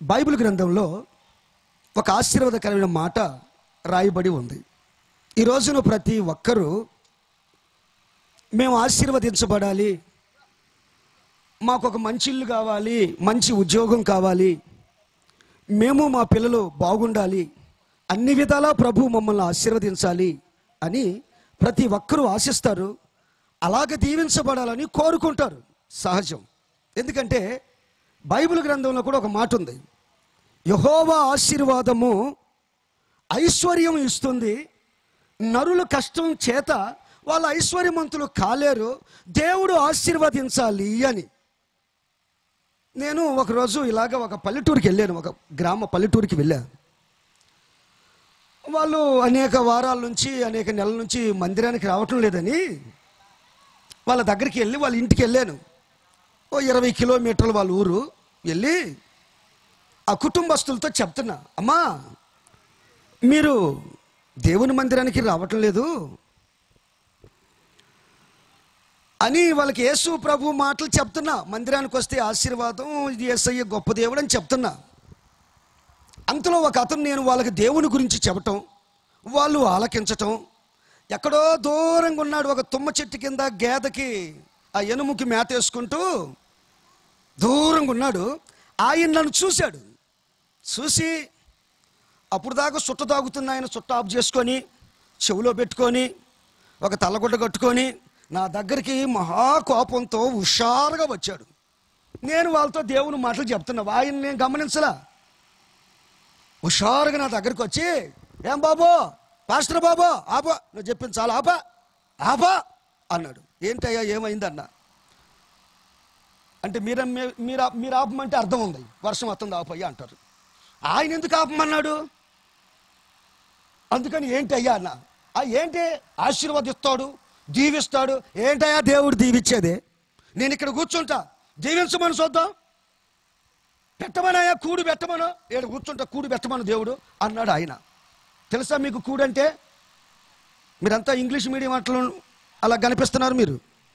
Bible గ్రంథంలో ఒక ఆశీర్వాదకరమైన మాట రాయబడి ఉంది ఈ రోజున ప్రతి ఒక్కరూ మేము ఆశీర్వదించబడాలి మాకు ఒక మంచి ఇల్లు కావాలి మంచి ఉద్యోగం కావాలి మేము మా పిల్లలు బాగుండాలి అన్ని విధాలా ప్రభు మమ్మల్ని ఆశీర్వదించాలి అని ప్రతి ఒక్కరూ ఆశిస్తారు అలాగ దీవించబడాలని కోరుకుంటారు సహజం ఎందుకంటే బైబిల్ గ్రంథంలో కూడా ఒక మాట ఉంది యహోవా ఆశీర్వాదము ఐశ్వర్యం ఇస్తుంది నరుల కష్టం చేత వాళ్ళ ఐశ్వర్యవంతులు కాలేరు దేవుడు ఆశీర్వదించాలి అని నేను ఒకరోజు ఇలాగ ఒక పల్లెటూరికి వెళ్ళాను ఒక గ్రామ పల్లెటూరికి వెళ్ళాను వాళ్ళు అనేక వారాల నుంచి అనేక నెలల నుంచి మందిరానికి రావటం లేదని వాళ్ళ దగ్గరికి వెళ్ళి వాళ్ళ ఇంటికి వెళ్ళాను ఓ ఇరవై కిలోమీటర్లు వాళ్ళ ఊరు వెళ్ళి ఆ కుటుంబస్తులతో చెప్తున్నా అమ్మా మీరు దేవుని మందిరానికి రావటం లేదు అని వాళ్ళకి యేసు ప్రభు మాటలు చెప్తున్నా మందిరానికి వస్తే ఆశీర్వాదం ఇది ఏసయ్య గొప్ప దేవుడు అని చెప్తున్నా అంతలో ఒక అతను నేను వాళ్ళకి దేవుని గురించి చెప్పటం వాళ్ళు ఆలకించటం ఎక్కడో దూరంగా ఉన్నాడు ఒక తుమ్మ చెట్టు కింద గేదకి ఆ ఎనుముకి మేత వేసుకుంటూ దూరంగా ఉన్నాడు ఆయన నన్ను చూశాడు చూసి అప్పుడు దాకా సుట్ట తాగుతున్న ఆయన సుట్ట ఆఫ్ చేసుకొని చెవిలో పెట్టుకొని ఒక తల్లగుడ్డ కట్టుకొని నా దగ్గరికి మహా కోపంతో హుషారుగా వచ్చాడు నేను వాళ్ళతో దేవుని మాటలు చెప్తున్నా ఆయన నేను గమనించలా హుషారుగా నా దగ్గరికి వచ్చి ఏం బాబు పాస్టర్ బాబు ఆపా నువ్వు చెప్పింది చాలా ఆపా ఆపా అన్నాడు ఏంటయ్యా ఏమైందన్నా అంటే మీరు మీరు మీరు ఆపమంటే అర్థం ఉంది వర్షం వస్తుంది ఆపయ్యా అంటారు ఆయన ఎందుకు ఆపమన్నాడు అందుకని ఏంటి అయ్యా అన్న ఆ ఏంటి ఆశీర్వదిస్తాడు దీవిస్తాడు ఏంటయ్యా దేవుడు దీవిచ్చేది నేను ఇక్కడ కూర్చుంటా దీవించమని చూద్దాం పెట్టమనయ్యా కూడు పెట్టమను ఏడు కూర్చుంటా కూడు పెట్టమను దేవుడు అన్నాడు ఆయన తెలుసా మీకు కూడు అంటే మీరంతా ఇంగ్లీష్ మీడియం అట్లా అలా కనిపిస్తున్నారు మీరు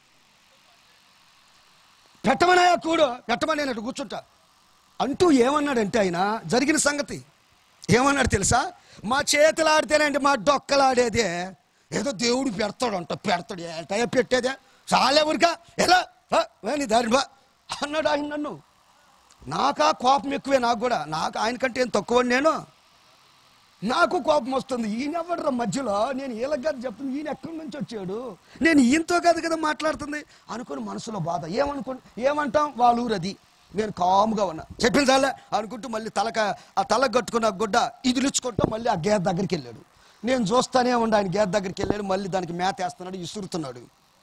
పెట్టమనయ్యా కూడు పెట్టమని నేను అటు కూర్చుంటా అంటూ ఏమన్నాడంటే ఆయన జరిగిన సంగతి ఏమన్నాడు తెలుసా మా చేతులు ఆడితేనండి మా డొక్కలాడేదే ఏదో దేవుడు పెడతాడు అంట పెడతాడు ఏంటయ్యా పెట్టేదే చాలా ఊరికా ఎలా ఆ, ఏ నీ దారి బా అన్నాడు ఆయన నన్ను నాకా కోపం ఎక్కువే నాకు కూడా నాకు ఆయన కంటే ఏం తక్కువ నేను నాకు కోపం వస్తుంది ఈయన ఎవడరా మధ్యలో నేను ఈలకి గారు చెప్తుంది ఈయన ఎక్కడి నుంచి వచ్చాడు నేను ఈయనతో కాదు కదా మాట్లాడుతుంది అనుకుని మనసులో బాధ ఏమనుకో ఏమంటాం వాళ్ళ ఊరు అది నేను కాముగా ఉన్నా చెప్పింది చాలే అనుకుంటూ మళ్ళీ తలక ఆ తల కట్టుకున్న గుడ్డ ఇదిలిచ్చుకుంటూ మళ్ళీ ఆ గేదె దగ్గరికి వెళ్ళాడు నేను చూస్తానే ఉండి ఆయన గేదె దగ్గరికి వెళ్ళాడు మళ్ళీ దానికి మేత వేస్తున్నాడు ఇసురుతున్నాడు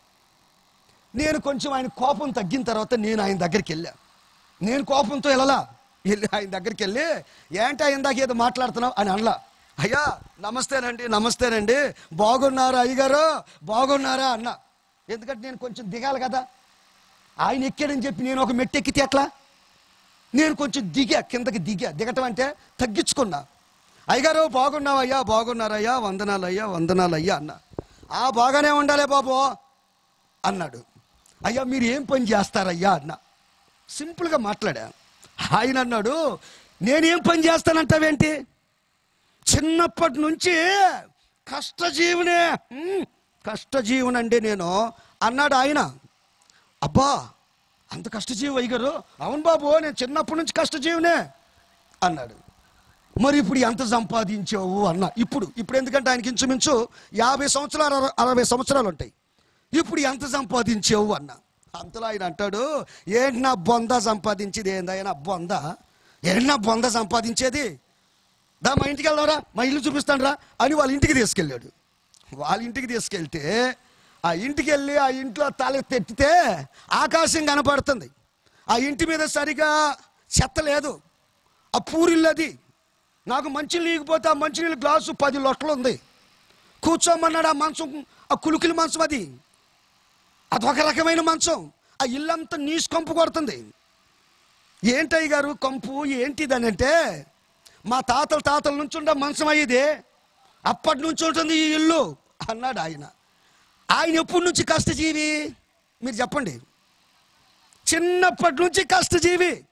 నేను కొంచెం ఆయన కోపం తగ్గిన తర్వాత నేను ఆయన దగ్గరికి వెళ్ళా నేను కోపంతో వెళ్ళలా వెళ్ళి ఆయన దగ్గరికి వెళ్ళి ఏంటా ఇందాక ఏదో మాట్లాడుతున్నావు అని అనలా అయ్యా నమస్తేనండి నమస్తేనండి బాగున్నారా అయ్యగారు బాగున్నారా అన్న ఎందుకంటే నేను కొంచెం దిగాలి కదా ఆయన ఎక్కాడని చెప్పి నేను ఒక మెట్టు ఎక్కితే ఎట్లా నేను కొంచెం దిగా కిందకి దిగా దిగటం అంటే తగ్గించుకున్నా అయ్యగారు బాగున్నావయ్యా బాగున్నారయ్యా వందనాలయ్యా వందనాలయ్యా అన్న ఆ బాగానే ఉండాలే బాబు అన్నాడు అయ్యా మీరు ఏం పని చేస్తారయ్యా అన్న సింపుల్గా మాట్లాడా ఆయన అన్నాడు నేనేం పని చేస్తానంటావేంటి చిన్నప్పటి నుంచి కష్టజీవునే హ్మ్, కష్టజీవునండి నేను అన్నాడు ఆయన అబ్బా అంత కష్టజీవి అయ్యగారు అవును బాబు నేను చిన్నప్పటి నుంచి కష్టజీవునే అన్నాడు మరి ఇప్పుడు ఎంత సంపాదించావు అన్న ఇప్పుడు ఇప్పుడు ఎందుకంటే ఆయనకి ఇంచుమించు యాభై సంవత్సరాలు అర- అరవై సంవత్సరాలు ఉంటాయి ఇప్పుడు ఎంత సంపాదించావు అన్న అంతలో ఆయన అంటాడు ఏంటి నా బొంద సంపాదించేది ఏందయ్యా బొంద ఏంటి నా బొంద సంపాదించేది దా మా ఇంటికి వెళ్దాంరా మా ఇల్లు చూపిస్తాను రా అని వాళ్ళ ఇంటికి తీసుకెళ్ళాడు వాళ్ళ ఇంటికి తీసుకెళ్తే ఆ ఇంటికి వెళ్ళి ఆ ఇంట్లో తల తెట్టితే ఆకాశం కనపడుతుంది ఆ ఇంటి మీద సరిగా చెత్త లేదు ఆ పూరిల్లు అది నాకు మంచినీళ్ళు లేకపోతే ఆ మంచినీళ్ళు గ్లాసు పది లొట్టలు ఉంది కూర్చోమన్నాడు ఆ మంచం ఆ కులుకుల మంచం అది అదొక రకమైన మంచం ఆ ఇల్లంతా నీసు కంపు కొడుతుంది ఏంటయ్య గారు కంపు ఏంటిదని అంటే మా తాతల తాతల నుంచి ఉండే మంచం అయ్యేది అప్పటి నుంచి ఉంటుంది ఈ ఇల్లు అన్నాడు ఆయన ఆయన ఎప్పటి నుంచి కష్టజీవి మీరు చెప్పండి చిన్నప్పటి నుంచి కష్టజీవి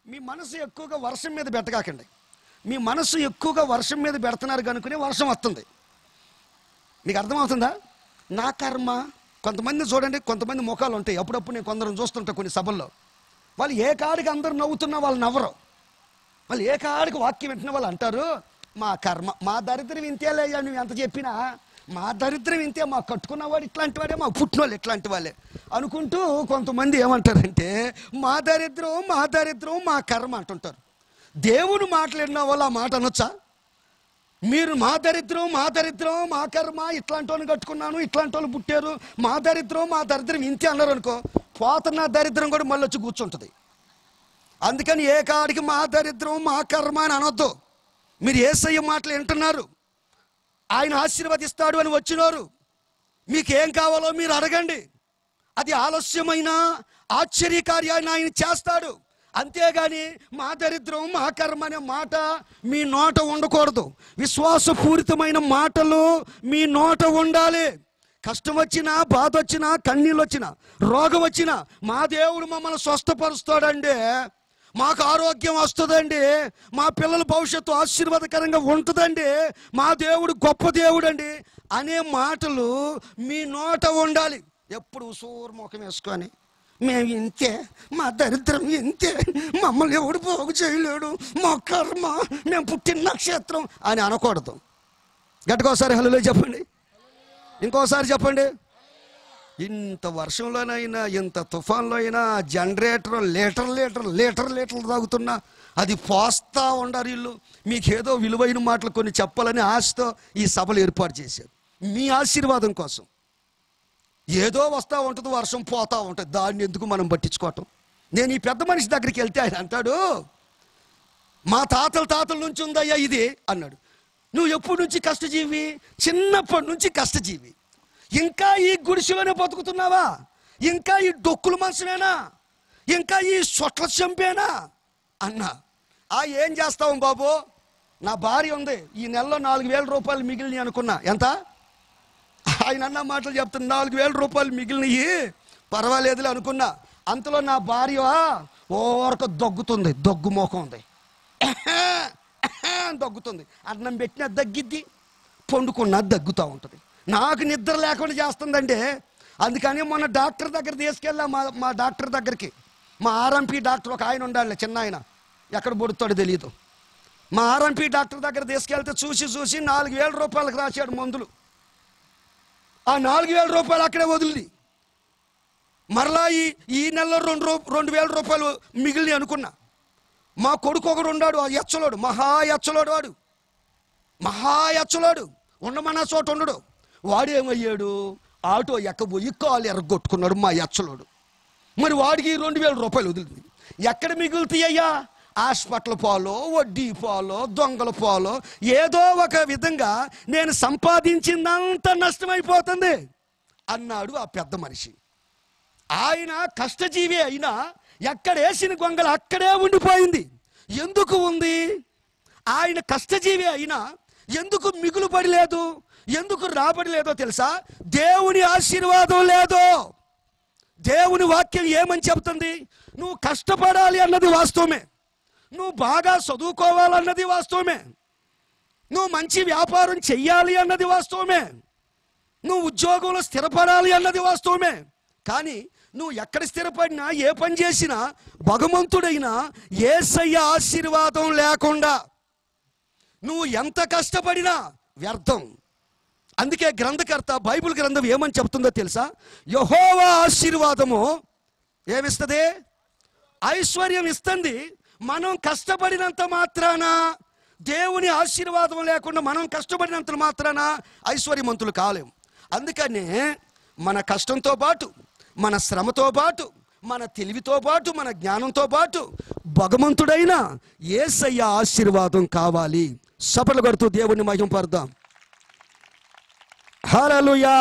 మీ మనసు ఎక్కువగా వర్షం మీద పెట్టగాకండి మీ మనసు ఎక్కువగా వర్షం మీద పెడుతున్నారు కనుకునే వర్షం వస్తుంది మీకు అర్థమవుతుందా నా కర్మ కొంతమంది చూడండి కొంతమంది ముఖాలు ఉంటాయి అప్పుడప్పుడు నేను కొందరు చూస్తుంటా కొన్ని సభల్లో వాళ్ళు ఏ కాడికి అందరు నవ్వుతున్నా వాళ్ళు నవ్వరు వాళ్ళు ఏ కాడికి వాక్యం వింటున్న వాళ్ళు అంటారు మా కర్మ మా దరిద్రం ఇంతేలయ్యా నువ్వు ఎంత చెప్పినా మా దరిద్రం ఇంతే మా కట్టుకున్నవాడు ఇట్లాంటి వాడే మా పుట్టినోళ్ళు ఇట్లాంటి వాళ్ళే అనుకుంటూ కొంతమంది ఏమంటారంటే మా దరిద్రం మా దరిద్రం మా కర్మ అంటుంటారు దేవుడు మాట్లాడిన వాళ్ళు ఆ మాట అనొచ్చా మీరు మా దరిద్రం మా దరిద్రం మా కర్మ ఇట్లాంటి వాళ్ళని కట్టుకున్నాను ఇట్లాంటి వాళ్ళు పుట్టారు మా దరిద్రం మా దరిద్రం ఇంతే అన్నారు అనుకో పోతున్న దరిద్రం కూడా మళ్ళీ వచ్చి కూర్చుంటుంది అందుకని ఏ కాడికి మా దరిద్రం మా కర్మ అని అనొద్దు మీరు ఏసయ్య మాటలు వింటున్నారు ఆయన ఆశీర్వదిస్తాడు అని వచ్చినారు మీకేం కావాలో మీరు అడగండి అది ఆలస్యమైన ఆశ్చర్యకార్యాన్ని ఆయన చేస్తాడు అంతేగాని మా దరిద్రం మా కర్మ అనే మాట మీ నోట ఉండకూడదు విశ్వాసపూరితమైన మాటలు మీ నోట ఉండాలి కష్టం వచ్చినా బాధ వచ్చినా కన్నీళ్ళు వచ్చినా రోగం వచ్చినా మా దేవుడు మమ్మల్ని స్వస్థపరుస్తాడండి మాకు ఆరోగ్యం వస్తుందండి మా పిల్లల భవిష్యత్తు ఆశీర్వాదకరంగా ఉంటుందండి మా దేవుడు గొప్ప దేవుడు అండి అనే మాటలు మీ నోట ఉండాలి ఎప్పుడు సూర్ముఖం వేసుకొని మేము ఇంతే మా దరిద్రం ఇంతే మమ్మల్ని ఎవడు పోగు చేయలేడు మా కర్మ మేము పుట్టిన నక్షత్రం అని అనకూడదు గట్టుకోసారి హలో చెప్పండి ఇంకోసారి చెప్పండి ఇంత వర్షంలోనైనా ఇంత తుఫాన్లో అయినా జనరేటర్ లీటర్ లీటర్ లీటర్ లీటర్లు తాగుతున్నా అది పోస్తా ఉండారు వీళ్ళు మీకేదో విలువైన మాటలు కొన్ని చెప్పాలని ఆశతో ఈ సభలు ఏర్పాటు చేశారు మీ ఆశీర్వాదం కోసం ఏదో వస్తూ ఉంటుంది వర్షం పోతా ఉంటుంది దాన్ని ఎందుకు మనం పట్టించుకోవటం నేను ఈ పెద్ద మనిషి దగ్గరికి వెళ్తే ఆయన అంటాడు మా తాతల తాతల నుంచి ఉందయ్యా ఇది అన్నాడు నువ్వు ఎప్పటి నుంచి కష్టజీవి చిన్నప్పటి నుంచి కష్టజీవి ఇంకా ఈ గుడిసెలోనే బతుకుతున్నావా ఇంకా ఈ డొక్కుల మనసునేనా ఇంకా ఈ సొట్ల చంపేనా అన్నా ఆ ఏం చేస్తావు బాబు నా భార్య ఉంది ఈ నెలలో నాలుగు వేల రూపాయలు మిగిలినవి అనుకున్నా ఎంత ఆయన అన్న మాటలు చెప్తున్నా నాలుగు వేల రూపాయలు మిగిలినవి పర్వాలేదులే అనుకున్నా అంతలో నా భార్య ఓరక దగ్గుతుంది దగ్గు మోకం ఉంది అని దగ్గుతుంది అన్నం పెట్టినా దగ్గిద్ది పండుకున్నా దగ్గుతూ ఉంటుంది నాకు నిద్ర లేకుండా చేస్తుందండి అందుకని మొన్న డాక్టర్ దగ్గర తీసుకెళ్ళా మా మా డాక్టర్ దగ్గరికి మా ఆర్ఎంపీ డాక్టర్ ఒక ఆయన ఉండాలి చిన్న ఆయన ఎక్కడ పుడతాడో తెలియదు మా ఆర్ఎంపీ డాక్టర్ దగ్గర తీసుకెళ్తే చూసి చూసి నాలుగు వేల రూపాయలకు రాశాడు మందులు ఆ నాలుగు వేల రూపాయలు అక్కడే వదిలి మరలా ఈ ఈ నెలలో రెండు రూ రెండు వేల రూపాయలు మిగిలిన అనుకున్నా మా కొడుకు ఒకడు ఉన్నాడు ఆ ఎచ్చలోడు మహా ఎచ్చలోడు వాడు మహా ఎచ్చలోడు ఉండమన్న చోట ఉండడు వాడు ఏమయ్యాడు ఆటో ఎక్కబోయి కాలు ఎరగొట్టుకున్నాడు మా ఎచ్చలోడు మరి వాడికి రెండు వేల రూపాయలు వదిలింది ఎక్కడ మిగులుతాయ్యా హాస్పిటల్ పాలో వడ్డీ పాలో దొంగల పాలో ఏదో ఒక విధంగా నేను సంపాదించిందంతా నష్టమైపోతుంది అన్నాడు ఆ పెద్ద మనిషి ఆయన కష్టజీవి అయినా ఎక్కడ వేసిన గొంగలు అక్కడే ఉండిపోయింది ఎందుకు ఉంది ఆయన కష్టజీవి అయినా ఎందుకు మిగులు పడలేదు ఎందుకు రాబడి లేదో తెలుసా దేవుని ఆశీర్వాదం లేదు దేవుని వాక్యం ఏమని చెబుతుంది నువ్వు కష్టపడాలి అన్నది వాస్తవమే నువ్వు బాగా చదువుకోవాలన్నది వాస్తవమే నువ్వు మంచి వ్యాపారం చెయ్యాలి అన్నది వాస్తవమే నువ్వు ఉద్యోగంలో స్థిరపడాలి అన్నది వాస్తవమే కానీ నువ్వు ఎక్కడ స్థిరపడినా ఏ పని చేసినా భగవంతుడైనా ఏసయ్య ఆశీర్వాదం లేకుండా నువ్వు ఎంత కష్టపడినా వ్యర్థం అందుకే గ్రంథకర్త బైబిల్ గ్రంథం ఏమని చెప్తుందో తెలుసా యహోవా ఆశీర్వాదము ఏమిస్తుంది ఐశ్వర్యం ఇస్తుంది మనం కష్టపడినంత మాత్రాన దేవుని ఆశీర్వాదం లేకుండా మనం కష్టపడినంత మాత్రాన ఐశ్వర్యవంతులు కాలేం అందుకనే మన కష్టంతో పాటు మన శ్రమతో పాటు మన తెలివితో పాటు మన జ్ఞానంతో పాటు భగవంతుడైన ఏసయ్య ఆశీర్వాదం కావాలి సఫలు కొడుతూ దేవుని మహిమ పడదాం హల్లెలూయా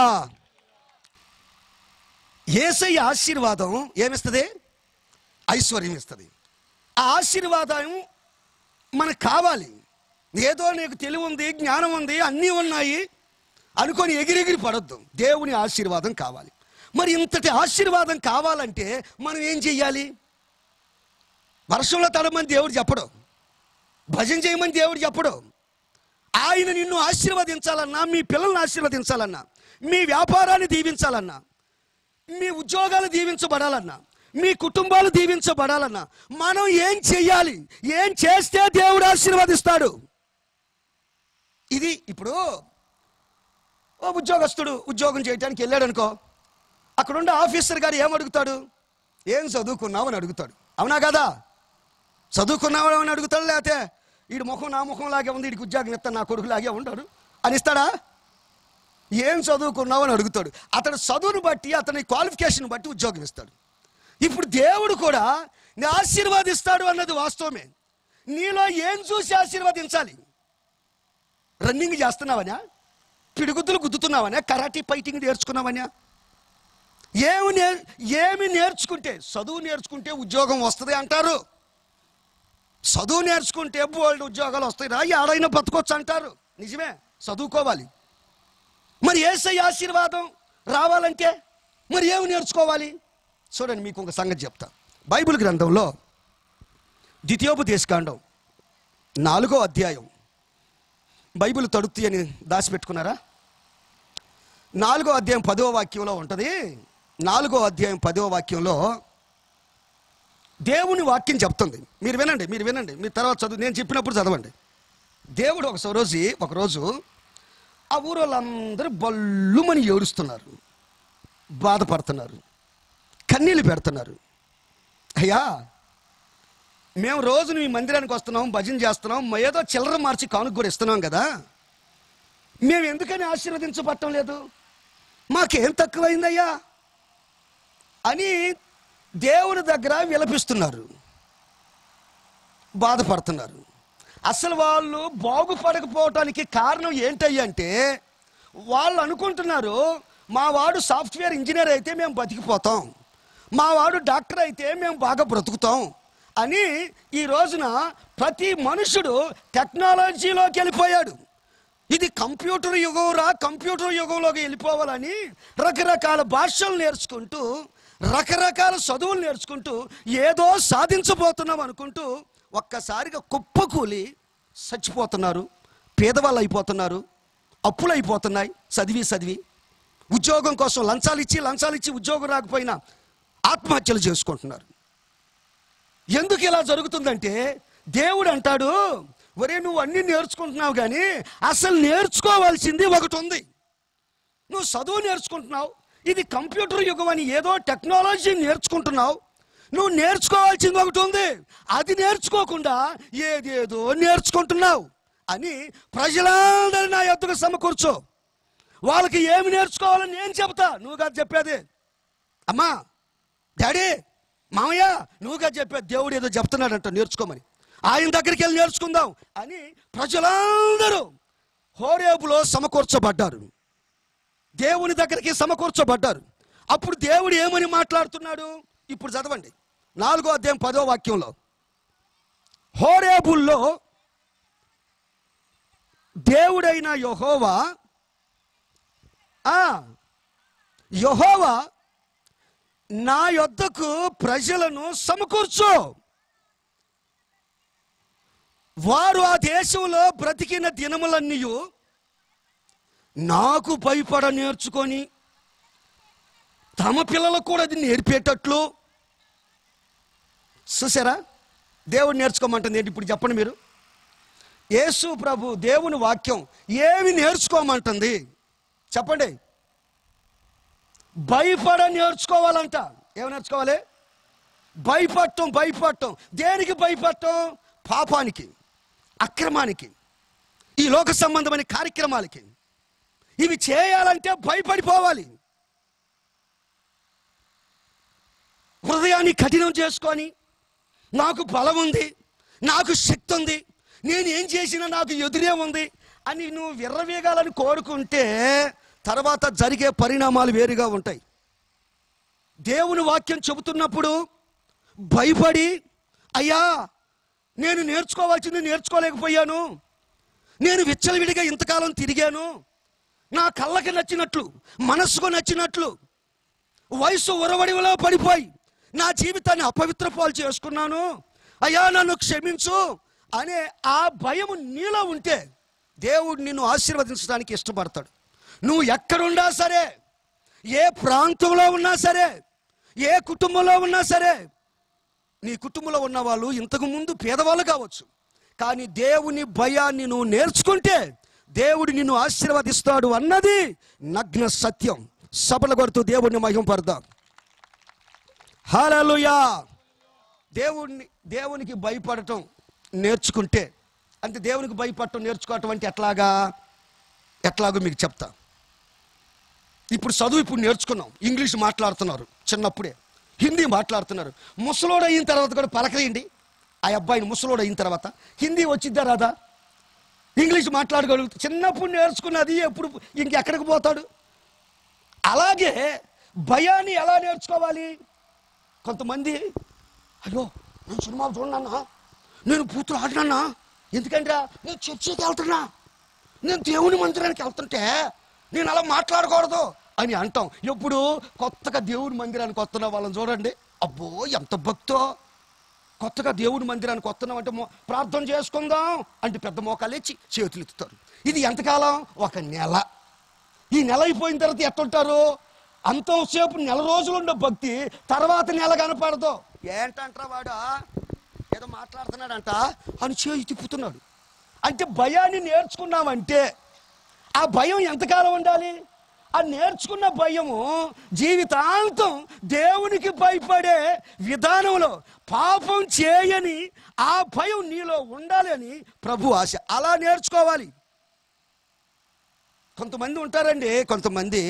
ఏసయ్య ఆశీర్వాదం ఏమిస్తుంది ఐశ్వర్యం ఇస్తుంది ఆ ఆశీర్వాదం మనకు కావాలి ఏదో నీకు తెలివి ఉంది జ్ఞానం ఉంది అన్నీ ఉన్నాయి అనుకొని ఎగిరెగిరి పడొద్దు దేవుని ఆశీర్వాదం కావాలి మరి ఇంతటి ఆశీర్వాదం కావాలంటే మనం ఏం చెయ్యాలి వర్షంలో తడమని దేవుడు చెప్పడు భజన చేయమని దేవుడు చెప్పడు ఆయన నిన్ను ఆశీర్వదించాలన్నా మీ పిల్లల్ని ఆశీర్వదించాలన్నా మీ వ్యాపారాన్ని దీవించాలన్నా మీ ఉద్యోగాలు దీవించబడాలన్నా మీ కుటుంబాలు దీవించబడాలన్నా మనం ఏం చెయ్యాలి ఏం చేస్తే దేవుడు ఆశీర్వదిస్తాడు ఇది ఇప్పుడు ఓ ఉద్యోగస్తుడు ఉద్యోగం చేయడానికి వెళ్ళాడు అనుకో అక్కడుండే ఆఫీసర్ గారు ఏం అడుగుతాడు ఏం చదువుకున్నావు అని అడుగుతాడు అవునా కదా చదువుకున్నావు అని అడుగుతాడు లేకపోతే వీడి ముఖం నా ముఖం లాగే ఉంది వీడికి ఉద్యోగం ఇస్తాను నా కొడుకు లాగే ఉంటాడు అని ఇస్తాడా ఏం చదువుకున్నావు అని అడుగుతాడు అతడు చదువును బట్టి అతని క్వాలిఫికేషన్ బట్టి ఉద్యోగం ఇస్తాడు ఇప్పుడు దేవుడు కూడా నీ ఆశీర్వాదిస్తాడు అన్నది వాస్తవమే నీలో ఏం చూసి ఆశీర్వదించాలి రన్నింగ్ చేస్తున్నావనా పిడుగుద్దులు గుద్దుతున్నావనా కరాటీ ఫైటింగ్ నేర్చుకున్నావనా ఏమి నే ఏమి నేర్చుకుంటే చదువు నేర్చుకుంటే ఉద్యోగం వస్తుంది అంటారు చదువు నేర్చుకుంటే బోల్డ్ ఉద్యోగాలు వస్తాయి రా ఏడైనా బతకొచ్చు అంటారు నిజమే చదువుకోవాలి మరి ఏసై ఆశీర్వాదం రావాలంటే మరి ఏమి నేర్చుకోవాలి చూడండి మీకు ఒక సంగతి చెప్తా బైబిల్ గ్రంథంలో ద్వితీయోపదేశకాండం నాలుగో అధ్యాయం బైబిల్ తడుత్తి అని దాచిపెట్టుకున్నారా నాలుగో అధ్యాయం పదో వాక్యంలో ఉంటుంది నాలుగో అధ్యాయం పదో వాక్యంలో దేవుని వాక్యం చెప్తుంది మీరు వినండి మీరు వినండి మీరు తర్వాత చదువు నేను చెప్పినప్పుడు చదవండి దేవుడు ఒక రోజు ఒకరోజు ఆ ఊరు వాళ్ళందరూ బల్లుమని ఏడుస్తున్నారు బాధపడుతున్నారు కన్నీళ్ళు పెడుతున్నారు అయ్యా మేము రోజు మీ మందిరానికి వస్తున్నాం భజన చేస్తున్నాం ఏదో చిల్లర మార్చి కానుక కూడా ఇస్తున్నాం కదా మేము ఎందుకని ఆశీర్వదించబట్టం లేదు మాకేం తక్కువైందయ్యా అని దేవుని దగ్గర విలపిస్తున్నారు బాధపడుతున్నారు అసలు వాళ్ళు బాగుపడకపోవటానికి కారణం ఏంటయ్యంటే వాళ్ళు అనుకుంటున్నారు మా వాడు సాఫ్ట్వేర్ ఇంజనీర్ అయితే మేము బతికిపోతాం మా వాడు డాక్టర్ అయితే మేము బాగా బ్రతుకుతాం అని ఈ రోజున ప్రతి మనుషుడు టెక్నాలజీలోకి వెళ్ళిపోయాడు ఇది కంప్యూటర్ యుగం రా కంప్యూటర్ యుగంలోకి వెళ్ళిపోవాలని రకరకాల భాషలు నేర్చుకుంటూ రకరకాల చదువులు నేర్చుకుంటూ ఏదో సాధించబోతున్నాం అనుకుంటూ ఒక్కసారిగా కుప్పకూలి చచ్చిపోతున్నారు పేదవాళ్ళు అయిపోతున్నారు అప్పులు అయిపోతున్నాయి చదివి చదివి ఉద్యోగం కోసం లంచాలు ఇచ్చి లంచాలు ఇచ్చి ఉద్యోగం రాకపోయినా ఆత్మహత్యలు చేసుకుంటున్నారు ఎందుకు ఇలా జరుగుతుందంటే దేవుడు అంటాడు ఒరే నువ్వు అన్నీ నేర్చుకుంటున్నావు కానీ అసలు నేర్చుకోవాల్సింది ఒకటి ఉంది నువ్వు చదువు నేర్చుకుంటున్నావు ఇది కంప్యూటర్ యుగం అని ఏదో టెక్నాలజీ నేర్చుకుంటున్నావు నువ్వు నేర్చుకోవాల్సింది ఒకటి ఉంది అది నేర్చుకోకుండా ఏదేదో నేర్చుకుంటున్నావు అని ప్రజలందరూ నా ఎద్దుకు సమకూర్చో వాళ్ళకి ఏమి నేర్చుకోవాలని నేను చెబుతా నువ్వు కాదు చెప్పేది అమ్మా డాడీ మామయ్య నువ్వుగా చెప్పే దేవుడు ఏదో చెప్తున్నాడంట నేర్చుకోమని ఆయన దగ్గరికి వెళ్ళి నేర్చుకుందాం అని ప్రజలందరూ హోరేబులో సమకూర్చబడ్డారు దేవుని దగ్గరికి సమకూర్చబడ్డారు అప్పుడు దేవుడు ఏమని మాట్లాడుతున్నాడు ఇప్పుడు చదవండి నాలుగో అధ్యాయం పదో వాక్యంలో హోరేబుల్లో దేవుడైన యహోవా ఆ యహోవా నా యొద్దకు ప్రజలను సమకూర్చు వారు ఆ దేశంలో బ్రతికిన దినములన్నీ నాకు భయపడ నేర్చుకొని తమ పిల్లలకు కూడా అది నేర్పేటట్లు చూసారా దేవుడు నేర్చుకోమంటుంది ఏంటి ఇప్పుడు చెప్పండి మీరు యేసు ప్రభు దేవుని వాక్యం ఏమి నేర్చుకోమంటుంది చెప్పండి భయపడ నేర్చుకోవాలంట ఏమి నేర్చుకోవాలి భయపడటం భయపడటం దేనికి భయపడటం పాపానికి అక్రమానికి ఈ లోక సంబంధమైన కార్యక్రమాలకి ఇవి చేయాలంటే భయపడిపోవాలి హృదయాన్ని కఠినం చేసుకొని నాకు బలం ఉంది నాకు శక్తి ఉంది నేను ఏం చేసినా నాకు ఎదురే ఉంది అని నువ్వు విర్రవేగాలని కోరుకుంటే తర్వాత జరిగే పరిణామాలు వేరుగా ఉంటాయి దేవుని వాక్యం చెబుతున్నప్పుడు భయపడి అయ్యా నేను నేర్చుకోవాల్సింది నేర్చుకోలేకపోయాను నేను విచ్చలవిడిగా ఇంతకాలం తిరిగాను నా కళ్ళకి నచ్చినట్లు మనస్సుకు నచ్చినట్లు వయసు ఉరవడిలో పడిపోయి నా జీవితాన్ని అపవిత్ర పాలు చేసుకున్నాను అయ్యా నన్ను క్షమించు అనే ఆ భయము నీలో ఉంటే దేవుడు నిన్ను ఆశీర్వదించడానికి ఇష్టపడతాడు నువ్వు ఎక్కడున్నా సరే ఏ ప్రాంతంలో ఉన్నా సరే ఏ కుటుంబంలో ఉన్నా సరే నీ కుటుంబంలో ఉన్న వాళ్ళు ఇంతకు ముందు పేదవాళ్ళు కావచ్చు కానీ దేవుని భయాన్ని నువ్వు నేర్చుకుంటే దేవుడు నిన్ను ఆశీర్వదిస్తాడు అన్నది నగ్న సత్యం సభలు కొడుతూ దేవుడిని మహింపడదాం హాలలుయా దేవుడిని దేవునికి భయపడటం నేర్చుకుంటే అంటే దేవునికి భయపడటం నేర్చుకోవటం అంటే ఎట్లాగా ఎట్లాగో మీకు చెప్తా ఇప్పుడు చదువు ఇప్పుడు నేర్చుకున్నాం ఇంగ్లీష్ మాట్లాడుతున్నారు చిన్నప్పుడే హిందీ మాట్లాడుతున్నారు ముసలోడు అయిన తర్వాత కూడా పలకరేయండి ఆ అబ్బాయిని ముసలోడు అయిన తర్వాత హిందీ వచ్చిద్దా రాదా ఇంగ్లీష్ మాట్లాడగలుగుతా చిన్నప్పుడు నేర్చుకున్నది ఎప్పుడు ఇంకెక్కడికి పోతాడు అలాగే భయాన్ని ఎలా నేర్చుకోవాలి కొంతమంది అయ్యో నేను సినిమాలు చూడన్నా నేను పూతులు ఆడినా ఎందుకంటే నేను చర్చికి వెళ్తున్నా నేను దేవుని మందిరానికి వెళ్తుంటే నేను అలా మాట్లాడకూడదు అని అంటాం ఎప్పుడు కొత్తగా దేవుని మందిరానికి వస్తున్న వాళ్ళని చూడండి అబ్బో ఎంత భక్తో కొత్తగా దేవుడి మందిరానికి వస్తున్నాం అంటే మో- ప్రార్థన చేసుకుందాం అంటే పెద్ద మోకాలు ఇచ్చి చేతులు ఎత్తుతారు ఇది ఎంతకాలం ఒక నెల ఈ నెల అయిపోయిన తర్వాత ఎట్టుంటారు అంతసేపు నెల రోజులు ఉండే భక్తి తర్వాత నెల కనపడదు ఏంటంటారా వాడు ఏదో మాట్లాడుతున్నాడంట అని చేయి తిప్పుతున్నాడు అంటే భయాన్ని నేర్చుకున్నామంటే ఆ భయం ఎంతకాలం ఉండాలి ఆ నేర్చుకున్న భయము జీవితాంతం దేవునికి భయపడే విధానంలో పాపం చేయని ఆ భయం నీలో ఉండాలి అని ప్రభు ఆశ అలా నేర్చుకోవాలి కొంతమంది ఉంటారండి కొంతమంది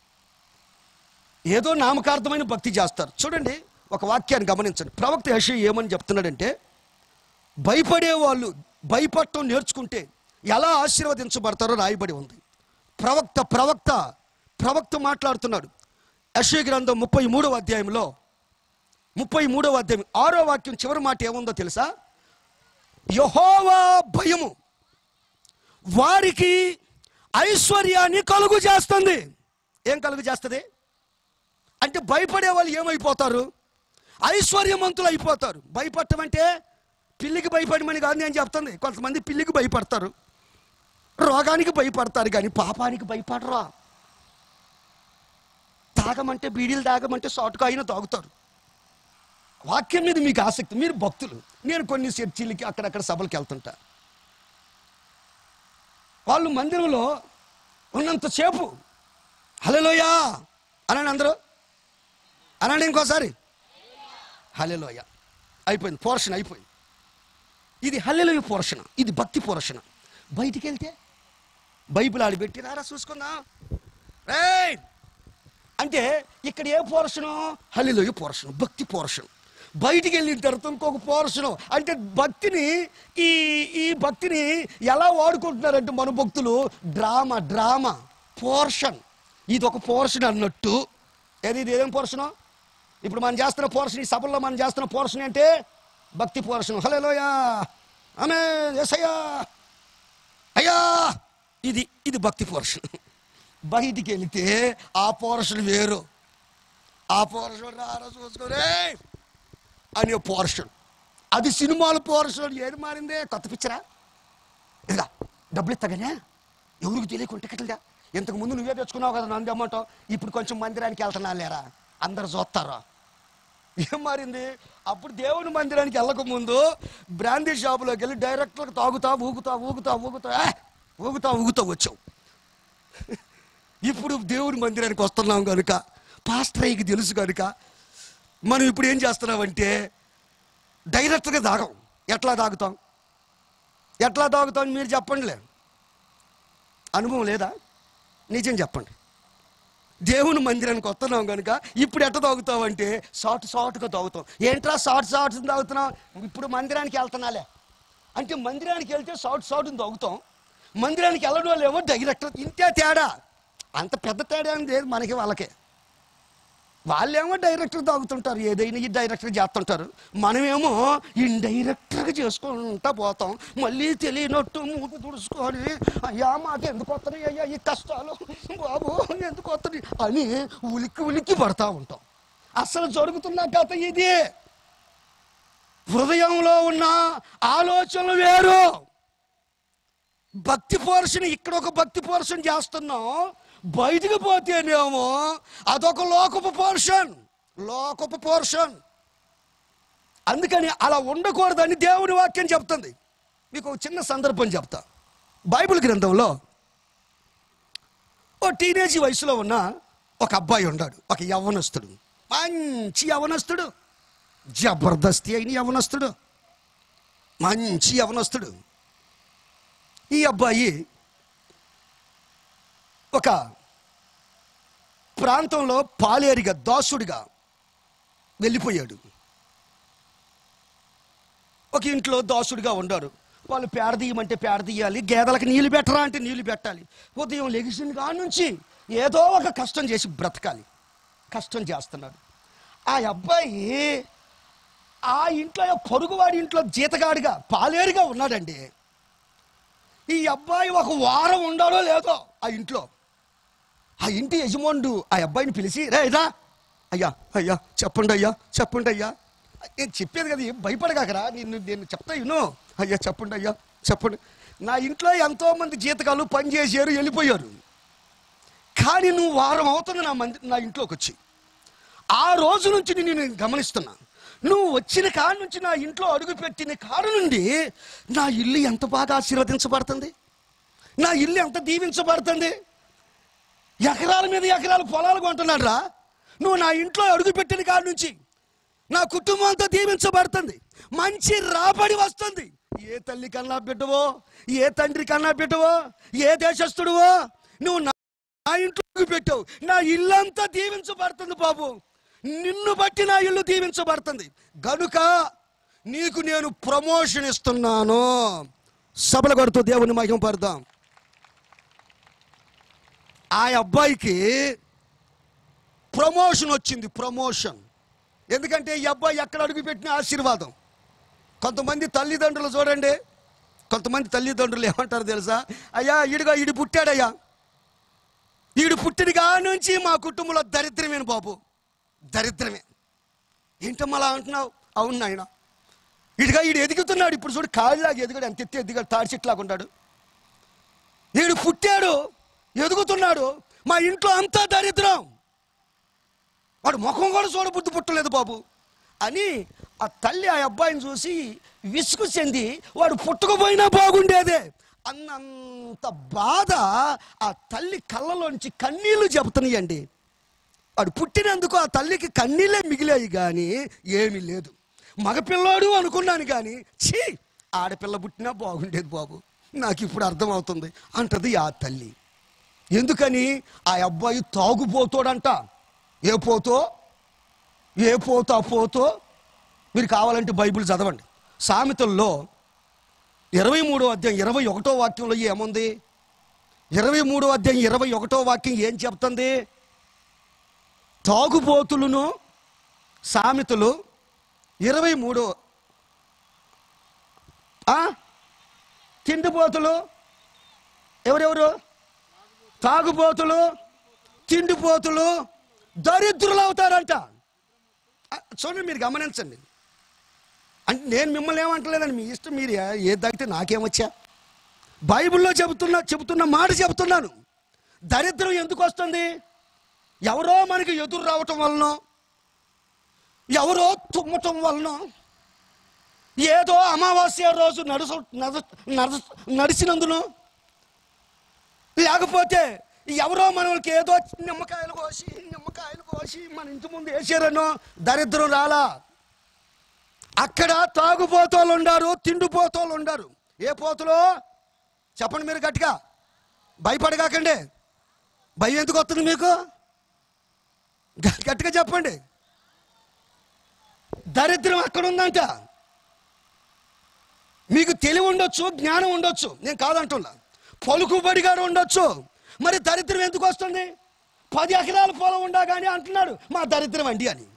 ఏదో నామకార్థమైన భక్తి చేస్తారు చూడండి ఒక వాక్యాన్ని గమనించండి ప్రవక్త యశ ఏమని చెప్తున్నాడంటే భయపడే వాళ్ళు భయపడటం నేర్చుకుంటే ఎలా ఆశీర్వదించబడతారో రాయబడి ఉంది ప్రవక్త ప్రవక్త ప్రవక్త మాట్లాడుతున్నాడు యశ గ్రంథం ముప్పై మూడవ అధ్యాయంలో ముప్పై మూడవ అధ్యాయం ఆరో వాక్యం చివరి మాట ఏముందో తెలుసా యహోవా భయము వారికి ఐశ్వర్యాన్ని కలుగు చేస్తుంది ఏం కలుగు చేస్తుంది అంటే భయపడే వాళ్ళు ఏమైపోతారు ఐశ్వర్యవంతులు అయిపోతారు భయపడటం అంటే పిల్లికి భయపడమని కాదు నేను చెప్తుంది కొంతమంది పిల్లికి భయపడతారు రోగానికి భయపడతారు కానీ పాపానికి భయపడరా తాగమంటే బీడీలు తాగమంటే షార్ట్గా అయినా తాగుతారు వాక్యం మీద మీకు ఆసక్తి మీరు భక్తులు నేను కొన్ని చర్చిలకి అక్కడక్కడ సభలకు వెళ్తుంటా వాళ్ళు మందిరంలో ఉన్నంతసేపు హలోయా అనండి అందరూ అనండి ఇంకోసారి హలెలోయ అయిపోయింది పోర్షన్ అయిపోయింది ఇది హల్లెలోయ పోర్షన్ ఇది భక్తి పోర్షన్ బయటికి వెళ్తే బైబిల్ ఆడిపెట్టి రారా చూసుకుందాం రేయ్ అంటే ఇక్కడ ఏ పోర్షను హల్లెలోయ పోర్షన్ భక్తి పోర్షన్ బయటికి వెళ్ళిన తర్వాత ఇంకొక పోర్షను అంటే భక్తిని ఈ ఈ భక్తిని ఎలా వాడుకుంటున్నారంటే మన భక్తులు డ్రామా డ్రామా పోర్షన్ ఇది ఒక పోర్షన్ అన్నట్టు ఏది ఇది ఏం పోర్షను ఇప్పుడు మనం చేస్తున్న పోర్షన్ ఈ సభల్లో మనం చేస్తున్న పోర్షన్ అంటే భక్తి పోర్షన్ హలోయా ఆమె ఎసయ్యా అయ్యా ఇది ఇది భక్తి పోర్షన్ బయటికి వెళితే ఆ పోర్షన్ వేరు ఆ పోర్షన్ రారా చూసుకోరే అనే పోర్షన్ అది సినిమాల పోర్షన్ ఏది మారిందే కొత్త పిక్చరా ఇలా డబ్బులు ఇస్తాగానే ఎవరికి తెలియకుండా టికెట్లుగా ఇంతకు ముందు నువ్వే తెచ్చుకున్నావు కదా నన్ను తెమ్మంటావు ఇప్పుడు కొంచెం మందిరానికి వెళ్తున్నా లేరా అందరు చూస్తారా ఏం మారింది అప్పుడు దేవుని మందిరానికి వెళ్ళక ముందు బ్రాందీ షాపులోకి వెళ్ళి డైరెక్ట్గా తాగుతా ఊగుతా ఊగుతా ఊగుతా ఆ, ఊగుతా ఊగుతా వచ్చావు ఇప్పుడు దేవుని మందిరానికి వస్తున్నాం కనుక పాస్టర్ అయ్యకి తెలుసు కనుక మనం ఇప్పుడు ఏం చేస్తున్నామంటే డైరెక్ట్గా తాగం ఎట్లా తాగుతాం ఎట్లా తాగుతాం మీరు చెప్పండిలే అనుభవం లేదా నిజం చెప్పండి దేవుని మందిరానికి వస్తున్నాం కనుక ఇప్పుడు ఎట్ట తాగుతావంటే షార్ట్ షార్ట్గా తాగుతాం ఏంట్రా షార్ట్ షార్ట్స్ తాగుతున్నాం ఇప్పుడు మందిరానికి వెళ్తున్నాలే అంటే మందిరానికి వెళ్తే షార్ట్ షార్ట్ తాగుతాం మందిరానికి వెళ్ళడం వల్ల ఏమో డైరెక్టర్ ఇంతే తేడా అంత పెద్ద తేడా ఏం లేదు మనకి వాళ్ళకే వాళ్ళేమో డైరెక్టర్ తాగుతుంటారు ఏదైనా ఈ డైరెక్టర్ చేస్తుంటారు మనమేమో ఇండైరెక్టర్గా చేసుకుంటా పోతాం మళ్ళీ తెలియనట్టు మూతి తుడుచుకొని అయ్యా మాకు ఎందుకు వస్తున్నాయి అయ్యా ఈ కష్టాలు బాబు ఎందుకు వస్తున్నాయి అని ఉలిక్కి ఉలిక్కి పడతా ఉంటాం అసలు జరుగుతున్న కథ ఇది హృదయంలో ఉన్న ఆలోచనలు వేరు భక్తి పోర్షన్ ఇక్కడ ఒక భక్తి పోర్షన్ చేస్తున్నాం బయటికి పోతేనేమో అదొక లోకపు పోర్షన్ లోకపు పోర్షన్ అందుకని అలా ఉండకూడదని దేవుని వాక్యం చెప్తుంది మీకు ఒక చిన్న సందర్భం చెప్తా బైబిల్ గ్రంథంలో ఓ టీనేజ్ వయసులో ఉన్న ఒక అబ్బాయి ఉన్నాడు ఒక యవ్వనస్తుడు మంచి యవ్వనస్తుడు జబర్దస్తి అయిన యవ్వనస్తుడు మంచి యవ్వనస్తుడు ఈ అబ్బాయి ఒక ప్రాంతంలో పాలేరిగా దాసుడిగా వెళ్ళిపోయాడు ఒక ఇంట్లో దాసుడిగా ఉండారు వాళ్ళు పేడ తీయమంటే పేడ తీయాలి గేదెలకు నీళ్లు పెట్టరా అంటే నీళ్లు పెట్టాలి ఉదయం లెగిసిన కాడ నుంచి ఏదో ఒక కష్టం చేసి బ్రతకాలి కష్టం చేస్తున్నాడు ఆ అబ్బాయి ఆ ఇంట్లో పొరుగువాడి ఇంట్లో జీతగాడిగా పాలేరుగా ఉన్నాడండి ఈ అబ్బాయి ఒక వారం ఉండాలో లేదో ఆ ఇంట్లో ఆ ఇంటి యజమానుడు ఆ అబ్బాయిని పిలిచి రే రా అయ్యా అయ్యా చెప్పండి అయ్యా చెప్పండి అయ్యా నేను చెప్పేది కదా ఏం భయపడగాకరా నేను నేను చెప్తా విను అయ్యా చెప్పండి అయ్యా చెప్పండి నా ఇంట్లో ఎంతోమంది జీతకాలు పని చేశారు వెళ్ళిపోయారు కానీ నువ్వు వారం అవుతుంది నా మంది నా ఇంట్లోకి వచ్చి ఆ రోజు నుంచి నేను నేను గమనిస్తున్నా నువ్వు వచ్చిన కాడ నుంచి నా ఇంట్లో అడుగు పెట్టిన కాడ నుండి నా ఇల్లు ఎంత బాగా ఆశీర్వదించబడుతుంది నా ఇల్లు ఎంత దీవించబడుతుంది ఎకరాల మీద ఎకరాల పొలాలు కొంటున్నాడు రా నువ్వు నా ఇంట్లో అడుగు పెట్టిన కాడ నుంచి నా కుటుంబం అంతా దీవించబడుతుంది మంచి రాబడి వస్తుంది ఏ తల్లి కన్నా బిడ్డవో ఏ తండ్రి కన్నా బిడ్డవో ఏ దేశస్థుడువో నువ్వు నా నా ఇంట్లో పెట్టావు నా ఇల్లంతా దీవించబడుతుంది బాబు నిన్ను బట్టి నా ఇల్లు దీవించబడుతుంది గనుక నీకు నేను ప్రమోషన్ ఇస్తున్నాను సభల కొడుతూ దేవుని మహిమ పడదాం ఆ అబ్బాయికి ప్రమోషన్ వచ్చింది ప్రమోషన్ ఎందుకంటే ఈ అబ్బాయి ఎక్కడ అడుగు పెట్టిన ఆశీర్వాదం కొంతమంది తల్లిదండ్రులు చూడండి కొంతమంది తల్లిదండ్రులు ఏమంటారు తెలుసా అయ్యా ఈడుగా ఈడు పుట్టాడయ్యా ఈడు పుట్టిన కాడ నుంచి మా కుటుంబంలో దరిద్రమేను బాబు దరిద్రమే ఏంటమ్మా అలా అంటున్నావు అవును నాయన ఇటుగా ఈడు ఎదుగుతున్నాడు ఇప్పుడు చూడు కాళ్ళలాగా ఎదిగాడు ఎంత ఎత్తి ఎదిగాడు తాడి చెట్లాగా ఉన్నాడు ఈడు పుట్టాడు ఎదుగుతున్నాడు మా ఇంట్లో అంతా దరిద్రం వాడు ముఖం కూడా చూడబుద్ధి పుట్టలేదు బాబు అని ఆ తల్లి ఆ అబ్బాయిని చూసి విసుగు చెంది వాడు పుట్టుకుపోయినా బాగుండేదే అన్నంత బాధ ఆ తల్లి కళ్ళలోంచి కన్నీళ్లు చెబుతున్నాయండి వాడు పుట్టినందుకు ఆ తల్లికి కన్నీళ్ళే మిగిలాయి కానీ ఏమీ లేదు మగపిల్లాడు అనుకున్నాను కానీ ఛీ ఆడపిల్ల పుట్టినా బాగుండేది బాబు నాకు ఇప్పుడు అర్థమవుతుంది అంటది ఆ తల్లి ఎందుకని ఆ అబ్బాయి తాగుపోతాడంట ఏ పోతో ఏ పోతో ఆ పోతో మీరు కావాలంటే బైబిల్ చదవండి సామెతల్లో ఇరవై మూడో అధ్యాయం ఇరవై ఒకటో వాక్యంలో ఏముంది ఇరవై మూడో అధ్యాయం ఇరవై ఒకటో వాక్యం ఏం చెప్తుంది తాగుబోతులను సామెతలు ఇరవై మూడో ఆ? తిండిపోతులు ఎవరెవరు తాగుబోతులు తిండిపోతులు దరిద్రులు అవుతారంట ఆ, చూడండి మీరు గమనించండి అంటే నేను మిమ్మల్ని ఏమంటలేదండి మీ ఇష్టం మీరు ఏ- ఏది తాగితే నాకేమొచ్చా బైబిల్లో చెబుతున్నా చెబుతున్న మాట చెబుతున్నాను దరిద్రం ఎందుకు వస్తుంది ఎవరో మనకి ఎదురు రావటం వలన ఎవరో తుమ్మటం వలన ఏదో అమావాస్య రోజు నడుచు నడు- నడు- నడిచినందును లేకపోతే ఎవరో మనకి ఏదో నిమ్మకాయలు కోసి నిమ్మకాయలు కోసి మన ఇంటి ముందు వేసారనో దరిద్రం రాలా అక్కడ తాగుపోతోళ్ళు ఉండారు తిండిపోతోళ్ళు ఉండారు ఏ పోతులో చెప్పండి మీరు గట్టిగా భయపడగాకండి భయం ఎందుకు వస్తుంది మీకు గ- గట్టిగా చెప్పండి దరిద్రం అక్కడ ఉందంట మీకు తెలివి ఉండొచ్చు జ్ఞానం ఉండొచ్చు నేను కాదంటున్నా పలుకుబడిగా ఉండొచ్చు మరి దరిద్రం ఎందుకు వస్తుంది పది ఎకరాల పొలం ఉండగానే అంటున్నాడు మా దరిద్రం అండి అని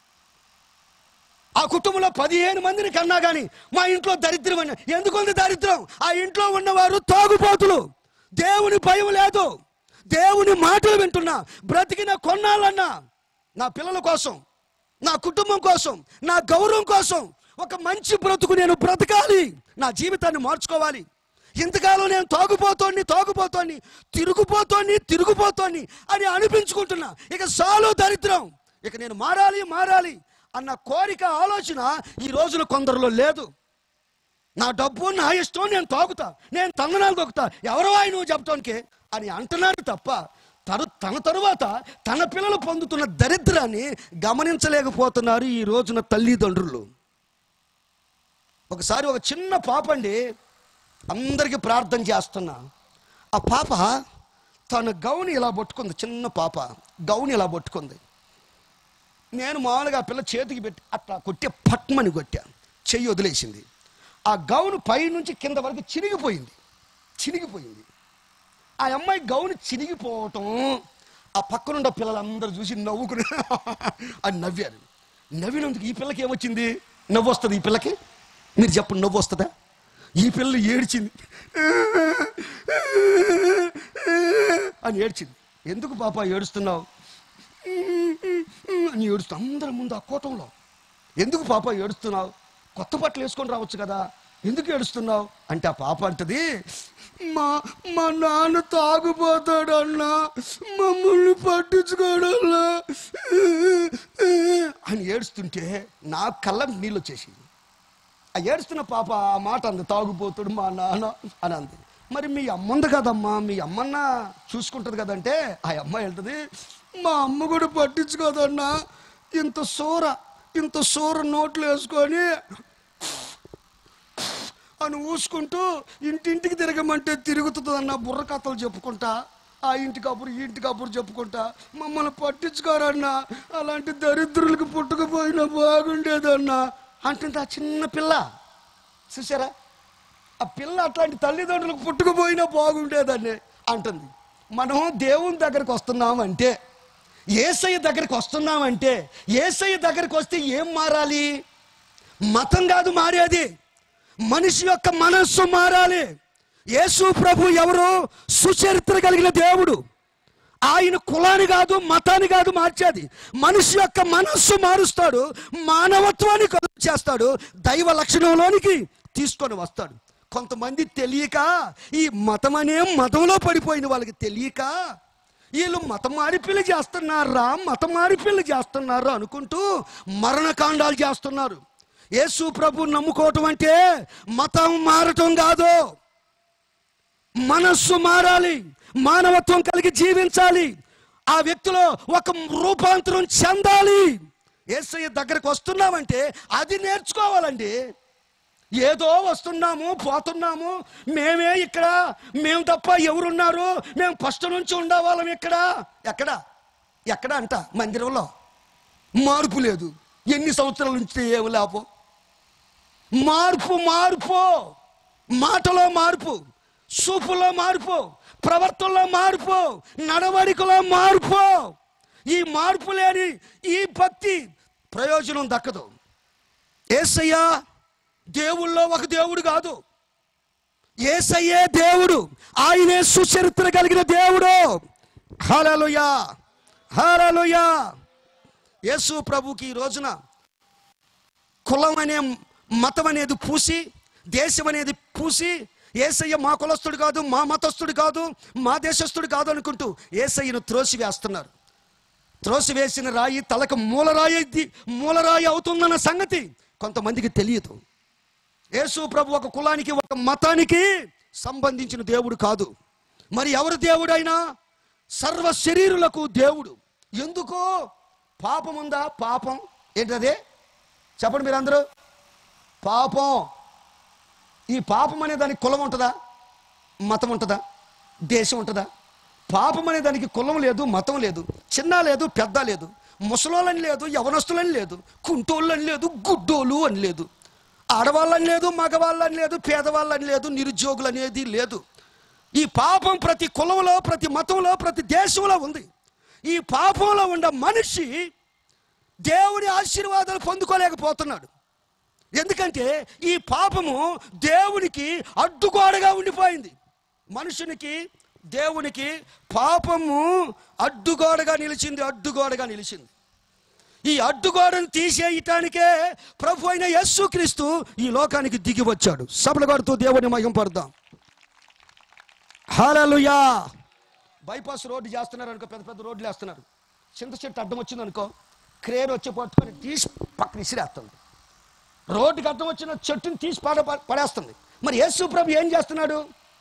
ఆ కుటుంబంలో పదిహేను మందిని కన్నా కానీ మా ఇంట్లో దరిద్రం అని ఎందుకుంది దరిద్రం ఆ ఇంట్లో ఉన్నవారు తాగుబోతులు దేవుని భయం లేదు దేవుని మాటలు వింటున్నా బ్రతికిన కొన్నాళ్ళన్నా నా పిల్లల కోసం నా కుటుంబం కోసం నా గౌరవం కోసం ఒక మంచి బ్రతుకు నేను బ్రతకాలి నా జీవితాన్ని మార్చుకోవాలి ఇంతకాలం నేను తాగుపోతోని తాగుపోతోని తిరుగుపోతోని తిరుగుపోతోని అని అనిపించుకుంటున్నా ఇక చాలు దరిద్రం ఇక నేను మారాలి మారాలి అన్న కోరిక ఆలోచన ఈ రోజున కొందరిలో లేదు నా డబ్బు నా ఇష్టం నేను తాగుతా నేను తందనాలు తొక్కుతా ఎవరో ఆయన నువ్వు చెప్తానికి అని అంటున్నాడు తప్ప తను తన తరువాత తన పిల్లలు పొందుతున్న దరిద్రాన్ని గమనించలేకపోతున్నారు ఈ రోజున తల్లిదండ్రులు ఒకసారి ఒక చిన్న పాప అండి అందరికీ ప్రార్థన చేస్తున్నా ఆ పాప తన గౌని ఇలా పట్టుకుంది చిన్న పాప గౌని ఇలా పట్టుకుంది నేను మామూలుగా ఆ పిల్ల చేతికి పెట్టి అట్లా కొట్టే పట్మని కొట్టా చెయ్యి వదిలేసింది ఆ గౌను పైనుంచి కింద వరకు చినిగిపోయింది చినిగిపోయింది ఆ అమ్మాయి గౌను చినిగిపోవటం ఆ పక్కనున్న పిల్లలందరూ చూసి నవ్వుకుని అని నవ్వారు నవ్వినందుకు ఈ పిల్లకి ఏమొచ్చింది నవ్వు వస్తుంది ఈ పిల్లకి మీరు చెప్పండి నవ్వు వస్తుందా ఈ పిల్ల ఏడ్చింది అని ఏడ్చింది ఎందుకు పాప ఏడుస్తున్నావు అని ఏడుస్తూ అందరి ముందు ఆ కూటంలో ఎందుకు పాప ఏడుస్తున్నావు కొత్త బట్టలు వేసుకొని రావచ్చు కదా ఎందుకు ఏడుస్తున్నావు అంటే ఆ పాప అంటది మా మా నాన్న తాగుపోతాడు అన్న మమ్మల్ని పట్టించుకోడల్లా అని ఏడుస్తుంటే నా కళ్ళ నీళ్ళు వచ్చేసింది ఆ ఏడుస్తున్న పాప ఆ మాట అంది తాగుపోతాడు మా నాన్న అని అంది మరి మీ అమ్మ ఉంది కదమ్మా మీ అమ్మన్న చూసుకుంటుంది కదంటే ఆ అమ్మ వెళ్తుంది మా అమ్మ కూడా పట్టించుకోదన్నా ఇంత సూర ఇంత సూర నోట్లు వేసుకొని అని ఊసుకుంటూ ఇంటింటికి తిరగమంటే తిరుగుతుంది అన్న బుర్ర కథలు చెప్పుకుంటా ఆ ఇంటి కబురు ఈ ఇంటి కబురు చెప్పుకుంటా మమ్మల్ని పట్టించుకోరన్నా అలాంటి దరిద్రులకు పుట్టుకుపోయినా బాగుండేదన్నా అంటుంది ఆ చిన్న పిల్ల చూసారా ఆ పిల్ల అట్లాంటి తల్లిదండ్రులకు పుట్టుకుపోయినా బాగుండేదని అంటుంది మనం దేవుని దగ్గరికి వస్తున్నామంటే ఏసయ్య దగ్గరికి వస్తున్నామంటే ఏసయ్య దగ్గరికి వస్తే ఏం మారాలి మతం కాదు మారేది మనిషి యొక్క మనస్సు మారాలి యేసు ప్రభు ఎవరు సుచరిత్ర కలిగిన దేవుడు ఆయన కులాన్ని కాదు మతాన్ని కాదు మార్చేది మనిషి యొక్క మనస్సు మారుస్తాడు మానవత్వాన్ని కలుగు చేస్తాడు దైవ లక్షణంలోనికి తీసుకొని వస్తాడు కొంతమంది తెలియక ఈ మతం అనే మతంలో పడిపోయిన వాళ్ళకి తెలియక వీళ్ళు మతం మారిపిల్లి చేస్తున్నారా మతం మారిపిల్లి చేస్తున్నారు అనుకుంటూ మరణకాండాలు చేస్తున్నారు యేసు ప్రభు నమ్ముకోవటం అంటే మతం మారటం కాదు మనస్సు మారాలి మానవత్వం కలిగి జీవించాలి ఆ వ్యక్తిలో ఒక రూపాంతరం చెందాలి ఏసయ్య దగ్గరకు వస్తున్నామంటే అది నేర్చుకోవాలండి ఏదో వస్తున్నాము పోతున్నాము మేమే ఇక్కడ మేము తప్ప ఎవరున్నారు మేము ఫస్ట్ నుంచి ఉండేవాళ్ళం ఇక్కడ ఎక్కడ ఎక్కడ అంట మందిరంలో మార్పు లేదు ఎన్ని సంవత్సరాల నుంచి ఏమి లేపో మార్పు మార్పు మాటలో మార్పు చూపులో మార్పు ప్రవర్తనలో మార్పు నడవడికలో మార్పు ఈ మార్పు లేని ఈ భక్తి ప్రయోజనం దక్కదు ఏసయ్యా దేవుళ్ళో ఒక దేవుడు కాదు ఏసయ్యే దేవుడు ఆయనే సుచరిత్ర కలిగిన దేవుడు హలలుయా హలలుయా యేసు ప్రభుకి ఈ రోజున కులం అనే మతం అనేది పూసి దేశం అనేది పూసి ఏసయ్య మా కులస్తుడు కాదు మా మతస్థుడు కాదు మా దేశస్థుడు కాదు అనుకుంటూ ఏసయ్యను త్రోసి వేస్తున్నారు త్రోసి వేసిన రాయి తలకు మూలరాయి అయింది, మూలరాయి అవుతుందన్న సంగతి కొంతమందికి తెలియదు యేసు ప్రభు ఒక కులానికి ఒక మతానికి సంబంధించిన దేవుడు కాదు మరి ఎవరు దేవుడైనా సర్వ శరీరులకు దేవుడు ఎందుకు పాపం ఉందా పాపం ఏంటది చెప్పండి మీరందరూ పాపం ఈ పాపం అనే దానికి కులం ఉంటుందా మతం ఉంటుందా దేశం ఉంటుందా పాపం అనే దానికి కులం లేదు మతం లేదు చిన్న లేదు పెద్ద లేదు ముసలోళ్ళని లేదు యవనస్తులని లేదు కుంటోళ్ళని లేదు గుడ్డోలు అని లేదు ఆడవాళ్ళని లేదు మగవాళ్ళని లేదు పేదవాళ్ళని లేదు నిరుద్యోగులు అనేది లేదు ఈ పాపం ప్రతి కులంలో ప్రతి మతంలో ప్రతి దేశంలో ఉంది ఈ పాపంలో ఉన్న మనిషి దేవుని ఆశీర్వాదాలు పొందుకోలేకపోతున్నాడు ఎందుకంటే ఈ పాపము దేవునికి అడ్డుగోడగా ఉండిపోయింది మనుషునికి దేవునికి పాపము అడ్డుగోడగా నిలిచింది అడ్డుగోడగా నిలిచింది ఈ అడ్డుగోడను తీసేయటానికే ప్రభు అయిన యేసుక్రీస్తు ఈ లోకానికి దిగి వచ్చాడు సభల కొడుతూ దేవుని మహిం పడదాం హాలలుయా బైపాస్ రోడ్డు చేస్తున్నారు అనుకో పెద్ద పెద్ద రోడ్లు వేస్తున్నారు చింత చెట్టు అడ్డం వచ్చింది అనుకో క్రేన్ వచ్చి పట్టుకొని తీసి పక్కన విసిరేస్తుంది రోడ్డుకి అడ్డం వచ్చిన చెట్టుని తీసి పడ పడేస్తుంది మరి యేసు ప్రభు ఏం చేస్తున్నాడు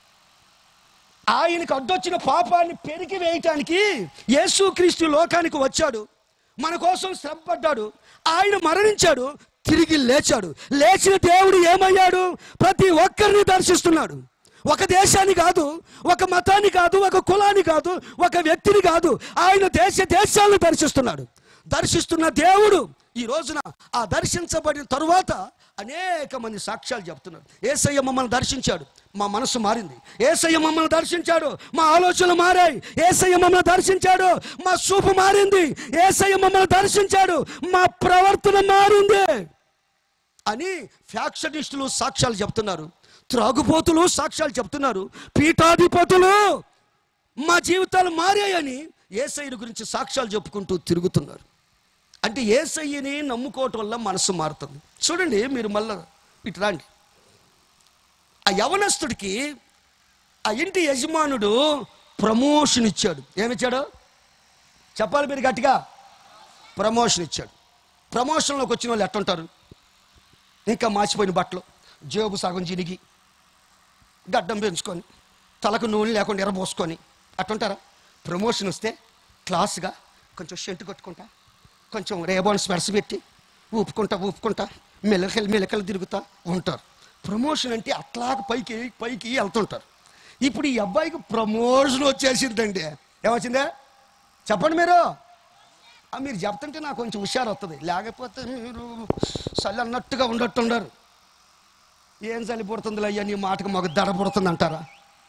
ఆయనకు అడ్డొచ్చిన పాపాన్ని పెరిగి వేయటానికి యేసుక్రీస్తు లోకానికి వచ్చాడు మన కోసం శ్రమపడ్డాడు ఆయన మరణించాడు తిరిగి లేచాడు లేచిన దేవుడు ఏమయ్యాడు ప్రతి ఒక్కరిని దర్శిస్తున్నాడు ఒక దేశాన్ని కాదు ఒక మతాన్ని కాదు ఒక కులాన్ని కాదు ఒక వ్యక్తిని కాదు ఆయన దేశ దేశాలను దర్శిస్తున్నాడు దర్శిస్తున్న దేవుడు ఈ రోజున ఆ దర్శించబడిన తరువాత అనేక మంది సాక్ష్యాలు చెప్తున్నారు ఏసయ్య మమ్మల్ని దర్శించాడు మా మనసు మారింది ఏసయ్య మమ్మల్ని దర్శించాడు మా ఆలోచనలు మారాయి ఏసయ్య మమ్మల్ని దర్శించాడు మా చూపు మారింది ఏసయ్య మమ్మల్ని దర్శించాడు మా ప్రవర్తన మారింది అని ఫ్యాక్షనిస్టులు సాక్ష్యాలు చెప్తున్నారు త్రాగుపోతులు సాక్ష్యాలు చెప్తున్నారు పీఠాధిపతులు మా జీవితాలు మారాయని ఏసయ్యని గురించి సాక్ష్యాలు చెప్పుకుంటూ తిరుగుతున్నారు అంటే ఏసయ్యని నమ్ముకోవటం వల్ల మనసు మారుతుంది చూడండి మీరు మళ్ళా ఇటు రండి ఆ యవనస్తుడికి ఆ ఇంటి యజమానుడు ప్రమోషన్ ఇచ్చాడు ఏమిచ్చాడు చెప్పాలి మీరు గట్టిగా ప్రమోషన్ ఇచ్చాడు ప్రమోషన్లోకి వచ్చిన వాళ్ళు ఎట్టుంటారు ఇంకా మాసిపోయిన బట్టలు జేబు సగం చినిగి గడ్డం పెంచుకొని తలకు నూనె లేకుండా ఎరబోసుకొని అట్టుంటారా ప్రమోషన్ వస్తే క్లాస్గా కొంచెం షెంట్ కొట్టుకుంటా కొంచెం రేబాన్స్ మెడస పెట్టి ఊపుకుంటా ఊపుకుంటా మెలకలు మెలకలు తిరుగుతా ఉంటారు ప్రమోషన్ అంటే అట్లాగ పైకి పైకి వెళ్తుంటారు ఇప్పుడు ఈ అబ్బాయికి ప్రమోషన్ వచ్చేసిందండి ఏమొచ్చిందే చెప్పండి మీరు ఆ, మీరు చెప్తుంటే నాకు కొంచెం హుషారు వస్తుంది లేకపోతే మీరు చలి అన్నట్టుగా ఉండట్టున్నారు ఏం చలి పుడుతుందిలే అయ్యా నీ మాటకు మాకు దడ పుడుతుంది అంటారా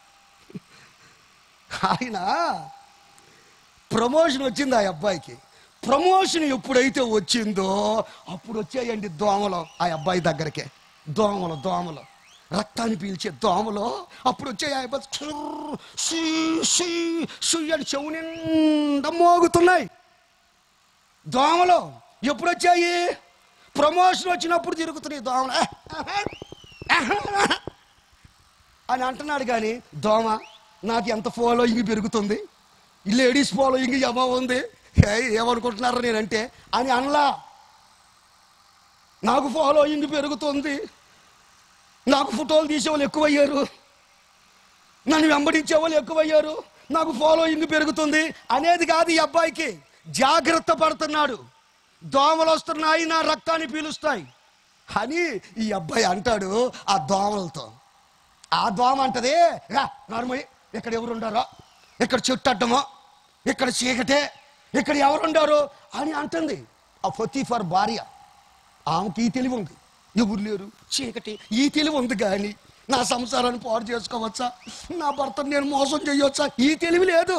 ఆయన ప్రమోషన్ వచ్చింది ఆ అబ్బాయికి ప్రమోషన్ ఎప్పుడైతే వచ్చిందో అప్పుడు వచ్చాయండి దోమలు ఆ అబ్బాయి దగ్గరకే దోమలు దోమలు రక్తాన్ని పీల్చే దోమలు అప్పుడు వచ్చాయి ఆ అబ్బాయి చుర్ర్, షీ, షీ, షీ అని చెవు నిండా మోగుతున్నాయి దోమలు ఎప్పుడు వచ్చాయి ప్రమోషన్ వచ్చినప్పుడు తిరుగుతున్నాయి దోమలు అని అంటున్నాడు కానీ దోమ నాకు ఎంత ఫాలోయింగ్ పెరుగుతుంది ఈ లేడీస్ ఫాలోయింగ్ ఏమో ఉంది ఏ, ఏమనుకుంటున్నారు నేనంటే అని అనలా నాకు ఫాలోయింగ్ పెరుగుతుంది నాకు ఫోటోలు తీసేవాళ్ళు ఎక్కువయ్యారు నన్ను వెంబడించే వాళ్ళు ఎక్కువయ్యారు నాకు ఫాలోయింగ్ పెరుగుతుంది అనేది కాదు ఈ అబ్బాయికి జాగ్రత్త పడుతున్నాడు దోమలు వస్తున్నాయి నా రక్తాన్ని పీలుస్తాయి అని ఈ అబ్బాయి అంటాడు ఆ దోమలతో ఆ దోమ అంటది రా నార్మల్ ఇక్కడ ఎవరు ఉండారో ఇక్కడ చెట్టు అడ్డమో ఇక్కడ చీకటే ఇక్కడ ఎవరు ఉండారు అని అంటుంది ఆ ఫర్ భార్య ఆమెకి ఈ తెలివి ఉంది ఎవరు లేరు చీకటి ఈ తెలివి ఉంది కానీ నా సంసారాన్ని పాడు చేసుకోవచ్చా నా భర్తను నేను మోసం చేయవచ్చా ఈ తెలివి లేదు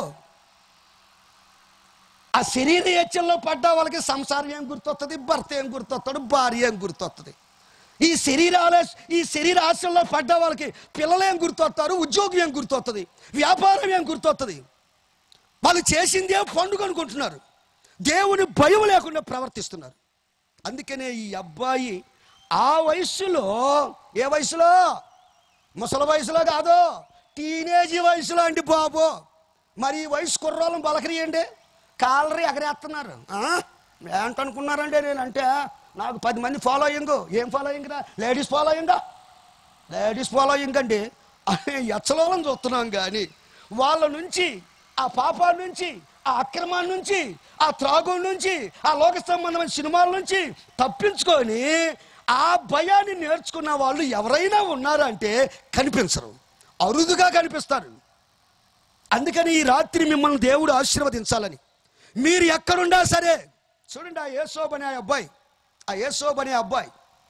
ఆ శరీర యచ్చల్లో పడ్డ వాళ్ళకి సంసారం ఏం గుర్తొస్తుంది భర్త ఏం గుర్తొస్తాడు భార్య ఏం గుర్తొస్తుంది ఈ శరీరాల ఈ శరీర ఆశల్లో పడ్డ వాళ్ళకి పిల్లలు ఏం గుర్తొస్తారు ఉద్యోగం ఏం గుర్తొస్తుంది వ్యాపారం ఏం గుర్తొస్తుంది వాళ్ళు చేసిందే పండుగ అనుకుంటున్నారు దేవుని భయం లేకుండా ప్రవర్తిస్తున్నారు అందుకనే ఈ అబ్బాయి ఆ వయస్సులో ఏ వయసులో ముసలి వయసులో కాదు టీనేజీ వయసులో అండి బాబు మరి ఈ వయసు కుర్రాలను బలకరియండి కాలరీ ఎగరేస్తున్నారు ఆ? ఏంటనుకున్నారండి నేనంటే నాకు పది మంది ఫాలోయింగ్ ఏం ఫాలోయింగ్ రా లేడీస్ ఫాలోయింగా లేడీస్ ఫాలోయింగ్ అండి ఎచ్చలోలం చూస్తున్నాం కానీ వాళ్ళ నుంచి ఆ పాపాల నుంచి ఆ అక్రమాల నుంచి ఆ త్రాగు నుంచి ఆ లోక సంబంధమైన సినిమాల నుంచి తప్పించుకొని ఆ భయాన్ని నేర్చుకున్న వాళ్ళు ఎవరైనా ఉన్నారంటే కనిపించరు అరుదుగా కనిపిస్తారు అందుకని ఈ రాత్రి మిమ్మల్ని దేవుడు ఆశీర్వదించాలని మీరు ఎక్కడున్నా సరే చూడండి ఆ యేసోబ్ అనే ఆ అబ్బాయి ఆ యేసోబ్ అనే అబ్బాయి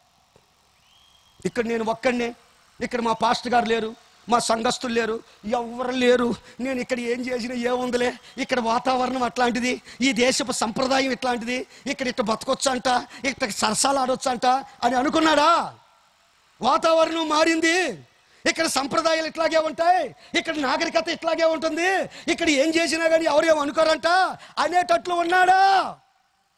ఇక్కడ నేను ఒక్కడినే ఇక్కడ మా పాస్టర్ గారు లేరు మా సంఘస్థులు లేరు ఎవరు లేరు నేను ఇక్కడ ఏం చేసినా ఏముందిలే ఇక్కడ వాతావరణం అట్లాంటిది ఈ దేశపు సంప్రదాయం ఇట్లాంటిది ఇక్కడ ఇట్ట బతకొచ్చంట ఇక్కడ సరసాలు ఆడొచ్చంట అని అనుకున్నాడా వాతావరణం మారింది ఇక్కడ సంప్రదాయాలు ఇట్లాగే ఉంటాయి ఇక్కడ నాగరికత ఇట్లాగే ఉంటుంది ఇక్కడ ఏం చేసినా కానీ ఎవరేం అనుకోరంట అనేటట్లు ఉన్నాడా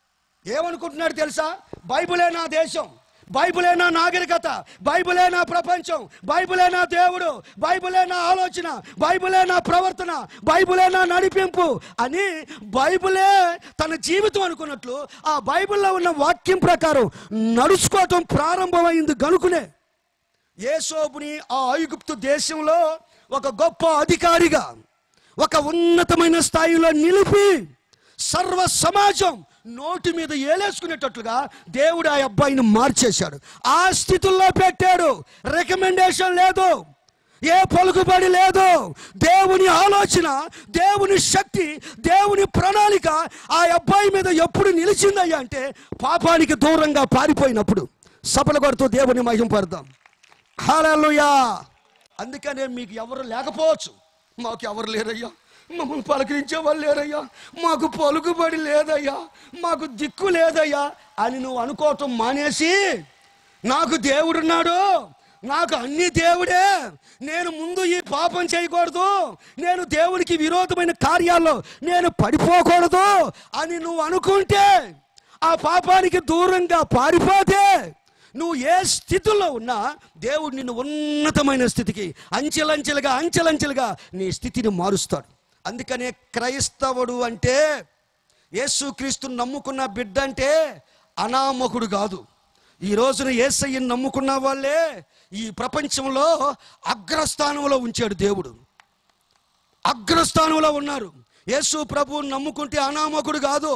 ఏమనుకుంటున్నాడు తెలుసా బైబిలే నా దేశం బైబిలే నా నాగరికత బైబిలే నా ప్రపంచం బైబిలే నా దేవుడు బైబిలే నా ఆలోచన బైబిలే నా ప్రవర్తన బైబిలే నా నడిపింపు అని బైబిలే తన జీవితం అనుకున్నట్లు ఆ బైబిల్లో ఉన్న వాక్యం ప్రకారం నడుచుకోవటం ప్రారంభమైంది గనుకునే యేసోబుని ఆ ఐగుప్తు దేశంలో ఒక గొప్ప అధికారిగా ఒక ఉన్నతమైన స్థాయిలో నిలిపి సర్వ సమాజం నోటి మీద ఏలేసుకునేటట్లుగా దేవుడు ఆ అబ్బాయిని మార్చేశాడు ఆ స్థితుల్లో పెట్టాడు రికమెండేషన్ లేదు ఏ పలుకుబడి లేదు దేవుని ఆలోచన దేవుని శక్తి దేవుని ప్రణాళిక ఆ అబ్బాయి మీద ఎప్పుడు నిలిచిందయ్యా అంటే పాపానికి దూరంగా పారిపోయినప్పుడు సఫల కొడుతూ దేవుని మహిం పడదాం హాలూయా అందుకనే మీకు ఎవరు లేకపోవచ్చు మాకు ఎవరు లేరయ్యా మమ్మల్ని పలకరించే వాళ్ళు లేరయ్యా మాకు పలుకుబడి లేదయ్యా మాకు దిక్కు లేదయ్యా అని నువ్వు అనుకోవటం మానేసి నాకు దేవుడున్నాడు నాకు అన్ని దేవుడే నేను ముందు ఈ పాపం చేయకూడదు నేను దేవునికి విరోధమైన కార్యాల్లో నేను పడిపోకూడదు అని నువ్వు అనుకుంటే ఆ పాపానికి దూరంగా పారిపోతే నువ్వు ఏ స్థితిలో ఉన్నా దేవుడు నిన్ను ఉన్నతమైన స్థితికి అంచెలంచెలుగా అంచెలంచెలుగా నీ స్థితిని మారుస్తాడు అందుకనే క్రైస్తవుడు అంటే యేసుక్రీస్తుని నమ్ముకున్న బిడ్డ అంటే అనామకుడు కాదు ఈ రోజున ఏసయ్యని నమ్ముకున్న వాళ్ళే ఈ ప్రపంచంలో అగ్రస్థానంలో ఉంచాడు దేవుడు అగ్రస్థానంలో ఉన్నారు యేసు ప్రభువుని నమ్ముకుంటే అనామకుడు కాదు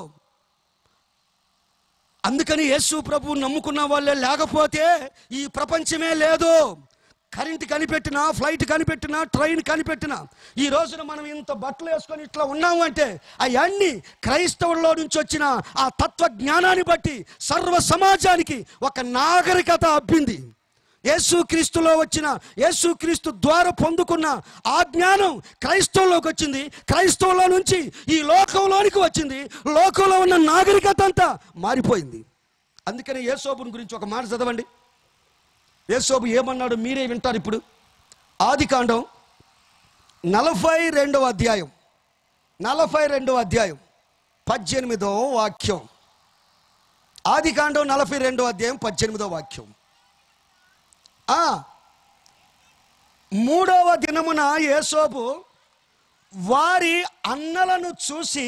అందుకని యేసు ప్రభు నమ్ముకున్న వాళ్ళే లేకపోతే ఈ ప్రపంచమే లేదు కరెంట్ కనిపెట్టినా ఫ్లైట్ కనిపెట్టినా ట్రైన్ కనిపెట్టినా ఈ రోజున మనం ఇంత బట్టలు వేసుకొని ఇట్లా ఉన్నాము అంటే అవన్నీ క్రైస్తవుల్లో నుంచి వచ్చిన ఆ తత్వ జ్ఞానాన్ని బట్టి సర్వ సమాజానికి ఒక నాగరికత అబ్బింది యేసుక్రీస్తులో వచ్చిన యేసుక్రీస్తు ద్వారా పొందుకున్న ఆ జ్ఞానం క్రైస్తవంలోకి వచ్చింది క్రైస్తవంలో నుంచి ఈ లోకంలోనికి వచ్చింది లోకంలో ఉన్న నాగరికత అంతా మారిపోయింది అందుకని యేసోబుని గురించి ఒక మాట చదవండి యేసోబు ఏమన్నాడు మీరే వింటారు ఇప్పుడు ఆది కాండం నలభై రెండవ అధ్యాయం నలభై రెండవ అధ్యాయం పద్దెనిమిదవ వాక్యం ఆది కాండం నలభై రెండవ అధ్యాయం పద్దెనిమిదవ వాక్యం ఆ, మూడవ దినమున యేసోబు వారి అన్నలను చూసి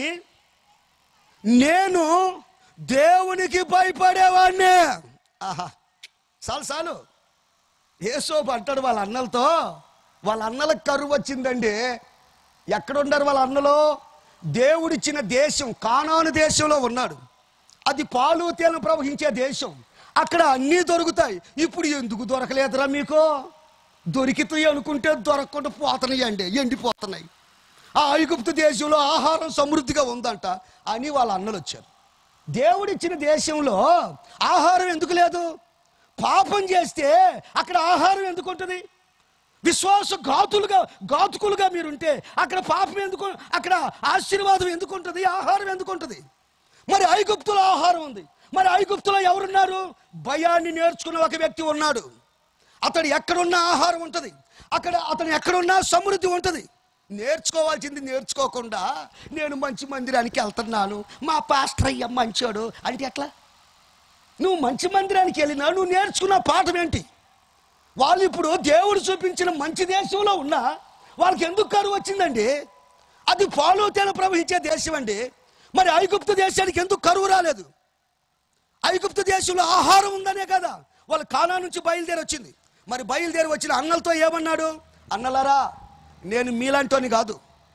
నేను దేవునికి భయపడేవాడిని ఆహా చాలు చాలు యేసోబు అంటాడు వాళ్ళ అన్నలతో వాళ్ళ అన్నలకు కరువు వచ్చిందండి ఎక్కడున్నారు వాళ్ళ అన్నలు దేవుడిచ్చిన దేశం కానాను దేశంలో ఉన్నాడు అది పాలు తేనె ప్రవహించే దేశం అక్కడ అన్నీ దొరుకుతాయి ఇప్పుడు ఎందుకు దొరకలేదురా మీకు దొరికితాయి అనుకుంటే దొరకకుండా పోతున్నాయండి ఎండిపోతున్నాయి ఆ ఐగుప్తు దేశంలో ఆహారం సమృద్ధిగా ఉందంట అని వాళ్ళ అన్నలు వచ్చారు దేవుడిచ్చిన దేశంలో ఆహారం ఎందుకు లేదు పాపం చేస్తే అక్కడ ఆహారం ఎందుకు ఉంటుంది విశ్వాస ఘాతులుగా ఘాతుకులుగా మీరుంటే అక్కడ పాపం ఎందుకు అక్కడ ఆశీర్వాదం ఎందుకు ఉంటుంది ఆహారం ఎందుకు ఉంటుంది మరి ఐగుప్తులో ఆహారం ఉంది మరి ఐగుప్తులో ఎవరున్నారు భయాన్ని నేర్చుకున్న ఒక వ్యక్తి ఉన్నాడు అతడు ఎక్కడున్నా ఆహారం ఉంటుంది అక్కడ అతను ఎక్కడున్నా సమృద్ధి ఉంటుంది నేర్చుకోవాల్సింది నేర్చుకోకుండా నేను మంచి మందిరానికి వెళ్తున్నాను మా పాస్టర్ అయ్య మంచోడు అంటే ఎట్లా నువ్వు మంచి మందిరానికి వెళ్ళినా నువ్వు నేర్చుకున్న పాఠం ఏంటి వాళ్ళు ఇప్పుడు దేవుడు చూపించిన మంచి దేశంలో ఉన్నా వాళ్ళకి ఎందుకు కరువు వచ్చిందండి అది పాలు తేనె ప్రవహించే దేశం అండి మరి ఐగుప్తు దేశానికి ఎందుకు కరువు రాలేదు ఐగుప్తు దేశంలో ఆహారం ఉందనే కదా వాళ్ళు కానా నుంచి బయలుదేరి వచ్చింది మరి బయలుదేరి వచ్చిన అన్నలతో ఏమన్నాడు అన్నలారా నేను మీలాంటోని కాదు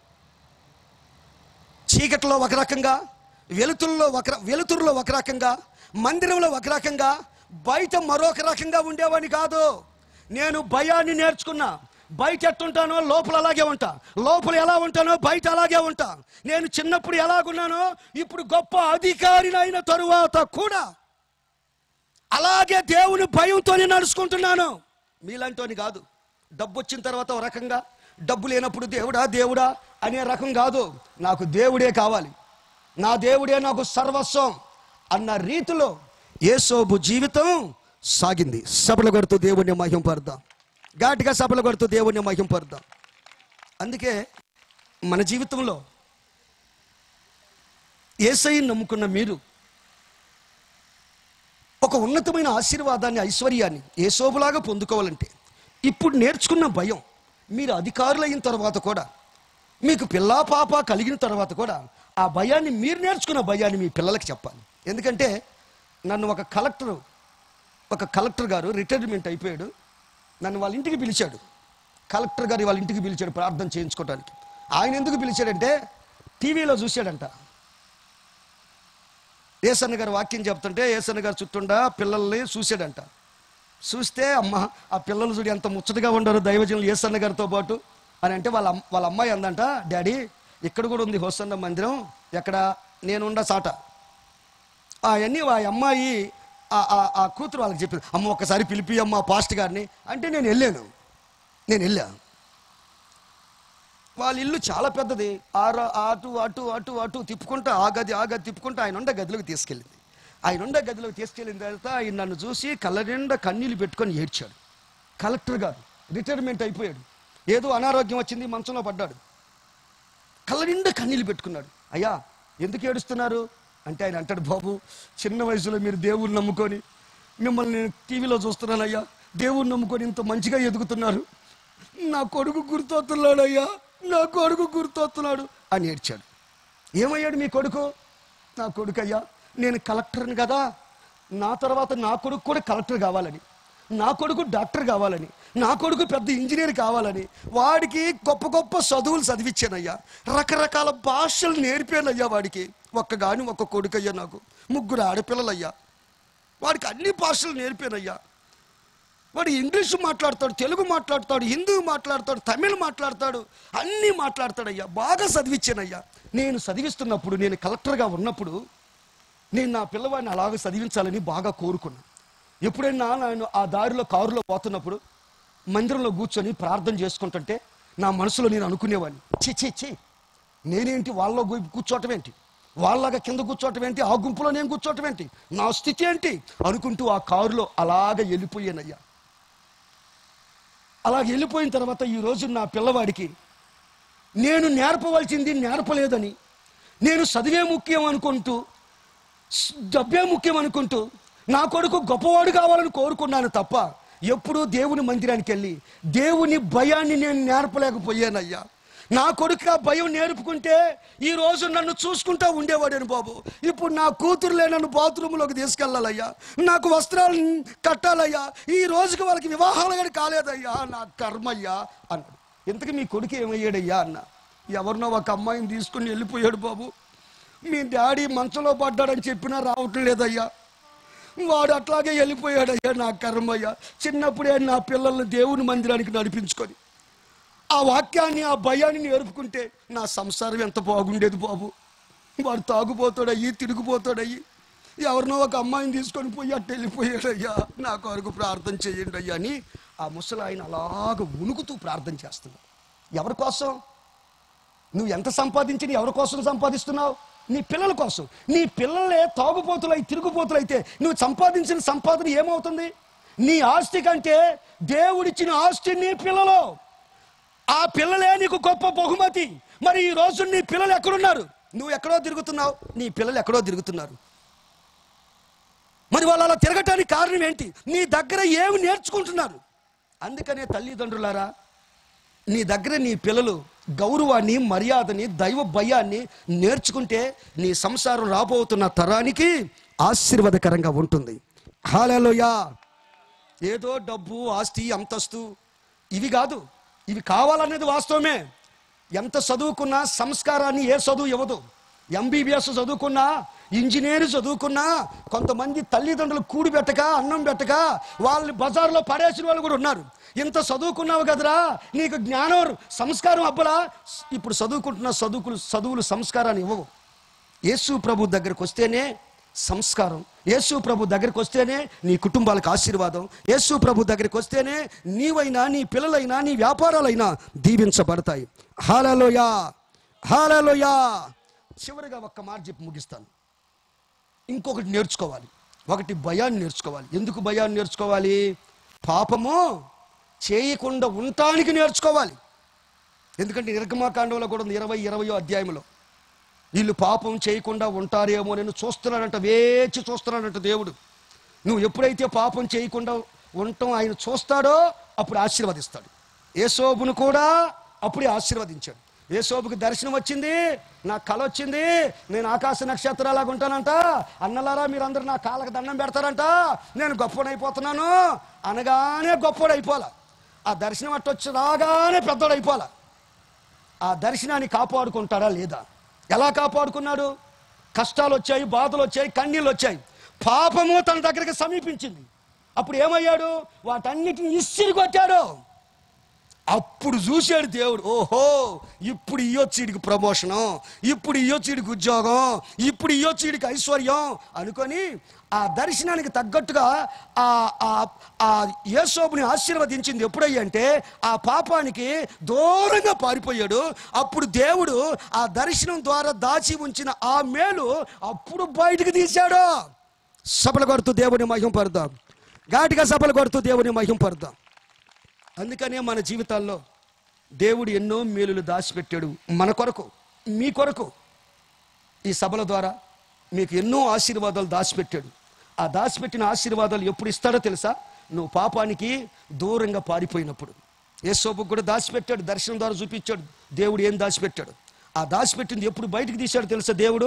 చీకట్లో ఒక రకంగా వెలుతురులో ఒక ర- వెలుతురులో ఒక రకంగా మందిరంలో ఒక రకంగా బయట మరొక రకంగా ఉండేవాడిని కాదు నేను భయాన్ని నేర్చుకున్నా బయట ఎట్టుంటానో లోపల అలాగే ఉంటా లోపల ఎలా ఉంటానో బయట అలాగే ఉంటా నేను చిన్నప్పుడు ఎలాగున్నానో ఇప్పుడు గొప్ప అధికారిని అయిన తరువాత కూడా అలాగే దేవుని భయంతోనే నడుచుకుంటున్నాను మీలాంటోని కాదు డబ్బు వచ్చిన తర్వాత ఒక రకంగా డబ్బు లేనప్పుడు దేవుడా దేవుడా అనే రకం కాదు నాకు దేవుడే కావాలి నా దేవుడే నాకు సర్వస్వం అన్న రీతిలో యేసోబు జీవితం సాగింది సభలు కొడుతూ దేవుణ్ణి మహింపడదాం ఘాటుగా సభలు కొడుతూ దేవుణ్ణి మహింపడదాం అందుకే మన జీవితంలో ఏసైని నమ్ముకున్న మీరు ఒక ఉన్నతమైన ఆశీర్వాదాన్ని ఐశ్వర్యాన్ని ఏసోబులాగా పొందుకోవాలంటే ఇప్పుడు నేర్చుకున్న భయం మీరు అధికారులైన తర్వాత కూడా మీకు పిల్లా పాప కలిగిన తర్వాత కూడా ఆ భయాన్ని మీరు నేర్చుకున్న భయాన్ని మీ పిల్లలకి చెప్పాలి ఎందుకంటే నన్ను ఒక కలెక్టర్ ఒక కలెక్టర్ గారు రిటైర్మెంట్ అయిపోయాడు నన్ను వాళ్ళ ఇంటికి పిలిచాడు కలెక్టర్ గారు వాళ్ళ ఇంటికి పిలిచాడు ప్రార్థన చేయించుకోవడానికి ఆయన ఎందుకు పిలిచాడంటే టీవీలో చూశాడంట ఏసన్న గారు వాక్యం చెప్తుంటే ఏసన్న గారు చుట్టుండా పిల్లల్ని చూశాడంట చూస్తే అమ్మ ఆ పిల్లలు చూడి ఎంత ముచ్చటగా ఉండరు దైవజనులు ఏసన్న గారితో పాటు అని అంటే వాళ్ళ అమ్- వాళ్ళ అమ్మాయి అందంట డాడీ ఇక్కడ కూడా ఉంది హోసన్న మందిరం ఎక్కడ నేనుండ సాట అవన్నీ ఆ అమ్మాయి ఆ- ఆ- ఆ కూతురు వాళ్ళకి చెప్పింది అమ్మ ఒక్కసారి పిలిపి అమ్మ పాస్ట్ గారిని అంటే నేను వెళ్ళాను నేను వెళ్ళా వాళ్ళ ఇల్లు చాలా పెద్దది ఆర అటు అటు అటు అటు తిప్పుకుంటూ ఆ గది ఆ గది తిప్పుకుంటూ ఆయన ఉండే గదిలోకి తీసుకెళ్ళింది ఆయన ఉండే గదిలోకి తీసుకెళ్ళిన తర్వాత ఆయన నన్ను చూసి కళ్ళ నిండా కన్నీళ్ళు పెట్టుకొని ఏడ్చాడు కలెక్టర్ గారు రిటైర్మెంట్ అయిపోయాడు ఏదో అనారోగ్యం వచ్చింది మంచంలో పడ్డాడు కళ్ళ నిండా కన్నీళ్ళు పెట్టుకున్నాడు అయ్యా ఎందుకు ఏడుస్తున్నారు అంటే ఆయన అంటాడు బాబు చిన్న వయసులో మీరు దేవుణ్ణి నమ్ముకొని మిమ్మల్ని నేను టీవీలో చూస్తున్నాను అయ్యా దేవుణ్ణి నమ్ముకొని ఇంత మంచిగా ఎదుగుతున్నారు నా కొడుకు గుర్తొస్తున్నాడు అయ్యా నా కొడుకు గుర్తొస్తున్నాడు అని ఏడ్చాడు ఏమయ్యాడు మీ కొడుకు నా కొడుకు అయ్యా నేను కలెక్టర్ని కదా నా తర్వాత నా కొడుకు కూడా కలెక్టర్ కావాలని నా కొడుకు డాక్టర్ కావాలని నా కొడుకు పెద్ద ఇంజనీర్ కావాలని వాడికి గొప్ప గొప్ప చదువులు చదివించానయ్యా రకరకాల భాషలు నేర్పానయ్యా వాడికి ఒక్క గాని ఒక్క కొడుకు అయ్యా నాకు ముగ్గురు ఆడపిల్లలయ్యా వాడికి అన్ని భాషలు నేర్పానయ్యా వాడు ఇంగ్లీష్ మాట్లాడతాడు తెలుగు మాట్లాడతాడు హిందీ మాట్లాడతాడు తమిళ్ మాట్లాడతాడు అన్నీ మాట్లాడతాడయ్యా బాగా చదివించానయ్యా నేను చదివిస్తున్నప్పుడు నేను కలెక్టర్గా ఉన్నప్పుడు నేను నా పిల్లవాడిని అలాగ చదివించాలని బాగా కోరుకున్నా ఎప్పుడైనా నేను ఆ దారిలో కారులో పోతున్నప్పుడు మందిరంలో కూర్చొని ప్రార్థన చేసుకుంటుంటే నా మనసులో నేను అనుకునేవాడిని ఛీ ఛీ ఛీ నేనేంటి వాళ్ళలో పోయి కూర్చోవటం ఏంటి వాళ్ళగా కింద కూర్చోవటం ఏంటి ఆ గుంపులో నేను కూర్చోవటం ఏంటి నా స్థితి ఏంటి అనుకుంటూ ఆ కారులో అలాగ వెళ్ళిపోయానయ్యా అలాగ వెళ్ళిపోయిన తర్వాత ఈ రోజు నా పిల్లవాడికి నేను నేర్పవలసింది నేర్పలేదని నేను చదివే ముఖ్యం అనుకుంటూ స్- డబ్బే ముఖ్యం అనుకుంటూ నా కొడుకు గొప్పవాడు కావాలని కోరుకున్నాను తప్ప ఎప్పుడూ దేవుని మందిరానికి వెళ్ళి దేవుని భయాన్ని నేను నేర్పలేకపోయానయ్యా నా కొడుకు ఆ భయం నేర్పుకుంటే ఈ రోజు నన్ను చూసుకుంటా ఉండేవాడని బాబు ఇప్పుడు నా కూతురులే నన్ను బాత్రూంలోకి తీసుకెళ్ళాలయ్యా నాకు వస్త్రాలు కట్టాలయ్యా ఈ రోజుకి వాళ్ళకి వివాహాలు కానీ కాలేదయ్యా నా కర్మయ్యా అన్నాడు ఇంతకీ మీ కొడుకు ఏమయ్యాడయ్యా అన్న ఎవరినో ఒక అమ్మాయిని తీసుకుని వెళ్ళిపోయాడు బాబు మీ డాడీ మంచంలో పడ్డాడని చెప్పినా రావటం లేదయ్యా వాడు అట్లాగే వెళ్ళిపోయాడయ్యా నా కర్మయ్య చిన్నప్పుడే నా పిల్లల్ని దేవుని మందిరానికి నడిపించుకొని ఆ వాక్యాన్ని ఆ భయాన్ని నేర్పుకుంటే నా సంసారం ఎంత బాగుండేది బాబు వాడు తాగుపోతాడయ్యి తిరిగిపోతాడయ్యి ఎవరినో ఒక అమ్మాయిని తీసుకొని పోయి అట్ట వెళ్ళిపోయాడయ్యా నా కొరకు ప్రార్థన చేయండి అయ్యా అని ఆ ముసలాయన అలాగ ఉణుకుతూ ప్రార్థన చేస్తున్నాడు ఎవరి కోసం నువ్వు ఎంత సంపాదించి నీ ఎవరి కోసం సంపాదిస్తున్నావు నీ పిల్లల కోసం నీ పిల్లలే తాగుపోతులై తిరుగుపోతులైతే నువ్వు సంపాదించిన సంపాదన ఏమవుతుంది నీ ఆస్తి కంటే దేవుడిచ్చిన ఆస్తి నీ పిల్లలు ఆ పిల్లలే నీకు గొప్ప బహుమతి మరి ఈ రోజు నీ పిల్లలు ఎక్కడున్నారు నువ్వు ఎక్కడో తిరుగుతున్నావు నీ పిల్లలు ఎక్కడో తిరుగుతున్నారు మరి వాళ్ళు అలా తిరగటానికి కారణం ఏంటి నీ దగ్గర ఏమి నేర్చుకుంటున్నారు అందుకనే తల్లిదండ్రులారా నీ దగ్గర నీ పిల్లలు గౌరవాన్ని మర్యాదని దైవ భయాన్ని నేర్చుకుంటే నీ సంసారం రాబోతున్న తరానికి ఆశీర్వాదకరంగా ఉంటుంది హాలలోయా ఏదో డబ్బు ఆస్తి అంతస్తు ఇవి కాదు ఇవి కావాలనేది వాస్తవమే ఎంత చదువుకున్నా సంస్కారాన్ని ఏ చదువు ఇవ్వదు ఎంబీబీఎస్ చదువుకున్నా ఇంజనీర్ చదువుకున్నా కొంతమంది తల్లిదండ్రులు కూడి పెట్టక అన్నం పెట్టక వాళ్ళని బజార్లో పడేసిన వాళ్ళు కూడా ఉన్నారు ఇంత చదువుకున్నావు కదరా నీకు జ్ఞానం సంస్కారం అబ్బలా ఇప్పుడు చదువుకుంటున్న చదువుకులు చదువులు సంస్కారాన్ని ఇవ్వవు యేసు ప్రభు దగ్గరకు వస్తేనే సంస్కారం యేసు ప్రభు దగ్గరికి వస్తేనే నీ కుటుంబాలకు ఆశీర్వాదం యేసు ప్రభు దగ్గరికి వస్తేనే నీవైనా నీ పిల్లలైనా నీ వ్యాపారాలైనా దీవించబడతాయి హాలలోయా హాలలోయా చివరిగా ఒక్క మాట చెప్పి ముగిస్తాను ఇంకొకటి నేర్చుకోవాలి ఒకటి భయాన్ని నేర్చుకోవాలి ఎందుకు భయాన్ని నేర్చుకోవాలి పాపము చేయకుండా ఉండటానికి నేర్చుకోవాలి ఎందుకంటే నిర్గమాకాండంలో కూడా ఉంది ఇరవై ఇరవయో అధ్యాయంలో వీళ్ళు పాపం చేయకుండా ఉంటారేమో నేను చూస్తున్నాడంట వేచి చూస్తున్నాడంట దేవుడు నువ్వు ఎప్పుడైతే పాపం చేయకుండా ఉండటం ఆయన చూస్తాడో అప్పుడు ఆశీర్వదిస్తాడు ఏసోబును కూడా అప్పుడే ఆశీర్వదించాడు ఏసోబుకి దర్శనం వచ్చింది నా కళ వచ్చింది నేను ఆకాశ నక్షత్రాలాగా ఉంటానంట అన్నలారా మీరందరూ నా కాళ్ళకి దండం పెడతారంట నేను గొప్పడైపోతున్నాను అనగానే గొప్పడైపోలా ఆ దర్శనం అట్టొచ్చి రాగానే పెద్దోడైపోలా ఆ దర్శనాన్ని కాపాడుకుంటాడా లేదా ఎలా కాపాడుకున్నాడు కష్టాలు వచ్చాయి బాధలు వచ్చాయి కన్నీళ్ళు వచ్చాయి పాపము తన దగ్గరికి సమీపించింది అప్పుడు ఏమయ్యాడు వాటన్నిటిని ఇసిరి కొట్టాడు అప్పుడు చూశాడు దేవుడు ఓహో ఇప్పుడు ఇయ్యొచ్చు వీడికి ప్రమోషను ఇప్పుడు ఇయ్యొచ్చు వీడికి ఉద్యోగం ఇప్పుడు ఇయ్యొచ్చు వీడికి ఐశ్వర్యం అనుకొని ఆ దర్శనానికి తగ్గట్టుగా ఆ ఆ ఆ యేసోబుని ఆశీర్వదించింది ఎప్పుడయ్యంటే ఆ పాపానికి దూరంగా పారిపోయాడు అప్పుడు దేవుడు ఆ దర్శనం ద్వారా దాచి ఉంచిన ఆ మేలు అప్పుడు బయటికి తీశాడు సభలు కొడుతూ దేవుని మహిం పరుద్దాం ఘాటిగా సభలు కొడుతూ దేవుని మహిం పరుద్దాం అందుకనే మన జీవితాల్లో దేవుడు ఎన్నో మేలులు దాచిపెట్టాడు మన కొరకు మీ కొరకు ఈ సభల ద్వారా మీకు ఎన్నో ఆశీర్వాదాలు దాచిపెట్టాడు ఆ దాచిపెట్టిన ఆశీర్వాదాలు ఎప్పుడు ఇస్తాడో తెలుసా నువ్వు పాపానికి దూరంగా పారిపోయినప్పుడు యేసోపుకు కూడా దాచిపెట్టాడు దర్శనం ద్వారా చూపించాడు దేవుడు ఏం దాచిపెట్టాడు ఆ దాచిపెట్టింది ఎప్పుడు బయటికి తీశాడు తెలుసా దేవుడు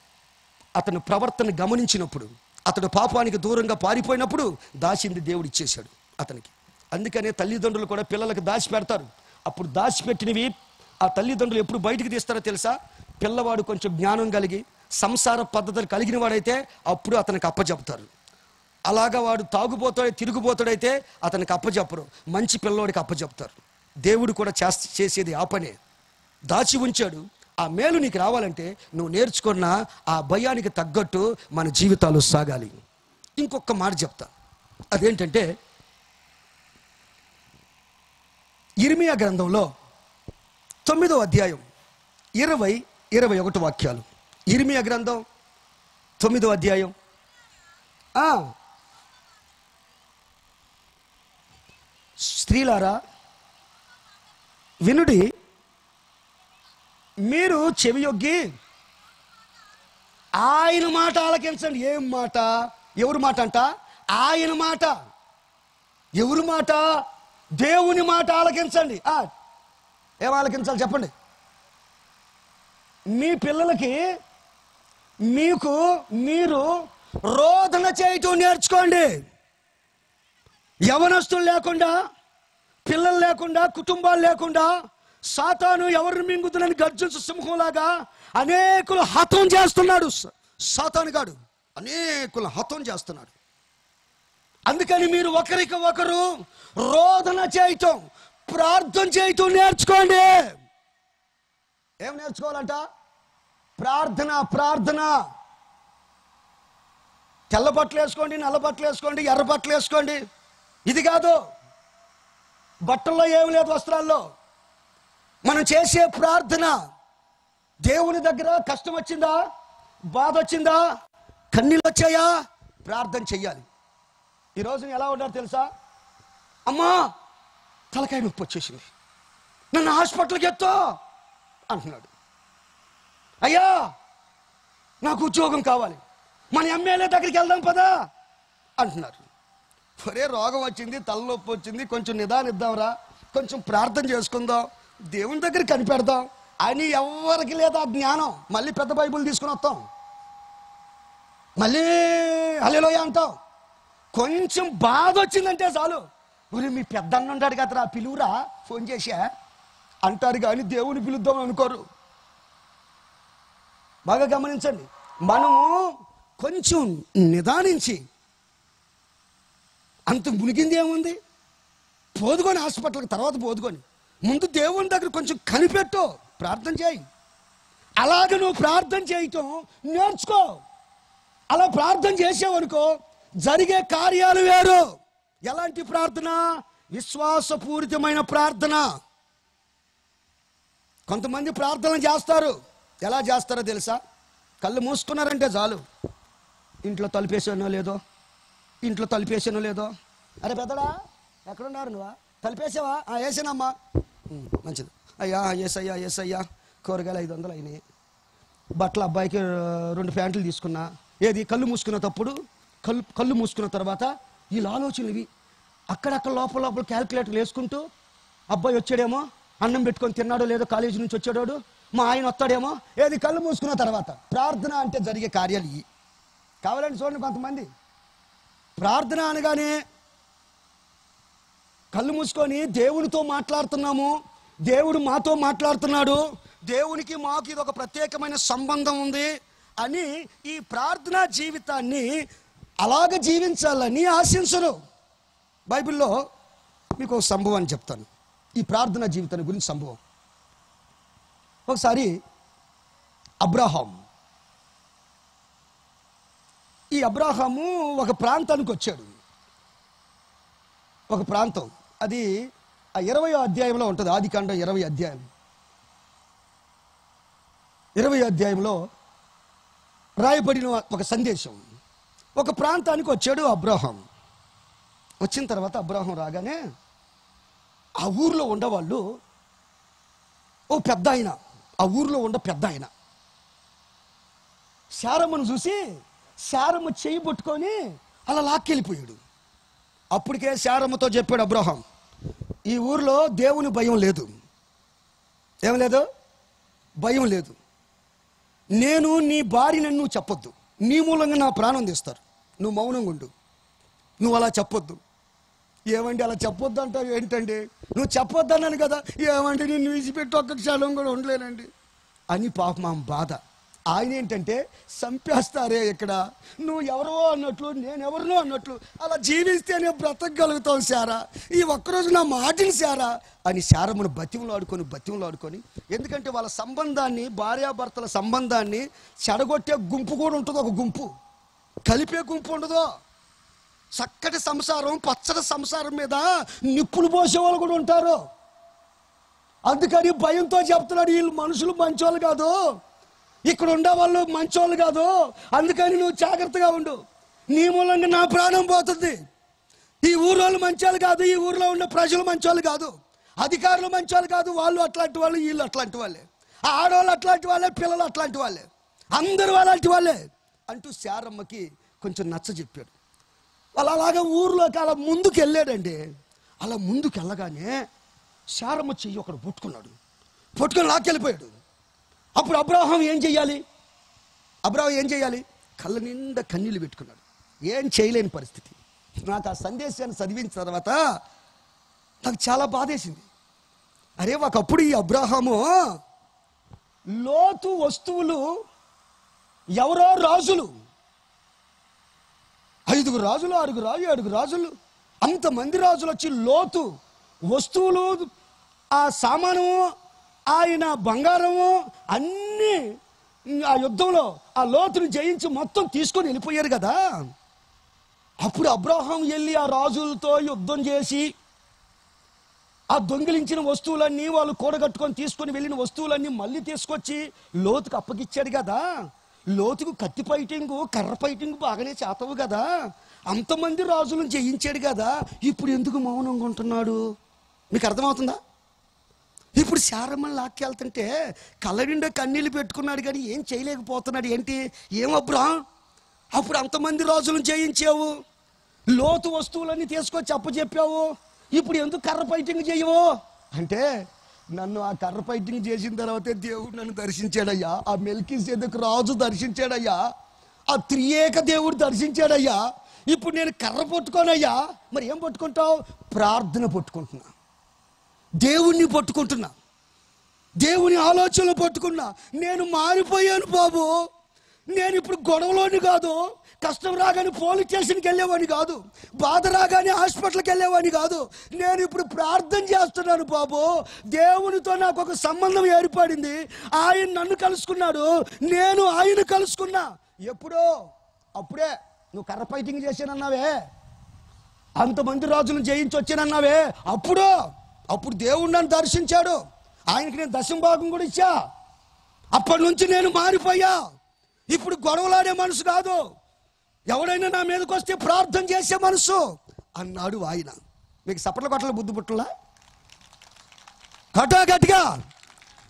అతని ప్రవర్తన గమనించినప్పుడు అతడు పాపానికి దూరంగా పారిపోయినప్పుడు దాచింది దేవుడు ఇచ్చేశాడు అతనికి అందుకనే తల్లిదండ్రులు కూడా పిల్లలకు దాచి పెడతారు అప్పుడు దాచిపెట్టినవి ఆ తల్లిదండ్రులు ఎప్పుడు బయటికి తీస్తారో తెలుసా పిల్లవాడు కొంచెం జ్ఞానం కలిగి సంసార పద్ధతులు కలిగిన వాడైతే అప్పుడు అతనికి అప్పచెప్తారు అలాగా వాడు తాగుబోతాడు తిరుగుబోతాడైతే అతనికి అప్పచెప్పరు మంచి పిల్లోడికి అప్పచెప్తారు దేవుడు కూడా చేస్ చేసేది ఆ పనే దాచి ఉంచాడు ఆ మేలు నీకు రావాలంటే నువ్వు నేర్చుకున్న ఆ భయానికి తగ్గట్టు మన జీవితాలు సాగాలి ఇంకొక మాట చెప్తా అదేంటంటే ఇర్మియా గ్రంథంలో తొమ్మిదో అధ్యాయం ఇరవై ఇరవై ఒకటి వాక్యాలు ఇర్మియా గ్రంథం తొమ్మిదో అధ్యాయం ఆ, స్త్రీలారా వినుడి మీరు చెవియొగ్గి ఆయన మాట ఆలకించండి ఏం మాట ఎవరి మాట అంట ఆయన మాట ఎవరి మాట దేవుని మాట ఆలకించండి ఆ, ఏం ఆలకించాలి చెప్పండి మీ పిల్లలకి మీకు మీరు రోదన చేయటం నేర్చుకోండి యవనస్తులు లేకుండా పిల్లలు లేకుండా కుటుంబాలు లేకుండా సాతాను ఎవరిని మింగుతుందని గర్జించు సింహంలాగా అనేకులు హతం చేస్తున్నాడు స- సాతాను గాడు అనేకులు హతం చేస్తున్నాడు అందుకని మీరు ఒకరికి ఒకరు రోదన చేయటం ప్రార్థన చేయటం నేర్చుకోండి ఏం నేర్చుకోవాలంట ప్రార్థన ప్రార్థన తెల్ల బట్టలు వేసుకోండి నల్ల బట్టలు వేసుకోండి ఎర్ర బట్టలు వేసుకోండి ఇది కాదు బట్టల్లో ఏమి లేదు వస్త్రాల్లో మనం చేసే ప్రార్థన దేవుని దగ్గర కష్టం వచ్చిందా బాధ వచ్చిందా కన్నీళ్ళు వచ్చాయా ప్రార్థన చెయ్యాలి ఈరోజు ఎలా ఉన్నారు తెలుసా అమ్మా తలకాయ నొప్పి వచ్చేసింది నన్ను హాస్పిటల్కి ఎత్తో అంటున్నాడు అయ్యా నాకు ఉద్యోగం కావాలి మన ఎమ్మెల్యే దగ్గరికి వెళ్దాం పదా అంటున్నారు ఒరే రోగం వచ్చింది తలనొప్పి వచ్చింది కొంచెం నిదానిద్దాంరా కొంచెం ప్రార్థన చేసుకుందాం దేవుని దగ్గర కనిపెడదాం అని ఎవరికి లేదా జ్ఞానం మళ్ళీ పెద్ద బైబిల్ తీసుకుని వస్తాం మళ్ళీ హలేలోయ అంటాం కొంచెం బాధ వచ్చిందంటే చాలు ఊరి మీ పెద్దన్న ఉంటాడు కదరా పిలువురా ఫోన్ చేసా అంటారు కానీ దేవుని పిలుద్దాం అనుకోరు బాగా గమనించండి మనము కొంచెం నిదానించి అంత మునిగింది ఏముంది పోదుకొని హాస్పిటల్కి తర్వాత పోదుకొని ముందు దేవుని దగ్గర కొంచెం కనిపెట్టు ప్రార్థన చేయి అలాగ నువ్వు ప్రార్థన చేయటం నేర్చుకో అలా ప్రార్థన చేసావనుకో జరిగే కార్యాలు వేరు ఎలాంటి ప్రార్థన విశ్వాసపూరితమైన ప్రార్థన కొంతమంది ప్రార్థన చేస్తారు ఎలా చేస్తారో తెలుసా కళ్ళు మూసుకున్నారంటే చాలు ఇంట్లో తలుపేసానో లేదో ఇంట్లో తలుపేసానో లేదో అరే పెద్దడా ఎక్కడున్నారు నువ్వా తలుపేసావా ఆ, వేసానమ్మా ఉమ్, మంచిది అయ్యా ఎస్ అయ్యా ఎస్ అయ్యా కూరగాయలు ఐదు వందలు అయినాయి బట్టలు అబ్బాయికి ఆ, రెండు ప్యాంట్లు తీసుకున్నా ఏది కళ్ళు మూసుకున్న తప్పుడు కళ్ళు కళ్ళు మూసుకున్న తర్వాత వీళ్ళ ఆలోచనలు ఇవి అక్కడక్కడ లోపల లోపల క్యాల్కులేటర్లు వేసుకుంటూ అబ్బాయి వచ్చాడేమో అన్నం పెట్టుకొని తిన్నాడో లేదో కాలేజీ నుంచి వచ్చాడోడు మా ఆయన వస్తాడేమో ఏది కళ్ళు మూసుకున్న తర్వాత ప్రార్థన అంటే జరిగే కార్యాలు ఇవి కావాలండి చూడండి కొంతమంది ప్రార్థన అనగానే కళ్ళు మూసుకొని దేవునితో మాట్లాడుతున్నాము దేవుడు మాతో మాట్లాడుతున్నాడు దేవునికి మాకు ఇది ఒక ప్రత్యేకమైన సంబంధం ఉంది అని ఈ ప్రార్థనా జీవితాన్ని అలాగ జీవించాలని ఆశించరు బైబిల్లో మీకు ఒక సంభవాన్ని చెప్తాను ఈ ప్రార్థనా జీవితాన్ని గురించి సంభవం ఒకసారి అబ్రాహాం ఈ అబ్రాహాము ఒక ప్రాంతానికి వచ్చాడు ఒక ప్రాంతం అది ఆ ఇరవై అధ్యాయంలో ఉంటుంది ఆది కాండ ఇరవై అధ్యాయం ఇరవై అధ్యాయంలో రాయబడిన ఒక సందేశం ఒక ప్రాంతానికి వచ్చాడు అబ్రాహం వచ్చిన తర్వాత అబ్రాహం రాగానే ఆ ఊర్లో ఉండేవాళ్ళు ఓ పెద్ద ఆయన ఆ ఊర్లో ఉండ పెద్ద ఆయన శారమ్మను చూసి శారమ్మ చేయి పట్టుకొని అలా లాక్కెళ్ళిపోయాడు అప్పటికే శారమ్మతో చెప్పాడు అబ్రహాం ఈ ఊర్లో దేవుని భయం లేదు ఏం లేదు భయం లేదు నేను నీ భార్యని నువ్వు చెప్పొద్దు నీ మూలంగా నా ప్రాణం తీస్తారు నువ్వు మౌనంగా ఉండు నువ్వు అలా చెప్పొద్దు ఏమండి అలా చెప్పొద్దు అంటావు ఏంటండి నువ్వు చెప్పొద్దు అన్నాను కదా ఏమండి నేను విడిచిపెట్టి ఒక్క క్షణం కూడా ఉండలేనండి అని పాప మా బాధ ఆయన ఏంటంటే చంపేస్తారే ఇక్కడ నువ్వు ఎవరో అన్నట్లు నేను ఎవరినో అన్నట్లు అలా జీవిస్తేనే బ్రతకగలుగుతాం శారా ఈ ఒక్కరోజు నా మాటిని శారా అని శారమ్మను బతిమలు ఆడుకొని బతిమలు ఆడుకొని ఎందుకంటే వాళ్ళ సంబంధాన్ని భార్యాభర్తల సంబంధాన్ని చెడగొట్టే గుంపు కూడా ఉంటుంది ఒక గుంపు కలిపే గుంపు ఉండదు చక్కటి సంసారం పచ్చడి సంసారం మీద నిప్పులు పోసే వాళ్ళు కూడా ఉంటారు అందుకని భయంతో చెప్తున్నాడు వీళ్ళు మనుషులు మంచోళ్ళు కాదు ఇక్కడ ఉండే వాళ్ళు మంచోళ్ళు కాదు అందుకని నువ్వు జాగ్రత్తగా ఉండు నీ మూలంగా నా ప్రాణం పోతుంది ఈ ఊరోళ్ళు మంచోళ్ళు కాదు ఈ ఊర్లో ఉన్న ప్రజలు మంచోళ్ళు కాదు అధికారులు మంచోళ్ళు కాదు వాళ్ళు అట్లాంటి వాళ్ళు వీళ్ళు అట్లాంటి వాళ్ళే ఆ ఆడవాళ్ళు అట్లాంటి వాళ్ళే పిల్లలు అట్లాంటి వాళ్ళే అందరూ అలాంటి వాళ్ళే అంటూ శారమ్మకి కొంచెం నచ్చ చెప్పాడు వాళ్ళు అలాగా ఊర్లోకి అలా ముందుకు వెళ్ళాడండి అలా ముందుకు వెళ్ళగానే శారమ్మ చెయ్యి ఒకడు పట్టుకున్నాడు పట్టుకొని లాక్కెళ్ళిపోయాడు అప్పుడు అబ్రాహం ఏం చెయ్యాలి అబ్రాహం ఏం చేయాలి కళ్ళ నిండా కన్నీళ్ళు పెట్టుకున్నాడు ఏం చేయలేని పరిస్థితి నాకు ఆ సందేశాన్ని చదివిన తర్వాత నాకు చాలా బాధేసింది అరే ఒకప్పుడు ఈ అబ్రాహము లోతు వస్తువులు ఎవరో రాజులు ఐదుగురు రాజులు ఆరుగురు రాజు ఏడుగురు రాజులు అంతమంది రాజులు వచ్చి లోతు వస్తువులు ఆ సామాను ఆయన బంగారము అన్నీ ఆ యుద్ధంలో ఆ లోతుని జయించి మొత్తం తీసుకొని వెళ్ళిపోయారు కదా అప్పుడు అబ్రహాం వెళ్ళి ఆ రాజులతో యుద్ధం చేసి ఆ దొంగిలించిన వస్తువులన్నీ వాళ్ళు కూడగట్టుకొని తీసుకొని వెళ్ళిన వస్తువులన్నీ మళ్ళీ తీసుకొచ్చి లోతుకు అప్పగిచ్చాడు కదా లోతుకు కత్తి ఫైటింగ్ కర్ర ఫైటింగ్ బాగానే చేతవు కదా అంతమంది రాజులను జయించాడు కదా ఇప్పుడు ఎందుకు మౌనంగా ఉంటున్నాడు మీకు అర్థమవుతుందా ఇప్పుడు శారమ్మని లాక్కెళ్తుంటే కళ్ళ నిండా కన్నీళ్ళు పెట్టుకున్నాడు కానీ ఏం చేయలేకపోతున్నాడు ఏంటి ఏమబ్బరా అప్పుడు అంతమంది రాజులను జయించావు లోతు వస్తువులన్నీ తీసుకొచ్చి అప్పచెప్పావు ఇప్పుడు ఎందుకు కర్ర ఫైటింగ్ చేయవు అంటే నన్ను ఆ కర్ర ఫైటింగ్ చేసిన తర్వాతే దేవుడు నన్ను దర్శించాడయ్యా ఆ మెల్కి సేదకు రాజు దర్శించాడయ్యా ఆ త్రియేక దేవుడు దర్శించాడయ్యా ఇప్పుడు నేను కర్ర పట్టుకోనయ్యా మరి ఏం పట్టుకుంటావు ప్రార్థన పట్టుకుంటున్నా దేవుణ్ణి పట్టుకుంటున్నా దేవుని ఆలోచనలు పట్టుకున్నా నేను మారిపోయాను బాబు నేను ఇప్పుడు గొడవలోని కాదు కష్టం రాగానే పోలీస్ స్టేషన్కి వెళ్ళేవాడిని కాదు బాధ రాగానే హాస్పిటల్కి వెళ్ళేవాడిని కాదు నేను ఇప్పుడు ప్రార్థన చేస్తున్నాను బాబు దేవునితో నాకు ఒక సంబంధం ఏర్పడింది ఆయన నన్ను కలుసుకున్నాడు నేను ఆయన కలుసుకున్నా ఎప్పుడో అప్పుడే నువ్వు కర్ర ఫైటింగ్ చేశానన్నావే అంతమంది రాజులను జయించి వచ్చానన్నావే అప్పుడు అప్పుడు దేవుడు నన్ను దర్శించాడు ఆయనకి నేను దశం భాగం కూడా ఇచ్చా అప్పటి నుంచి నేను మారిపోయా ఇప్పుడు గొడవలాడే మనసు కాదు ఎవడైనా నా మీదకి వస్తే ప్రార్థన చేసే మనసు అన్నాడు ఆయన మీకు సపట్ల కొట్టలు బుద్ధి పుట్టలా కటా గట్టిగా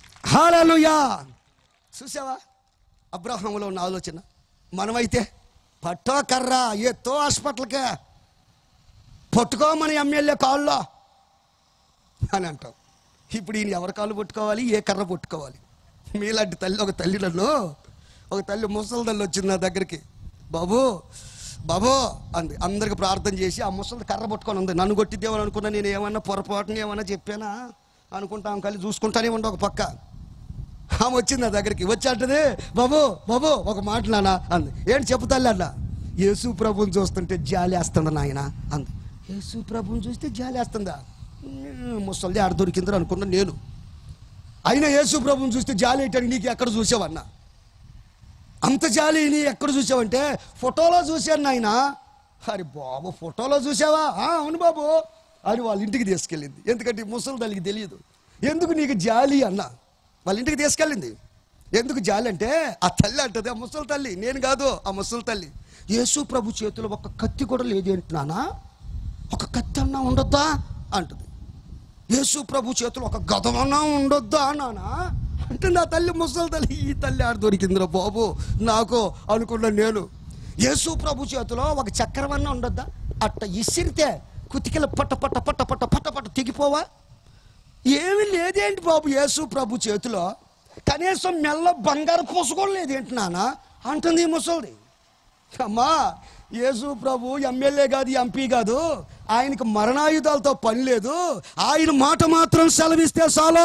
హాలలుయా చూసావా అబ్రహంలో ఉన్న ఆలోచన మనమైతే పట్టో కర్ర ఎత్తో హాస్పిటల్కే పట్టుకో మన ఎమ్మెల్యే కాళ్ళలో అని అంటాం ఇప్పుడు ఈయన ఎవరి కాళ్ళు పట్టుకోవాలి ఏ కర్ర పట్టుకోవాలి మీలాంటి తల్లి ఒక తల్లి నన్ను ఒక తల్లి ముసలి తల్లి వచ్చింది నా దగ్గరికి బాబు బాబు అంది అందరికి ప్రార్థన చేసి ఆ ముసలి కర్ర పట్టుకొని ఉంది నన్ను కొట్టిద్దేమని అనుకున్నా నేను ఏమన్నా పొరపాటుని ఏమన్నా చెప్పానా అనుకుంటాం కలిసి చూసుకుంటానే ఉండే ఒక పక్క ఆమె వచ్చింది నా దగ్గరికి వచ్చి అంటది బాబు బాబు ఒక మాట నాన్న అంది ఏంటి చెప్పుతాలే అన్న యేసు ప్రభుని చూస్తుంటే జాలి వేస్తుండ నాయన అంది యేసు ప్రభుని చూస్తే జాలి వేస్తుందా ముసలి ఆడ దొరికిందని అనుకున్నా నేను అయినా యేసు ప్రభుని చూస్తే జాలి ఏంటని నీకు ఎక్కడ చూసావన్నా అంత జాలి నీ ఎక్కడ చూసావంటే ఫోటోలో చూశాను నాయన అరే బాబు ఫోటోలో చూసావా "ఆ, అవును బాబు అని వాళ్ళ ఇంటికి తీసుకెళ్ళింది ఎందుకంటే ఈ ముసలి తల్లికి తెలియదు ఎందుకు నీకు జాలి అన్న వాళ్ళ ఇంటికి తీసుకెళ్ళింది ఎందుకు జాలి అంటే ఆ తల్లి అంటది ఆ ముసలి తల్లి నేను కాదు ఆ ముసలి తల్లి యేసు ప్రభు చేతిలో ఒక కత్తి కూడా లేదు అంటున్నానా ఒక కత్తి అన్నా ఉండొద్దా అంటుంది యేసు ప్రభు చేతిలో ఒక గదమన్నా ఉండొద్దా నానా అంటే నా తల్లి ముసలి తల్లి ఈ తల్లి ఆడ దొరికిందిరా బాబు నాకు అనుకున్నా నేను యేసు ప్రభు చేతిలో ఒక చక్రం అన్నా ఉండొద్దా అట్ట ఇసిరితే కుతికిల పట్ట పట్ట పట్ట పట్ట పట్ట పట్ట తెగిపోవా ఏమి లేదేంటి బాబు యేసు ప్రభు చేతిలో కనీసం మెల్ల బంగారు పూసుకోవడం లేదేంటి నాన్న అంటుంది ఈ ముసలిది అమ్మా యేసు ప్రభు ఎమ్మెల్యే కాదు ఎంపీ కాదు ఆయనకి మరణాయుధాలతో పని లేదు ఆయన మాట మాత్రం సెలవిస్తే చాలా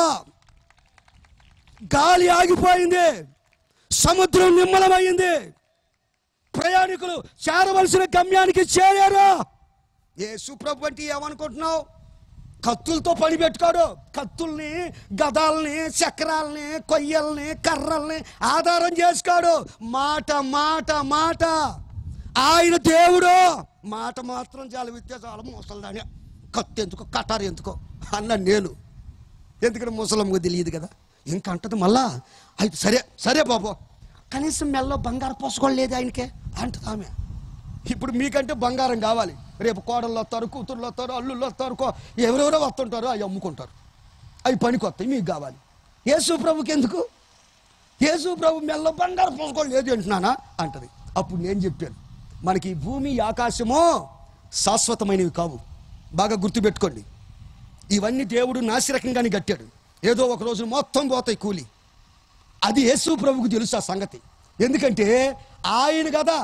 గాలి ఆగిపోయింది సముద్రం నిమ్మలమైంది ప్రయాణికులు చేరవలసిన గమ్యానికి చేరారు యేసు ప్రభు అంటే ఏమనుకుంటున్నావు కత్తులతో పని పెట్టుకోడు కత్తుల్ని గదాల్ని చక్రాల్ని కొయ్యల్ని కర్రల్ని ఆధారం చేసుకోడు మాట మాట మాట ఆయన దేవుడు మాట మాత్రం చలవిస్తే చాలా ముసలిదాని కత్తి ఎందుకో కటారు ఎందుకో అన్న నేను ఎందుకంటే ముసలమ్మకు తెలియదు కదా ఇంకా అంటది మళ్ళా అయితే సరే సరే బాబు కనీసం మెల్లో బంగారం పోసుకోలేదు ఆయనకే అంటది ఆమె ఇప్పుడు మీకంటే బంగారం కావాలి రేపు కోడళ్ళు వస్తారు కూతుర్లు వస్తారు అల్లుళ్ళు వస్తారు కో- ఎవరెవరో వస్తుంటారు అవి అమ్ముకుంటారు అవి పనికి వస్తాయి మీకు కావాలి యేసు ప్రభుకి ఎందుకు యేసు ప్రభు మెల్ల బంగారం పోసుకోలేదు అంటున్నానా అంటది అప్పుడు నేను చెప్పాను మనకి ఈ భూమి ఈ ఆకాశము శాశ్వతమైనవి కావు బాగా గుర్తుపెట్టుకోండి ఇవన్నీ దేవుడు నాసిరకంగానే కట్టాడు ఏదో ఒక రోజు మొత్తం పోతాయి కూలి అది యేసు ప్రభుకు తెలుసు ఆ సంగతి ఎందుకంటే ఆయన కదా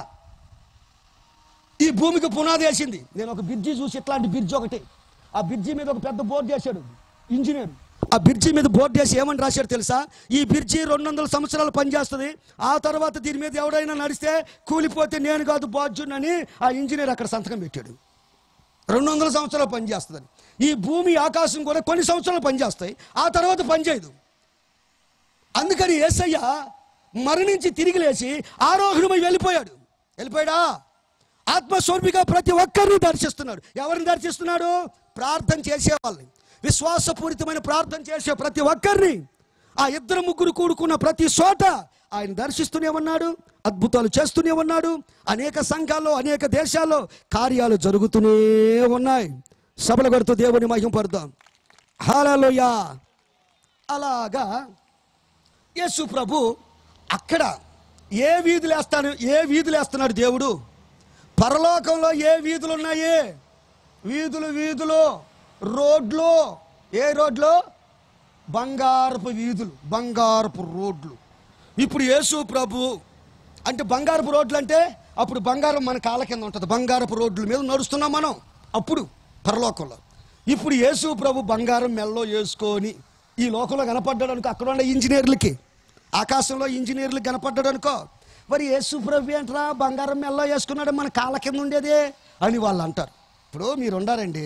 ఈ భూమికి పునాది వేసింది నేను ఒక బ్రిడ్జి చూసి ఇట్లాంటి బ్రిడ్జి ఒకటి ఆ బ్రిడ్జి మీద ఒక పెద్ద బోర్డు వేశాడు ఇంజనీర్ ఆ బ్రిడ్జి మీద బోర్డు వేసి ఏమని రాశాడు తెలుసా ఈ బ్రిడ్జి రెండు వందల సంవత్సరాలు పనిచేస్తుంది ఆ తర్వాత దీని మీద ఎవడైనా నడిస్తే కూలిపోతే నేను కాదు బాధ్యునని ఆ ఇంజనీర్ అక్కడ సంతకం పెట్టాడు రెండు వందల సంవత్సరాలు పనిచేస్తుందని ఈ భూమి ఆకాశం కూడా కొన్ని సంవత్సరాలు పనిచేస్తాయి ఆ తర్వాత పనిచేయదు అందుకని ఏసయ్య మరణించి తిరిగి లేచి ఆరోహణమై వెళ్ళిపోయాడు వెళ్ళిపోయాడా ఆత్మస్వరూపిగా ప్రతి ఒక్కరిని దర్శిస్తున్నాడు ఎవరిని దర్శిస్తున్నాడు ప్రార్థన చేసే వాళ్ళని విశ్వాసపూరితమైన ప్రార్థన చేసే ప్రతి ఒక్కరిని ఆ ఇద్దరు ముగ్గురు కూడుకున్న ప్రతి చోట ఆయన దర్శిస్తూనే ఉన్నాడు అద్భుతాలు చేస్తూనే ఉన్నాడు అనేక సంఘాల్లో అనేక దేశాల్లో కార్యాలు జరుగుతూనే ఉన్నాయి సభల కొడుతూ దేవుని మహింపడదాం హాలలోయా అలాగా యేసు ప్రభు అక్కడ ఏ వీధులు వేస్తాడు ఏ వీధులు వేస్తున్నాడు దేవుడు పరలోకంలో ఏ వీధులు ఉన్నాయి వీధులు వీధులు రోడ్లు ఏ రోడ్లు బంగారపు వీధులు బంగారపు రోడ్లు ఇప్పుడు యేసు ప్రభు అంటే బంగారపు రోడ్లు అంటే అప్పుడు బంగారం మన కాళ్ళ కింద ఉంటుంది బంగారపు రోడ్ల మీద నడుస్తున్నాం మనం అప్పుడు పరలోకంలో ఇప్పుడు యేసు ప్రభు బంగారం మెల్లో వేసుకొని ఈ లోకంలో కనపడ్డాడు అనుకో అక్కడ ఉన్న ఇంజనీర్లకి ఆకాశంలో ఇంజనీర్లు కనపడ్డాడు అనుకో మరి యేసు ప్రభు ఏంట్రా బంగారం మెల్లో వేసుకున్నాడు మన కాళ్ళ కింద ఉండేదే అని వాళ్ళు అంటారు ఇప్పుడు మీరు ఉండారండి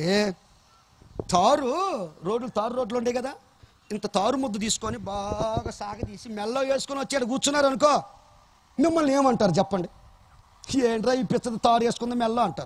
తారు రోడ్లు తారు రోడ్లు ఉండే కదా ఇంత తారు ముద్దు తీసుకొని బాగా సాగదీసి మెల్ల వేసుకొని వచ్చాడు కూర్చున్నారు అనుకో మిమ్మల్ని ఏమంటారు చెప్పండి ఏంట్రా ఈ పిచ్చది తారు వేసుకుంది మెల్ల అంటారు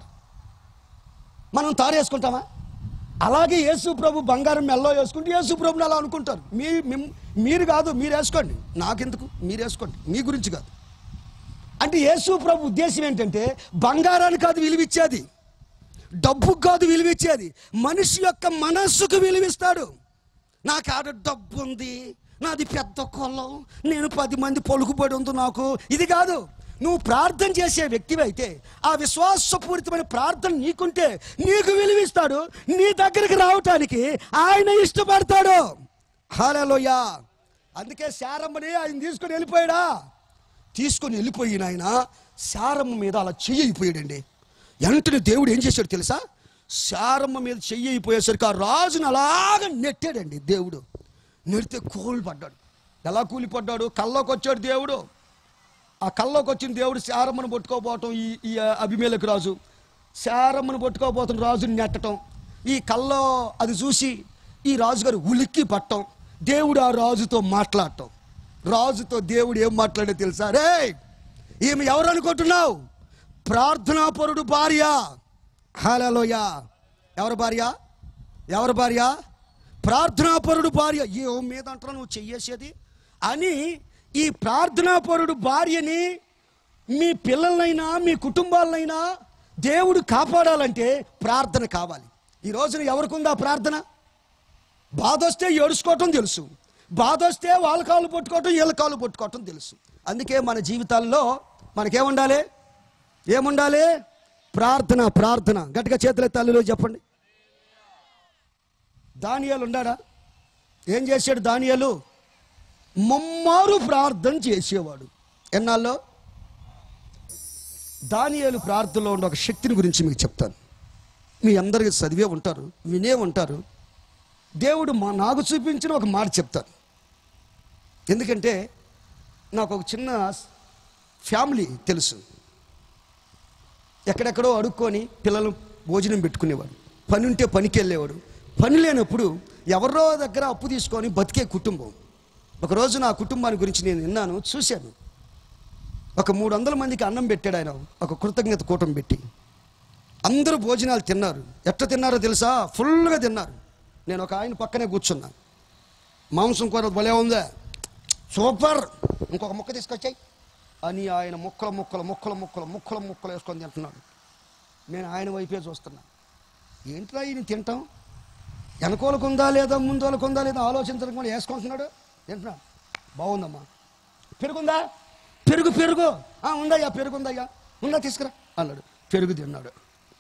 మనం తారు వేసుకుంటామా అలాగే యేసు ప్రభు బంగారం మెల్లో వేసుకుంటే యేసు ప్రభుని అలా అనుకుంటారు మీ మిమ్- మీరు కాదు మీరు వేసుకోండి నాకెందుకు మీరు వేసుకోండి మీ గురించి కాదు అంటే యేసు ప్రభు ఉద్దేశం ఏంటంటే బంగారానికి కాదు విలువిచ్చేది డబ్బుకు కాదు విలువిచ్చేది మనిషి యొక్క మనస్సుకు విలువిస్తాడు నాకు ఆడ డబ్బు ఉంది నాది పెద్ద కొలం నేను పది మంది పలుకుబడి ఉంది నాకు ఇది కాదు నువ్వు ప్రార్థన చేసే వ్యక్తివి అయితే ఆ విశ్వాసపూరితమైన ప్రార్థన నీకుంటే నీకు విలువిస్తాడు నీ దగ్గరికి రావటానికి ఆయన ఇష్టపడతాడు హాలలోయ అందుకే శారమ్మని ఆయన తీసుకొని వెళ్ళిపోయాడా తీసుకొని వెళ్ళిపోయిన ఆయన శారమ్మ మీద అలా చెయ్యి అయిపోయాడండి వెంటనే దేవుడు ఏం చేశాడు తెలుసా శారమ్మ మీద చెయ్యి అయిపోయేసరికి ఆ రాజుని అలాగ నెట్టాడండి దేవుడు నెడితే కూలి పడ్డాడు ఎలా కూలిపడ్డాడు కల్లోకి వచ్చాడు దేవుడు ఆ కల్లోకి వచ్చిన దేవుడు శారమ్మను పట్టుకోపోవటం ఈ ఈ అభిమేలకు రాజు శారమ్మను పట్టుకోపోతున్న రాజుని నెట్టడం ఈ కల్లో అది చూసి ఈ రాజుగారు ఉలిక్కి పట్టం దేవుడు ఆ రాజుతో మాట్లాడటం రాజుతో దేవుడు ఏం మాట్లాడే తెలుసా రే ఈమె ఎవరు అనుకుంటున్నావు ప్రార్థనాపరుడు భార్య హాలలోయ ఎవరి భార్య ఎవరి భార్య ప్రార్థనాపరుడు భార్య ఏ మీద అంటారా నువ్వు చెయ్యేసేది అని ఈ ప్రార్థనాపరుడు భార్యని మీ పిల్లలైనా మీ కుటుంబాలైనా దేవుడు కాపాడాలంటే ప్రార్థన కావాలి ఈ రోజున ఎవరికి ఉందా ప్రార్థన బాధ వస్తే ఏడుచుకోవటం తెలుసు బాధ వస్తే వాళ్ళ కాళ్ళు పట్టుకోవటం వీళ్ళ కాళ్ళు పట్టుకోవటం తెలుసు అందుకే మన జీవితాల్లో మనకేముండాలి ఏముండాలి ప్రార్థన ప్రార్థన గట్టిగా చేతుల తల్లిలో చెప్పండి దానియాలు ఉండాడా ఏం చేశాడు దానియాలు మమ్మారు ప్రార్థన చేసేవాడు ఎన్నాళ్ళు దానియాలు ప్రార్థనలో ఉన్న ఒక శక్తిని గురించి మీకు చెప్తాను మీ అందరికీ చదివే ఉంటారు వినే ఉంటారు దేవుడు మా నాకు చూపించిన ఒక మాట చెప్తాను ఎందుకంటే నాకు ఒక చిన్న ఫ్యామిలీ తెలుసు ఎక్కడెక్కడో అడుక్కొని పిల్లలు భోజనం పెట్టుకునేవాడు పని ఉంటే పనికి వెళ్ళేవాడు పని లేనప్పుడు ఎవరో దగ్గర అప్పు తీసుకొని బతికే కుటుంబం ఒకరోజు నా కుటుంబాన్ని గురించి నేను విన్నాను చూశాను ఒక మూడు వందల మందికి అన్నం పెట్టాడు ఆయన ఒక కృతజ్ఞత కూటం పెట్టి అందరూ భోజనాలు తిన్నారు ఎట్లా తిన్నారో తెలుసా ఫుల్గా తిన్నారు నేను ఒక ఆయన పక్కనే కూర్చున్నా మాంసం కూర భలే ఉందా సూపర్ ఇంకొక ముక్క తీసుకొచ్చాయి అని ఆయన ముక్కల ముక్కలు ముక్కల ముక్కలు ముక్కల ముక్కలు వేసుకొని తింటున్నాడు నేను ఆయన వైపే చూస్తున్నా ఏంట్రా ఈయన తింటాం వెనకోలకు ఉందా లేదా ముందోలకు ఉందా లేదా ఆలోచించడం కూడా వేసుకుంటున్నాడు తింటున్నాడు బాగుందమ్మా పెరుగుందా పెరుగు పెరుగు "ఆ, ఉందయ్యా పెరుగుందయ్యా ఉందా తీసుకురా అన్నాడు పెరుగు తిన్నాడు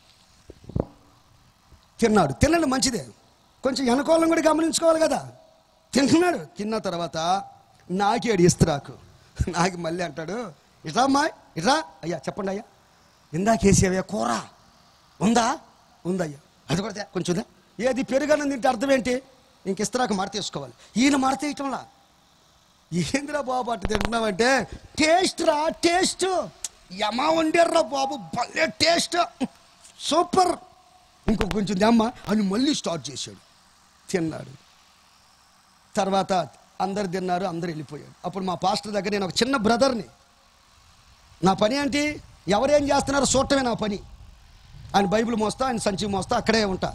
తిన్నాడు తినండి మంచిదే కొంచెం వెనకోళ్ళం కూడా గమనించుకోవాలి కదా తింటున్నాడు తిన్న తర్వాత నాకేడు ఇస్తరాకు నాకు మళ్ళీ అంటాడు ఇట్రా అమ్మా ఇట్రా అయ్యా చెప్పండి అయ్యా ఇందాకేసేవయ్యా కూర ఉందా ఉందయ్యా అది కూడా తే, కొంచెం ఉందా ఏది పెరుగన్నం తింటే అర్థం ఏంటి ఇంక ఇస్తరాకు మడత తీసుకోవాలి ఈయన మడత వేయటంలా ఏందిరా బాబు అట్టు తింటున్నావంటే టేస్ట్ రా టేస్ట్ యమా వండారా బాబు భలే టేస్ట్ సూపర్ ఇంకొక కొంచెం దమ్మ అని మళ్ళీ స్టార్ట్ చేశాడు తిన్నాడు తర్వాత అందరు తిన్నారు అందరు వెళ్ళిపోయాడు అప్పుడు మా పాస్టర్ దగ్గర నేను ఒక చిన్న బ్రదర్ని నా పని ఏంటి ఎవరేం చేస్తున్నారో చూడటమే నా పని ఆయన బైబిల్ మోస్తా ఆయన సంచి మోస్తా అక్కడే ఉంటా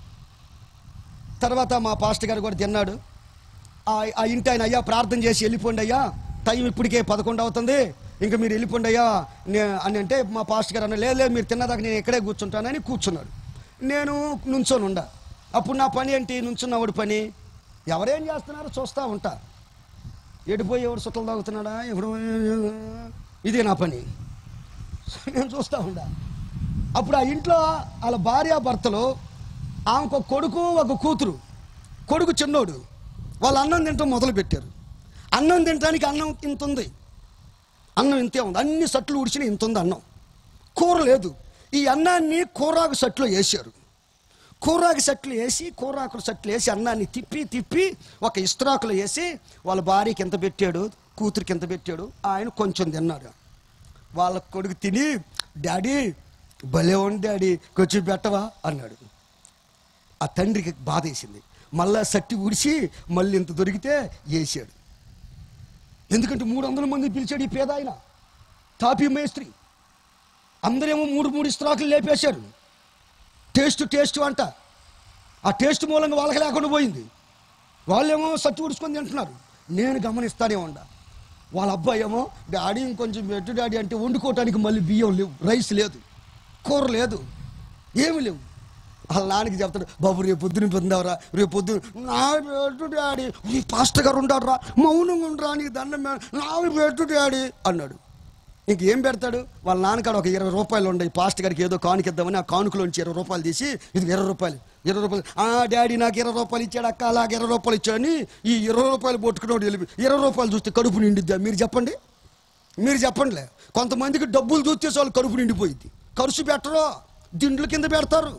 తర్వాత మా పాస్టర్ గారు కూడా తిన్నాడు ఆ- ఆ ఇంటి ఆయన అయ్యా ప్రార్థన చేసి వెళ్ళిపోండి అయ్యా టైం ఇప్పటికే పదకొండు అవుతుంది ఇంకా మీరు వెళ్ళిపోండి అయ్యా నే- అని అంటే మా పాస్టర్ గారు అన్న లేదు లేదు మీరు తిన్నదాకా నేను ఇక్కడే కూర్చుంటానని కూర్చున్నాడు నేను నుంచొని ఉండా అప్పుడు నా పని ఏంటి నుంచున్నవాడు పని ఎవరేం చేస్తున్నారో చూస్తూ ఉంటా ఎడిపోయి ఎవడు సుట్టలు తాగుతున్నాడా ఎవడు ఇదే నా పని నేను చూస్తూ ఉండా అప్పుడు ఆ ఇంట్లో వాళ్ళ భార్య భర్తలు ఆమెకు ఒక కొడుకు ఒక కూతురు కొడుకు చిన్నోడు వాళ్ళు అన్నం తింటాం మొదలు పెట్టారు అన్నం తినడానికి అన్నం ఇంత ఉంది అన్నం ఇంతే ఉంది అన్ని సట్లు ఉడిచిన ఇంత ఉంది అన్నం కూర లేదు ఈ అన్నాన్ని కూరాకు సట్లో వేసారు కూరాకు సట్లు వేసి కూరాకు సట్లు వేసి అన్నాన్ని తిప్పి తిప్పి ఒక ఇస్త్రాకులో వేసి వాళ్ళ భార్యకి ఎంత పెట్టాడు కూతురికి ఎంత పెట్టాడు ఆయన కొంచెం తిన్నాడు వాళ్ళ కొడుకు తిని డాడీ భలే ఉంది డాడీ కొంచెం పెట్టవా అన్నాడు ఆ తండ్రికి బాధ వేసింది మళ్ళా సట్టి ఉడిసి మళ్ళీ ఇంత దొరికితే వేసాడు ఎందుకంటే మూడు వందల మంది పిలిచాడు ఈ పేద ఆయన తాపీ మేస్త్రి అందరేమో మూడు మూడు ఇస్త్రాకులు లేపేశారు టేస్ట్ టేస్ట్ అంట ఆ టేస్ట్ మూలంగా వాళ్ళకి లేకుండా పోయింది వాళ్ళేమో సత్తి ఉడుచుకొని తింటున్నారు నేను గమనిస్తానే ఉండ వాళ్ళ అబ్బాయి ఏమో డాడీ ఇంకొంచెం పెట్టు డాడీ అంటే వండుకోవటానికి మళ్ళీ బియ్యం లేవు రైస్ లేదు కూర లేదు ఏమి లేవు వాళ్ళ నాన్నకి చెప్తాడు బాబు రేపు పొద్దున పొందావరా రేపు పొద్దున నా పెట్టు డాడీ ఈ పాస్టర్ గారు ఉండారా మౌనంగా ఉండరా నీకు దండం పెడ- నా పెట్టు డాడీ అన్నాడు ఇంకేం పెడతాడు వాళ్ళ నాన్నకాడ ఒక ఇరవై రూపాయలు ఉన్నాయి పాస్ట్ గారికి ఏదో కానుకిద్దామని ఆ కానుకలోంచి ఇరవై రూపాయలు తీసి ఇది ఇరవై రూపాయలు ఇరవై రూపాయలు ఆ డాడీ నాకు ఇరవై రూపాయలు ఇచ్చాడు అక్క అలాగే ఇరవై రూపాయలు ఇచ్చాడని ఈ ఇరవై రూపాయలు పట్టుకున్నాడు వెళ్ళి ఇరవై రూపాయలు చూస్తే కడుపు నిండిద్దా మీరు చెప్పండి మీరు చెప్పండిలే కొంతమందికి డబ్బులు చూస్తే వాళ్ళు కడుపు నిండిపోయింది ఖర్చు పెట్టరు దిండ్ల కింద పెడతారు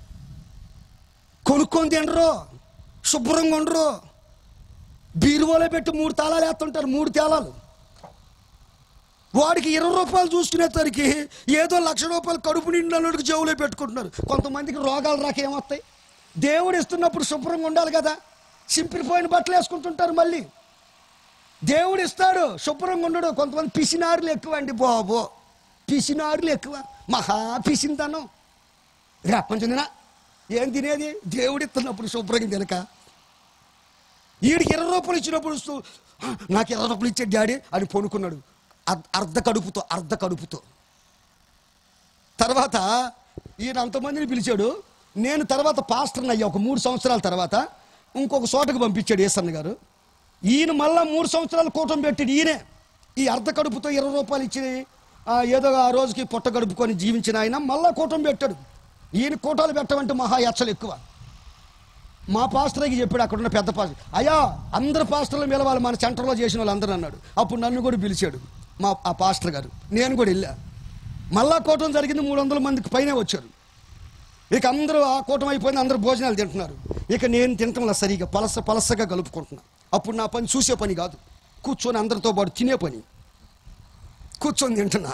కొనుక్కొని తినరు శుభ్రంగా ఉండరు బీరువాలో పెట్టి మూడు తాళాలు వేస్తుంటారు మూడు తేలాలు వాడికి ఇరవై రూపాయలు చూసుకునేసరికి ఏదో లక్ష రూపాయలు కడుపు నిండినోడికి జేబులో పెట్టుకుంటున్నారు కొంతమందికి రోగాలు రాక ఏమొస్తాయి దేవుడు ఇస్తున్నప్పుడు శుభ్రంగా ఉండాలి కదా సింపిరిపోయిన బట్టలు వేసుకుంటుంటారు మళ్ళీ దేవుడు ఇస్తాడు శుభ్రంగా ఉండడు కొంతమంది పిసినారులు ఎక్కువ అండి బాబు పిసినారులు ఎక్కువ మహా పిసిందనం రా కొంచెం తినా ఏం తినేది దేవుడు ఇస్తున్నప్పుడు శుభ్రంగా తినక వీడికి ఇరవై రూపాయలు ఇచ్చినప్పుడు సు- "ఆ, నాకు ఇరవై రూపాయలు ఇచ్చే డాడీ అని పొనుకున్నాడు అర్- అర్ధ కడుపుతో అర్ధ కడుపుతో తర్వాత ఈయన అంతమందిని పిలిచాడు నేను తర్వాత పాస్టర్ని అయ్యా ఒక మూడు సంవత్సరాల తర్వాత ఇంకొక చోటకు పంపించాడు ఏసన్న గారు ఈయన మళ్ళా మూడు సంవత్సరాలు కూటం పెట్టాడు ఈయనే ఈ అర్ధ కడుపుతో ఇరవై రూపాయలు ఇచ్చి ఆ, ఏదో ఆ రోజుకి పొట్ట గడుపుకొని జీవించిన ఆయన మళ్ళా కూటం పెట్టాడు ఈయన కూటాలు పెట్టమంటే మహా ఎచ్చలు ఎక్కువ మా పాస్టర్కి చెప్పాడు అక్కడ ఉన్న పెద్ద పాస్టర్ అయ్యా అందరు పాస్టర్లు పిలవాలి మన సెంటర్లో చేసిన వాళ్ళు అందరూ అన్నాడు అప్పుడు నన్ను కూడా పిలిచాడు మా ఆ పాస్టర్ గారు నేను కూడా వెళ్ళా మళ్ళా కూటం జరిగింది మూడు వందల మందికి పైనే వచ్చారు ఇక అందరూ ఆ కూటం అయిపోయింది అందరూ భోజనాలు తింటున్నారు ఇక నేను తింటంలా సరిగా పలస పలసగా కలుపుకుంటున్నా అప్పుడు నా పని చూసే పని కాదు కూర్చొని అందరితో పాటు తినే పని కూర్చొని తింటున్నా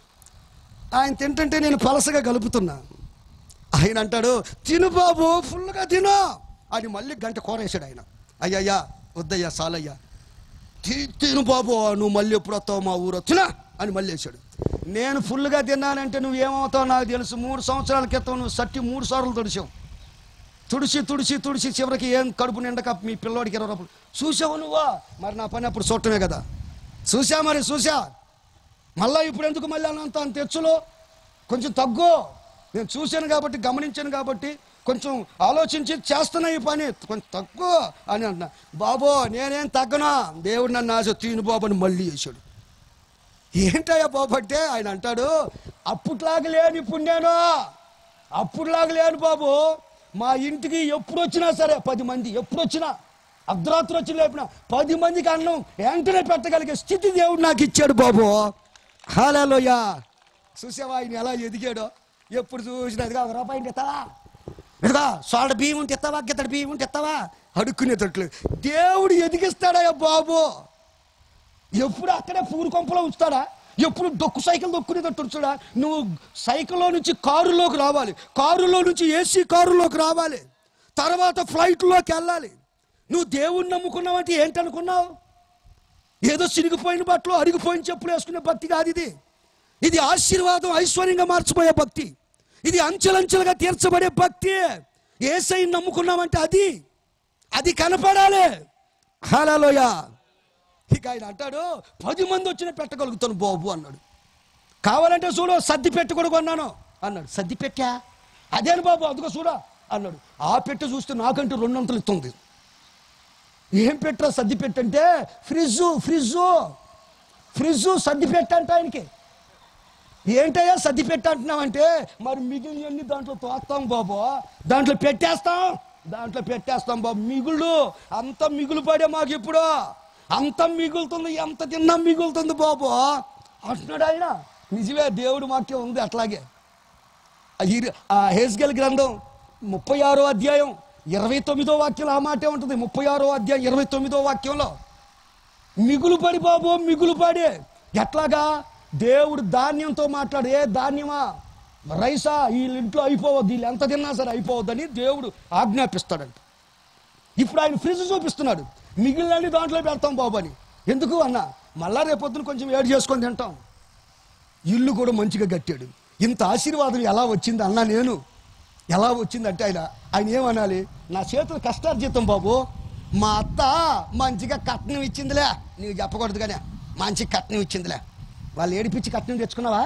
ఆయన తింటుంటే నేను పలసగా కలుపుతున్నా ఆయన అంటాడు తిను బాబు ఫుల్గా తిను అని మళ్ళీ గంట కోరేశాడు ఆయన అయ్యయ్యా వద్దయ్యా సాలయ్యా తి- తిను బాబు నువ్వు మళ్ళీ ఎప్పుడు వస్తావు మా ఊరు తినా అని మళ్ళీ వేసాడు నేను ఫుల్గా తిన్నానంటే నువ్వు ఏమవుతావు నాకు తెలుసు మూడు సంవత్సరాల క్రితం నువ్వు సట్టి మూడు సార్లు తుడిచావు తుడిచి తుడిచి తుడిచి చివరికి ఏం కడుపు నిండక మీ పిల్లోడికి ఇరవై రూపాయలు చూసావు నువ్వా మరి నా పని అప్పుడు చూడటమే కదా చూసా మరి చూసా మళ్ళా ఇప్పుడు ఎందుకు మళ్ళీ అన్నంత అంత తెచ్చులో కొంచెం తగ్గు నేను చూశాను కాబట్టి గమనించాను కాబట్టి కొంచెం ఆలోచించి చేస్తున్నా ఈ పని కొంచెం తక్కువ అని అంటున్నా బాబో నేనేం తగ్గనా దేవుడు నన్ను ఆశ తీను బాబు అని మళ్ళీ చేశాడు ఏంటయ్యా బాబు అంటే ఆయన అంటాడు అప్పుట్లాగా లేను ఇప్పుడు నేను అప్పుడులాగా లేను బాబు మా ఇంటికి ఎప్పుడు వచ్చినా సరే పది మంది ఎప్పుడు వచ్చినా అర్ధరాత్రి వచ్చి లేపిన పది మందికి అన్నం వెంటనే పెట్టగలిగే స్థితి దేవుడు నాకు ఇచ్చాడు బాబు హాలలోయ చూసావా ఆయన ఎలా ఎదిగాడో ఎప్పుడు చూసినా ఇదిగా ఒక రూపాయి తెస్తావా ఇదిగా సోడ బియ్యం ఉంటే ఎత్తావా గిత్తడి బియ్యం ఉంటే ఎత్తావా అడుక్కునేటట్లు దేవుడు ఎదిగిస్తాడయ్యా బాబు ఎప్పుడు అక్కడే పూరు కొంపలో ఉంచుతాడా ఎప్పుడు డొక్కు సైకిల్ దొక్కునేటట్టు ఉంచుడా నువ్వు సైకిల్లో నుంచి కారులోకి రావాలి కారులో నుంచి ఏసీ కారులోకి రావాలి తర్వాత ఫ్లైట్లోకి వెళ్ళాలి నువ్వు దేవుణ్ణి నమ్ముకున్నావంటే ఏంటనుకున్నావు ఏదో సిరిగిపోయిన బట్టలు అరిగిపోయిన చెప్పులు వేసుకునే భక్తి కాదు ఇది ఇది ఆశీర్వాదం ఐశ్వర్యంగా మార్చిపోయే భక్తి ఇది అంచెలంచెలుగా తీర్చబడే భక్తి ఏసై నమ్ముకున్నామంటే అది అది కనపడాలి హలోయ ఇక ఆయన అంటాడు పది మంది వచ్చిన పెట్టగలుగుతాను బాబు అన్నాడు కావాలంటే చూడు సర్ది పెట్టి కూడా కొన్నాను అన్నాడు సర్ది పెట్టా అదేను బాబు అదిగో చూడా అన్నాడు ఆ పెట్టె చూస్తే నాకంటే రెండంతలు ఇస్తుంది ఏం పెట్టరా సర్ది పెట్టంటే ఫ్రిడ్జు ఫ్రిడ్జు ఫ్రిడ్జు సర్ది పెట్టంట ఆయనకి ఏంటయ్యా సర్ది పెట్టంటున్నావంటే మరి మిగిలినవన్నీ దాంట్లో తోస్తాం బాబు దాంట్లో పెట్టేస్తాం దాంట్లో పెట్టేస్తాం బాబు మిగులు అంత మిగులు పడే మాకు ఇప్పుడు అంత మిగులుతుంది ఎంత తిన్నా మిగులుతుంది బాబు అంటున్నాడు ఆయన నిజమే దేవుడు వాక్యం ఉంది అట్లాగే ఆ ఇరు- ఆ హేస్గల్ గ్రంథం ముప్పై ఆరో అధ్యాయం ఇరవై తొమ్మిదో వాక్యం ఆ మాటే ఉంటుంది ముప్పై ఆరో అధ్యాయం ఇరవై తొమ్మిదో వాక్యంలో మిగులు పడి బాబు మిగులు పడి ఎట్లాగా దేవుడు ధాన్యంతో మాట్లాడు ఏ ధాన్యమా రైసా వీళ్ళ ఇంట్లో అయిపోవద్దు వీళ్ళు ఎంత తిన్నా సరే అయిపోవద్దని దేవుడు ఆజ్ఞాపిస్తాడంట ఇప్పుడు ఆయన ఫ్రిడ్జ్ చూపిస్తున్నాడు మిగిలినన్ని దాంట్లో పెడతాం బాబు అని ఎందుకు అన్న మళ్ళా రేపొద్దున కొంచెం వేడి చేసుకొని తింటాం ఇల్లు కూడా మంచిగా కట్టాడు ఇంత ఆశీర్వాదం ఎలా వచ్చింది అన్నా నేను ఎలా వచ్చిందంటే ఆయన ఆయన ఏమనాలి నా చేతులు కష్టార్జితం బాబు మా అత్త మంచిగా కట్నం ఇచ్చిందిలే నీకు చెప్పకూడదు కానీ మంచి కట్నం ఇచ్చిందిలే వాళ్ళు ఏడిపించి కట్నం తెచ్చుకున్నావా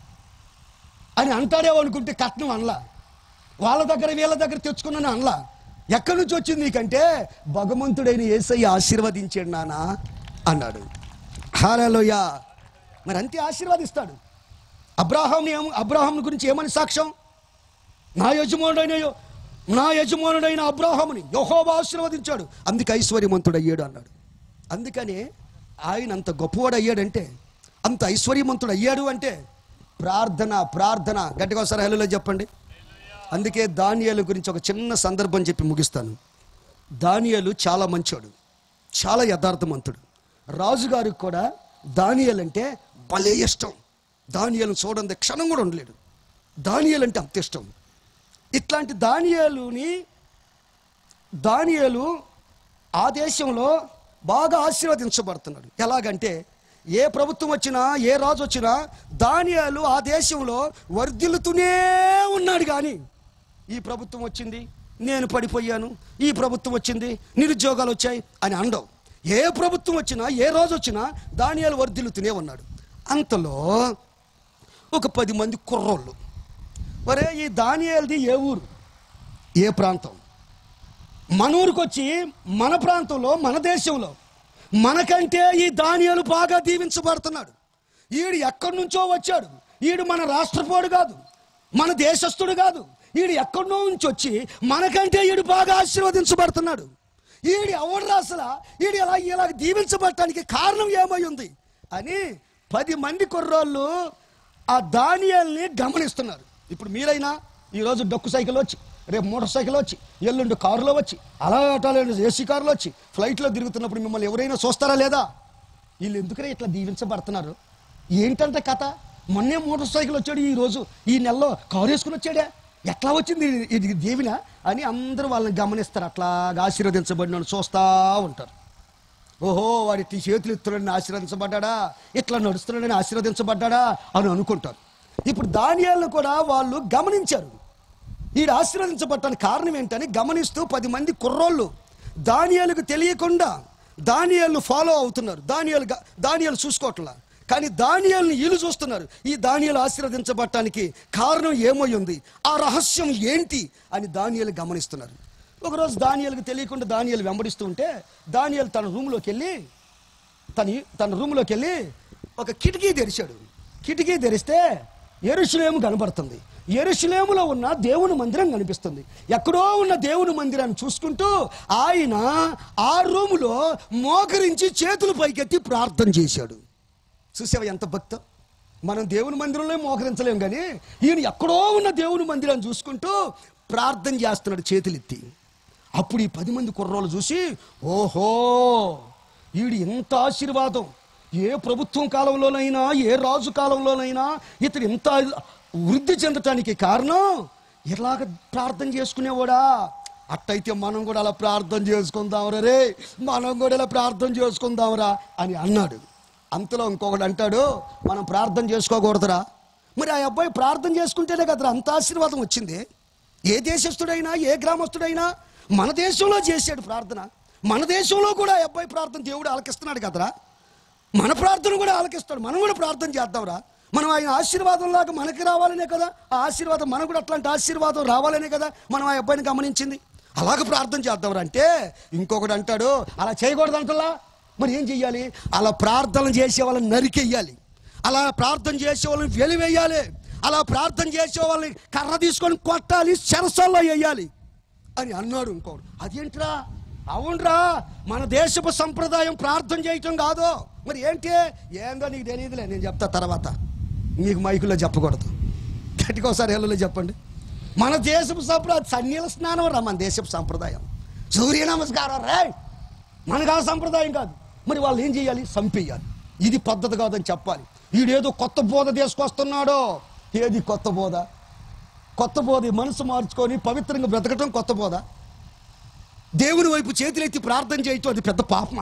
అని అంటాడేమో అనుకుంటే కట్నం అనలా వాళ్ళ దగ్గర వీళ్ళ దగ్గర తెచ్చుకున్నాను అనలా ఎక్కడి నుంచి వచ్చింది నీకంటే భగవంతుడైన ఏసయ్య ఆశీర్వదించాడు నానా అన్నాడు హాలలోయ మరి అంతే ఆశీర్వాదిస్తాడు అబ్రాహాం ఏం అబ్రాహాం గురించి ఏమని సాక్ష్యం నా యజమానుడైన యో- నా యజమానుడైన అబ్రాహాముని యహోవా ఆశీర్వదించాడు అందుకే ఐశ్వర్యవంతుడు అయ్యాడు అన్నాడు అందుకనే ఆయన అంత గొప్పవాడు అయ్యాడంటే అంత ఐశ్వర్యవంతుడు అయ్యాడు అంటే ప్రార్థన ప్రార్థన గట్టిగా ఒకసారి హలో చెప్పండి అందుకే దానియాలు గురించి ఒక చిన్న సందర్భం చెప్పి ముగిస్తాను దానియాలు చాలా మంచోడు చాలా యథార్థవంతుడు రాజుగారికి కూడా దానియాలు అంటే భలే ఇష్టం దానియాలను చూడండి క్షణం కూడా ఉండలేడు దానియాలు అంటే అంత ఇష్టం ఇట్లాంటి దానియాలుని దానియాలు ఆ దేశంలో బాగా ఆశీర్వదించబడుతున్నాడు ఎలాగంటే ఏ ప్రభుత్వం వచ్చినా ఏ రాజు వచ్చినా దానియాలు ఆ దేశంలో వర్ధిల్లుతూనే ఉన్నాడు కానీ ఈ ప్రభుత్వం వచ్చింది నేను పడిపోయాను ఈ ప్రభుత్వం వచ్చింది నిరుద్యోగాలు వచ్చాయి అని అండవు ఏ ప్రభుత్వం వచ్చినా ఏ రోజు వచ్చినా దానియాలు వర్ధిల్లుతూనే ఉన్నాడు అంతలో ఒక పది మంది కుర్రోళ్ళు ఒరే ఈ దానియాలది ఏ ఊరు ఏ ప్రాంతం మన ఊరికి వచ్చి మన ప్రాంతంలో మన దేశంలో మనకంటే ఈ దానియాలు బాగా దీవించబడుతున్నాడు ఈడు ఎక్కడి నుంచో వచ్చాడు ఈడు మన రాష్ట్రపోడు కాదు మన దేశస్థుడు కాదు ఈడు ఎక్కడి నుంచి వచ్చి మనకంటే ఈడు బాగా ఆశీర్వదించబడుతున్నాడు ఈడు ఎవడు అసలు ఈడు ఇలా ఇలా దీవించబడటానికి కారణం ఏమై ఉంది అని పది మంది కుర్రోళ్ళు ఆ దానియాల్ని గమనిస్తున్నారు ఇప్పుడు మీరైనా ఈరోజు డొక్కు సైకిల్ వచ్చి రేపు మోటార్ సైకిల్ వచ్చి ఎల్లుండి కారులో వచ్చి అలా ఆటోలో ఏసీ కారులో వచ్చి ఫ్లైట్లో తిరుగుతున్నప్పుడు మిమ్మల్ని ఎవరైనా చూస్తారా లేదా వీళ్ళు ఎందుకనే ఇట్లా దీవించబడుతున్నారు ఏంటంటే కథ మొన్నే మోటార్ సైకిల్ వచ్చాడు ఈ రోజు ఈ నెలలో కారు వేసుకుని వచ్చాడే ఎట్లా వచ్చింది ఇది- ఇది దేవినా అని అందరూ వాళ్ళని గమనిస్తారు అట్లాగా ఆశీర్వదించబడిన వాళ్ళు చూస్తూ ఉంటారు ఓహో వాడి టీ చేతులు ఎత్తున్నాడని ఆశీర్వదించబడ్డాడా ఇట్లా నడుస్తున్నాడని ఆశీర్వదించబడ్డాడా అని అనుకుంటారు ఇప్పుడు దానియాలను కూడా వాళ్ళు గమనించారు ఈడు ఆశీర్వదించబడటానికి కారణం ఏంటని గమనిస్తూ పది మంది కుర్రోళ్ళు దానియాలకు తెలియకుండా దానియాలను ఫాలో అవుతున్నారు దానియాలు గ- దానియాలు చూసుకోవట్లా కానీ దానియాలను వీళ్ళు చూస్తున్నారు ఈ దానియాలు ఆశీర్వదించబడటానికి కారణం ఏమై ఉంది ఆ రహస్యం ఏంటి అని దానియాలు గమనిస్తున్నారు ఒకరోజు దానియాలకు తెలియకుండా దానియాలు వెంబడిస్తూ ఉంటే దానియాలు తన రూమ్లోకి వెళ్ళి తన తన రూమ్లోకి వెళ్ళి ఒక కిటికీ తెరిచాడు కిటికీ తెరిస్తే ఎరుషులేము కనబడుతుంది ఎరుషులేములో ఉన్న దేవుని మందిరం కనిపిస్తుంది ఎక్కడో ఉన్న దేవుని మందిరాన్ని చూసుకుంటూ ఆయన ఆ రూములో మోకరించి చేతులు పైకెత్తి ప్రార్థన చేశాడు చూసావా ఎంత భక్తం మనం దేవుని మందిరంలో మోకరించలేం కానీ ఈయన ఎక్కడో ఉన్న దేవుని మందిరాన్ని చూసుకుంటూ ప్రార్థన చేస్తున్నాడు చేతులెత్తి అప్పుడు ఈ పది మంది కుర్రోళ్ళు చూసి ఓహో ఈడు ఇంత ఆశీర్వాదం ఏ ప్రభుత్వం కాలంలోనైనా ఏ రాజు కాలంలోనైనా ఇతడు ఇంత వృద్ధి చెందటానికి కారణం ఇలాగ ప్రార్థన చేసుకునేవాడా అట్టయితే మనం కూడా అలా ప్రార్థన చేసుకుందాంరా రే మనం కూడా ఇలా ప్రార్థన చేసుకుందాంరా అని అన్నాడు అంతలో ఇంకొకడు అంటాడు మనం ప్రార్థన చేసుకోకూడదురా మరి ఆ అబ్బాయి ప్రార్థన చేసుకుంటేనే కదరా అంత ఆశీర్వాదం వచ్చింది ఏ దేశస్థుడైనా ఏ గ్రామస్తుడైనా మన దేశంలో చేశాడు ప్రార్థన మన దేశంలో కూడా ఆ అబ్బాయి ప్రార్థన దేవుడు ఆలకిస్తున్నాడు కదరా మన ప్రార్థన కూడా ఆలకిస్తాడు మనం కూడా ప్రార్థన చేద్దాంరా మనం ఆయన ఆశీర్వాదం లాగా మనకి రావాలనే కదా ఆ ఆశీర్వాదం మనకు కూడా అట్లాంటి ఆశీర్వాదం రావాలనే కదా మనం ఆ అబ్బాయిని గమనించింది అలాగ ప్రార్థన చేద్దాంరా అంటే ఇంకొకడు అంటాడు అలా చేయకూడదు అంటలా మరి ఏం చెయ్యాలి అలా ప్రార్థన చేసే వాళ్ళని నరికెయ్యాలి అలా ప్రార్థన చేసే వాళ్ళని వెలివేయాలి అలా ప్రార్థన చేసే వాళ్ళని కర్ర తీసుకొని కొట్టాలి చెరసల్లో వేయాలి అని అన్నాడు ఇంకోడు అదేంట్రా అవునరా మన దేశపు సంప్రదాయం ప్రార్థన చేయటం కాదు మరి ఏంటి ఏందో నీకు తెలియదులే నేను చెప్తా తర్వాత మీకు మైకులో చెప్పకూడదు గట్టిగా ఒకసారి హెల్లో చెప్పండి మన దేశపు సంప్రదాయం సన్నిల స్నానం రా మన దేశపు సంప్రదాయం సూర్య నమస్కారం రే మనకు ఆ సంప్రదాయం కాదు మరి వాళ్ళు ఏం చేయాలి చంపేయాలి ఇది పద్ధతి కాదని చెప్పాలి వీడేదో కొత్త బోధ తీసుకొస్తున్నాడో ఏది కొత్త బోధ కొత్త బోధ ఈ మనసు మార్చుకొని పవిత్రంగా బ్రతకటం కొత్త బోధ దేవుని వైపు చేతులెత్తి ప్రార్థన చేయటం అది పెద్ద పాపమా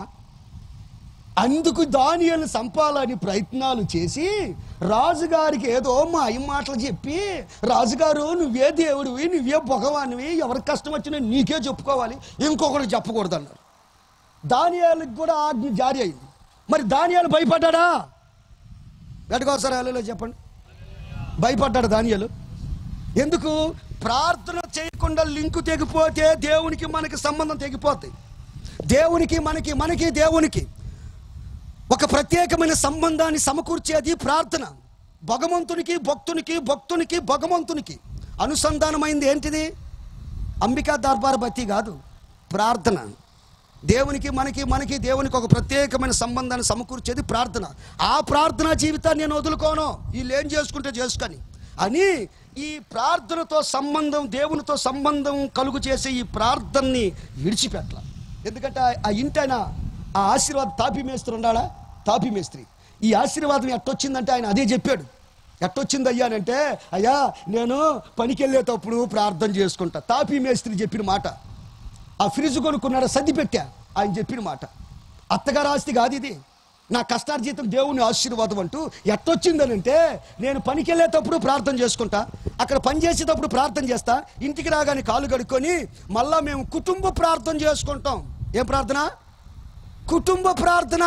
అందుకు దానియలు సంపాలని ప్రయత్నాలు చేసి రాజుగారికి ఏదో మా అయ్య మాటలు చెప్పి రాజుగారు నువ్వే దేవుడివి నువ్వే భగవానివి ఎవరికి కష్టం వచ్చినా నీకే చెప్పుకోవాలి ఇంకొకరికి చెప్పకూడదు అన్నారు దానియాలకు కూడా ఆజ్ఞ జారీ అయింది మరి దానియాలు భయపడ్డాడా గట్టుకోసారి హలో చెప్పండి భయపడ్డాడు దానియాలు ఎందుకు ప్రార్థన చేయకుండా లింకు తెగిపోతే దేవునికి మనకి సంబంధం తెగిపోద్ది దేవునికి మనకి మనకి దేవునికి ఒక ప్రత్యేకమైన సంబంధాన్ని సమకూర్చేది ప్రార్థన భగవంతునికి భక్తునికి భక్తునికి భగవంతునికి అనుసంధానమైంది ఏంటిది అంబికా దర్బార్ బతి కాదు ప్రార్థన దేవునికి మనకి మనకి దేవునికి ఒక ప్రత్యేకమైన సంబంధాన్ని సమకూర్చేది ప్రార్థన ఆ ప్రార్థనా జీవితాన్ని నేను వదులుకోను వీళ్ళు ఏం చేసుకుంటే చేసుకొని అని ఈ ప్రార్థనతో సంబంధం దేవునితో సంబంధం కలుగు చేసే ఈ ప్రార్థనని విడిచిపెట్టాల ఎందుకంటే ఆ- ఆ ఇంటైన ఆ ఆశీర్వాదం తాపి మేస్త్రి ఉన్నాడా తాపి మేస్త్రి ఈ ఆశీర్వాదం ఎట్టొచ్చిందంటే ఆయన అదే చెప్పాడు ఎట్టొచ్చింది అయ్యానంటే అయ్యా నేను పనికి వెళ్ళేటప్పుడు ప్రార్థన చేసుకుంటా తాపి మేస్త్రి చెప్పిన మాట ఆ ఫ్రిడ్జ్ కొనుక్కున్నాడు సర్ది పెట్టా ఆయన చెప్పిన మాట అత్తగారు ఆస్తి కాదు ఇది నా కష్టార్జితం దేవుని ఆశీర్వాదం అంటూ ఎట్టొచ్చిందనంటే నేను పనికి వెళ్ళేటప్పుడు ప్రార్థన చేసుకుంటా అక్కడ పని చేసేటప్పుడు ప్రార్థన చేస్తా ఇంటికి రాగానే కాలు కడుక్కొని మళ్ళా మేము కుటుంబ ప్రార్థన చేసుకుంటాం ఏం ప్రార్థన కుటుంబ ప్రార్థన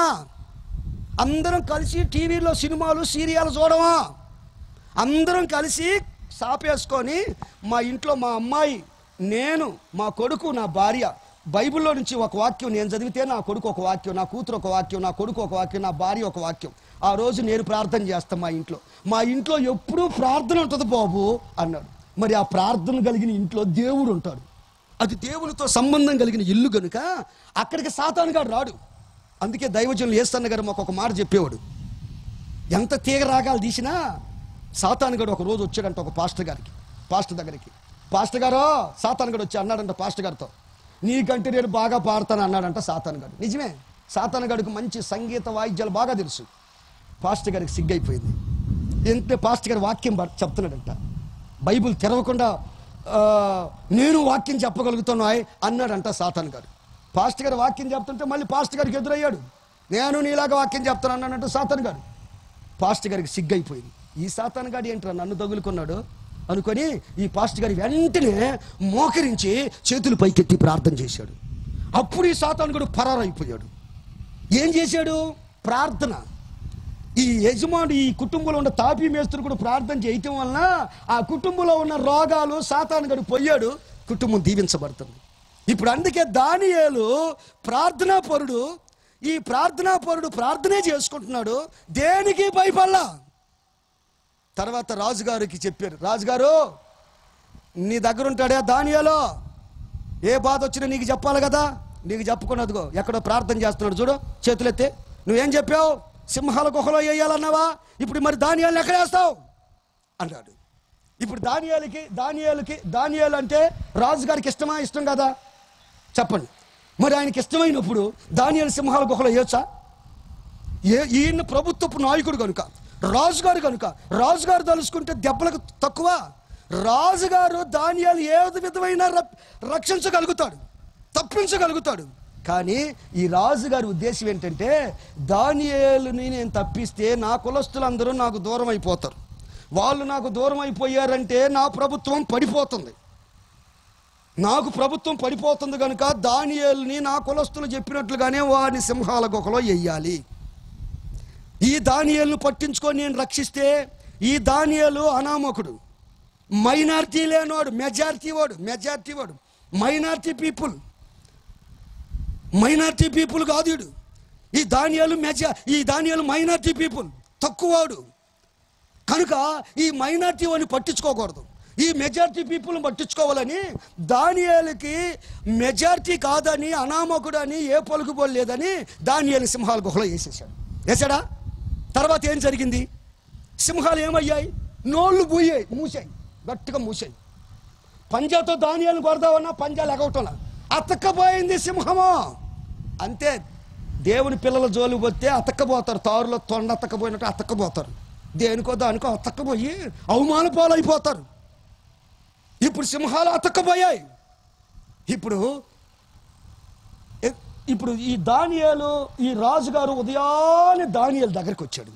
అందరం కలిసి టీవీలో సినిమాలు సీరియల్ చూడమా అందరం కలిసి సాపేసుకొని మా ఇంట్లో మా అమ్మాయి నేను మా కొడుకు నా భార్య బైబిల్లో నుంచి ఒక వాక్యం నేను చదివితే నా కొడుకు ఒక వాక్యం నా కూతురు ఒక వాక్యం నా కొడుకు ఒక వాక్యం నా భార్య ఒక వాక్యం ఆ రోజు నేను ప్రార్థన చేస్తాను మా ఇంట్లో మా ఇంట్లో ఎప్పుడూ ప్రార్థన ఉంటుంది బాబు అన్నాడు మరి ఆ ప్రార్థన కలిగిన ఇంట్లో దేవుడు ఉంటాడు అది దేవునితో సంబంధం కలిగిన ఇల్లు గనుక అక్కడికి సాతానుగాడు రాడు అందుకే దైవజనులు ఏస్తన్న గారు మాకు ఒక మాట చెప్పేవాడు ఎంత తీగ రాగాలు తీసినా సాతానుగడు ఒక రోజు వచ్చాడంట ఒక పాస్టర్ గారికి పాస్టర్ దగ్గరికి పాస్టర్ గారు సాతానుగడు వచ్చి అన్నాడంట పాస్టర్ గారితో నీకంటే నేను బాగా పాడతాను అన్నాడంట సాతానుగడు నిజమే సాతానుగడికి మంచి సంగీత వాయిద్యాలు బాగా తెలుసు పాస్టర్ గారికి సిగ్గైపోయింది ఏంటంటే పాస్టర్ గారి వాక్యం బ- చెప్తున్నాడంట బైబిల్ తెరవకుండా ఆ, నేను వాక్యం చెప్పగలుగుతాను ఆయ్ అన్నాడంట సాతాన్ గారు పాస్టర్ గారు వాక్యం చెప్తుంటే మళ్ళీ పాస్టర్ గారికి ఎదురయ్యాడు నేను నీలాగా వాక్యం చెప్తాను అన్నాడంట సాతాన్ గారు పాస్టర్ గారికి సిగ్గైపోయింది ఈ సాతాన్ గారు ఏంట్రా నన్ను తగులుకున్నాడు అనుకొని ఈ పాస్టర్ గారి వెంటనే మోకరించి చేతులు పైకెత్తి ప్రార్థన చేశాడు అప్పుడు ఈ సాతాన్ గడు పరారైపోయాడు ఏం చేశాడు ప్రార్థన ఈ యజమానుడు ఈ కుటుంబంలో ఉన్న తాపీ మేస్త్రి కూడా ప్రార్థన చేయటం వలన ఆ కుటుంబంలో ఉన్న రోగాలు సాతాను గడు పోయాడు కుటుంబం దీవించబడుతుంది ఇప్పుడు అందుకే దానియేలు ప్రార్థనా పరుడు ఈ ప్రార్థనా పరుడు ప్రార్థనే చేసుకుంటున్నాడు దేనికి భయపడలా తర్వాత రాజుగారికి చెప్పారు రాజుగారు నీ దగ్గర ఉంటాడే దానియాలో ఏ బాధ వచ్చినా నీకు చెప్పాలి కదా నీకు చెప్పకున్నదిగో ఎక్కడో ప్రార్థన చేస్తున్నాడు చూడు చేతులెత్తి నువ్వేం చెప్పావు సింహాల గుహలో వేయాలన్నావా ఇప్పుడు మరి దానియాలను ఎక్కడ వేస్తావు అన్నాడు ఇప్పుడు దానియాలకి దానియాలకి దానియాలు అంటే రాజుగారికి ఇష్టమా ఇష్టం కదా చెప్పండి మరి ఆయనకి ఇష్టమైనప్పుడు దానియాలు సింహాల గుహలో వేయొచ్చా ఏ ఈయన ప్రభుత్వపు నాయకుడు కనుక రాజుగారు కనుక రాజుగారు తలుసుకుంటే దెబ్బలకు తక్కువ రాజుగారు ధాన్యాలు ఏ విధమైన రప్- రక్షించగలుగుతాడు తప్పించగలుగుతాడు కానీ ఈ రాజుగారి ఉద్దేశం ఏంటంటే దానియేలుని నేను తప్పిస్తే నా కులస్తులందరూ నాకు దూరం అయిపోతారు వాళ్ళు నాకు దూరం అయిపోయారంటే నా ప్రభుత్వం పడిపోతుంది నాకు ప్రభుత్వం పడిపోతుంది కనుక దానియేలుని నా కులస్తులు చెప్పినట్లుగానే వారిని సింహాల గుహలో వెయ్యాలి ఈ దానియేలును పట్టించుకొని నేను రక్షిస్తే ఈ దానియేలు అనామకుడు మైనార్టీ లేనివాడు మెజారిటీ వాడు మెజారిటీ వాడు మైనార్టీ పీపుల్ మైనార్టీ పీపుల్ కాదు వీడు ఈ దానియాలు మెజా ఈ దానియాలు మైనార్టీ పీపుల్ తక్కువవాడు కనుక ఈ మైనార్టీ వాడిని పట్టించుకోకూడదు ఈ మెజారిటీ పీపుల్ పట్టించుకోవాలని దానియాలకి మెజారిటీ కాదని అనామకుడని ఏ పలుకుబడి లేదని దానియాలు సింహాల గుహలో వేసేసాడు వేసాడా తర్వాత ఏం జరిగింది సింహాలు ఏమయ్యాయి నోళ్ళు బూయాయి మూసాయి గట్టిగా మూసాయి పంజాతో ధాన్యాలను కొడదామన్నా పంజాలు ఎగవటంలా అతక్కపోయింది సింహము అంతే దేవుని పిల్లల జోలు పోతే అతక్కపోతారు తారులో తొండ అతక్కపోయినట్టు అతక్కపోతారు దేనికో దానికో అతక్కపోయి అవమాన పాలైపోతారు ఇప్పుడు సింహాలు అతక్కపోయాయి ఇప్పుడు ఎ- ఇప్పుడు ఈ దానియాలు ఈ రాజుగారు ఉదయాన్నే దానియాల దగ్గరికి వచ్చాడు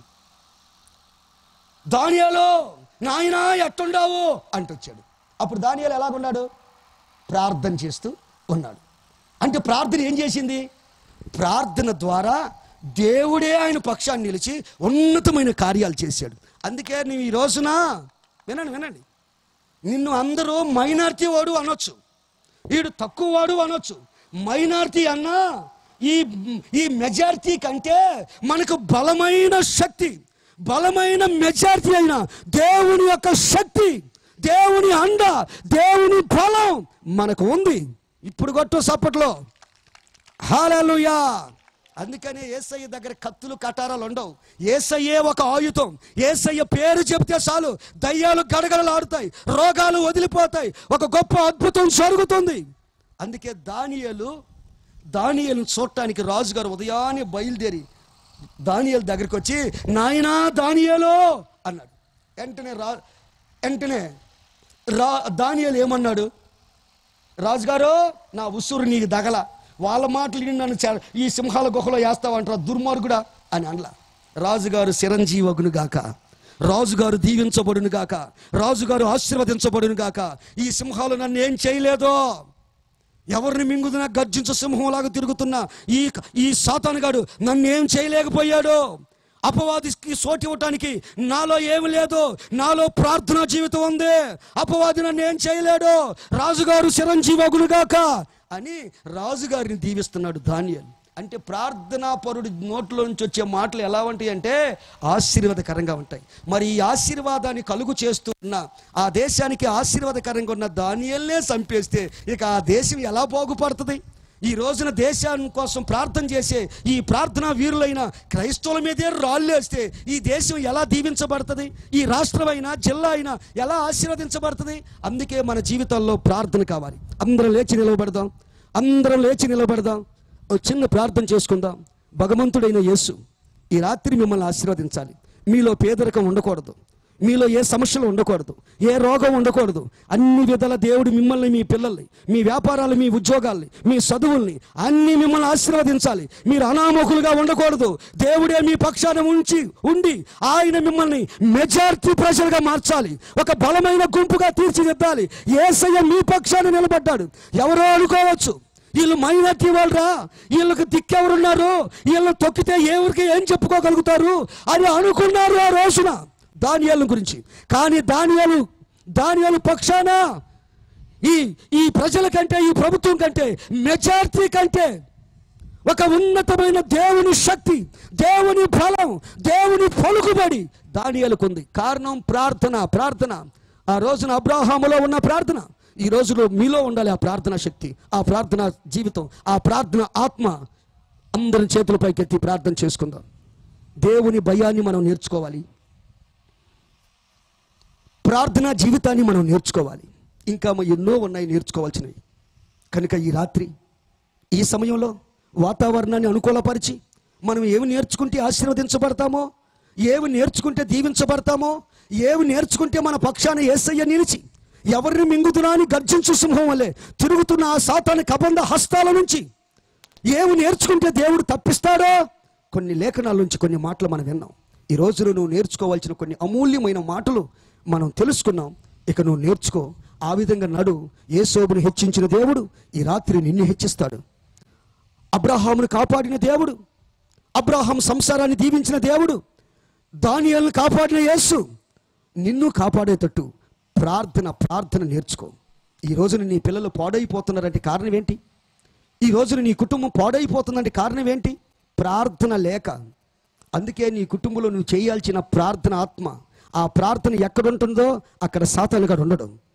దానియాలు నాయనా ఎట్టుండావు అంటొచ్చాడు అప్పుడు దానియాలు ఎలాగున్నాడు ప్రార్థన చేస్తూ ఉన్నాడు అంటే ప్రార్థన ఏం చేసింది ప్రార్థన ద్వారా దేవుడే ఆయన పక్షాన్ని నిలిచి ఉన్నతమైన కార్యాలు చేశాడు అందుకే నువ్వు ఈ రోజున వినండి వినండి నిన్ను అందరూ మైనార్టీ వాడు అనొచ్చు వీడు తక్కువ వాడు అనొచ్చు మైనార్టీ అన్నా ఈ ఈ మెజారిటీ కంటే మనకు బలమైన శక్తి బలమైన మెజారిటీ అయిన దేవుని యొక్క శక్తి దేవుని అండ దేవుని బలం మనకు ఉంది ఇప్పుడు కొట్టు సప్పట్లో హాలలుయా అందుకనే ఏసయ్య దగ్గర కత్తులు కటారాలు ఉండవు ఏసయ్యే ఒక ఆయుధం ఏసయ్య పేరు చెబితే చాలు దయ్యాలు గడగడలాడుతాయి రోగాలు వదిలిపోతాయి ఒక గొప్ప అద్భుతం జరుగుతుంది అందుకే దానియలు దానియలను చూడటానికి రాజుగారు ఉదయాన్నే బయలుదేరి దానియలు దగ్గరికి వచ్చి నాయనా దానియలో అన్నాడు వెంటనే రా వెంటనే రా దానియలు ఏమన్నాడు రాజుగారు నా ఉసురు నీకు దగల వాళ్ళ మాటలు విని నన్ను చ- ఈ సింహాల గుహలో వేస్తావంటారా దుర్మార్గుడా అని అనలా రాజుగారు చిరంజీవగును గాక రాజుగారు దీవించబడును గాక రాజుగారు ఆశీర్వదించబడును గాక ఈ సింహాలు నన్ను ఏం చేయలేదో ఎవరిని మింగుతున్నా గర్జించు సింహంలాగా తిరుగుతున్నా ఈ ఈ సాతానుగాడు నన్ను ఏం చేయలేకపోయాడు అపవాదికి సోటి ఇవ్వటానికి నాలో ఏమి లేదు నాలో ప్రార్థనా జీవితం ఉంది అపవాది నన్ను ఏం చేయలేడు రాజుగారు చిరంజీవగునుగాక అని రాజుగారిని దీవిస్తున్నాడు ధాన్యాలు అంటే ప్రార్థనా పరుడి నోట్లో నుంచి వచ్చే మాటలు ఎలా ఉంటాయి అంటే ఆశీర్వాదకరంగా ఉంటాయి మరి ఈ ఆశీర్వాదాన్ని కలుగు చేస్తున్న ఆ దేశానికి ఆశీర్వాదకరంగా ఉన్న దానియల్నే చంపేస్తే ఇక ఆ దేశం ఎలా బాగుపడుతుంది ఈ రోజున దేశాన్ని కోసం ప్రార్థన చేసే ఈ ప్రార్థనా వీరులైన క్రైస్తవుల మీదే రాళ్ళేస్తే ఈ దేశం ఎలా దీవించబడుతుంది ఈ రాష్ట్రం అయినా జిల్లా అయినా ఎలా ఆశీర్వదించబడుతుంది అందుకే మన జీవితాల్లో ప్రార్థన కావాలి అందరం లేచి నిలబడదాం అందరం లేచి నిలబడదాం ఓ చిన్న ప్రార్థన చేసుకుందాం భగవంతుడైన యేసు ఈ రాత్రి మిమ్మల్ని ఆశీర్వదించాలి మీలో పేదరికం ఉండకూడదు మీలో ఏ సమస్యలు ఉండకూడదు ఏ రోగం ఉండకూడదు అన్ని విధాల దేవుడు మిమ్మల్ని మీ పిల్లల్ని మీ వ్యాపారాలు మీ ఉద్యోగాల్ని మీ చదువుల్ని అన్ని మిమ్మల్ని ఆశీర్వదించాలి మీరు అనామకులుగా ఉండకూడదు దేవుడే మీ పక్షాన ఉంచి ఉండి ఆయన మిమ్మల్ని మెజారిటీ ప్రజలుగా మార్చాలి ఒక బలమైన గుంపుగా తీర్చిదిద్దాలి ఏసయ్య మీ పక్షాన నిలబడ్డాడు ఎవరో అనుకోవచ్చు వీళ్ళు మైనార్టీ వాళ్ళరా వీళ్ళకి దిక్కెవరున్నారు వీళ్ళని తొక్కితే ఎవరికి ఏం చెప్పుకోగలుగుతారు అని అనుకున్నారు ఆ రోజున దానియాల గురించి కానీ దానియాలు దానియాలు పక్షాన ఈ ఈ ప్రజల కంటే ఈ ప్రభుత్వం కంటే మెజారిటీ కంటే ఒక ఉన్నతమైన దేవుని శక్తి దేవుని బలం దేవుని పలుకుబడి దానియాలకుంది కారణం ప్రార్థన ప్రార్థన ఆ రోజున అబ్రాహాములో ఉన్న ప్రార్థన ఈ రోజులో మీలో ఉండాలి ఆ ప్రార్థన శక్తి ఆ ప్రార్థన జీవితం ఆ ప్రార్థన ఆత్మ అందరి చేతుల పైకెత్తి ప్రార్థన చేసుకుందాం దేవుని భయాన్ని మనం నేర్చుకోవాలి ప్రార్థనా జీవితాన్ని మనం నేర్చుకోవాలి ఇంకా మ- ఎన్నో ఉన్నాయి నేర్చుకోవాల్సినవి కనుక ఈ రాత్రి ఈ సమయంలో వాతావరణాన్ని అనుకూలపరిచి మనం ఏమి నేర్చుకుంటే ఆశీర్వదించబడతామో ఏమి నేర్చుకుంటే దీవించబడతామో ఏమి నేర్చుకుంటే మన పక్షాన ఏసయ్య నిలిచి ఎవరిని మింగుతున్నా అని గర్జించు సింహం వల్లే తిరుగుతున్న ఆ సాతాని కబంధ హస్తాల నుంచి ఏమి నేర్చుకుంటే దేవుడు తప్పిస్తాడో కొన్ని లేఖనాల నుంచి కొన్ని మాటలు మనం విన్నాం ఈ రోజున నువ్వు నేర్చుకోవాల్సిన కొన్ని అమూల్యమైన మాటలు మనం తెలుసుకున్నాం ఇక నువ్వు నేర్చుకో ఆ విధంగా నడు ఏ శోభను హెచ్చించిన దేవుడు ఈ రాత్రి నిన్ను హెచ్చిస్తాడు అబ్రహామును కాపాడిన దేవుడు అబ్రహాం సంసారాన్ని దీవించిన దేవుడు దానియాలను కాపాడిన యేసు నిన్ను కాపాడేటట్టు ప్రార్థన ప్రార్థన నేర్చుకో ఈ రోజున నీ పిల్లలు పాడైపోతున్నారంటే కారణం ఏంటి ఈ రోజున నీ కుటుంబం పాడైపోతుందంటే కారణం ఏంటి ప్రార్థన లేక అందుకే నీ కుటుంబంలో నువ్వు చేయాల్సిన ప్రార్థన ఆత్మ ఆ ప్రార్థన ఎక్కడుంటుందో అక్కడ సాతానుగాడు ఉండడం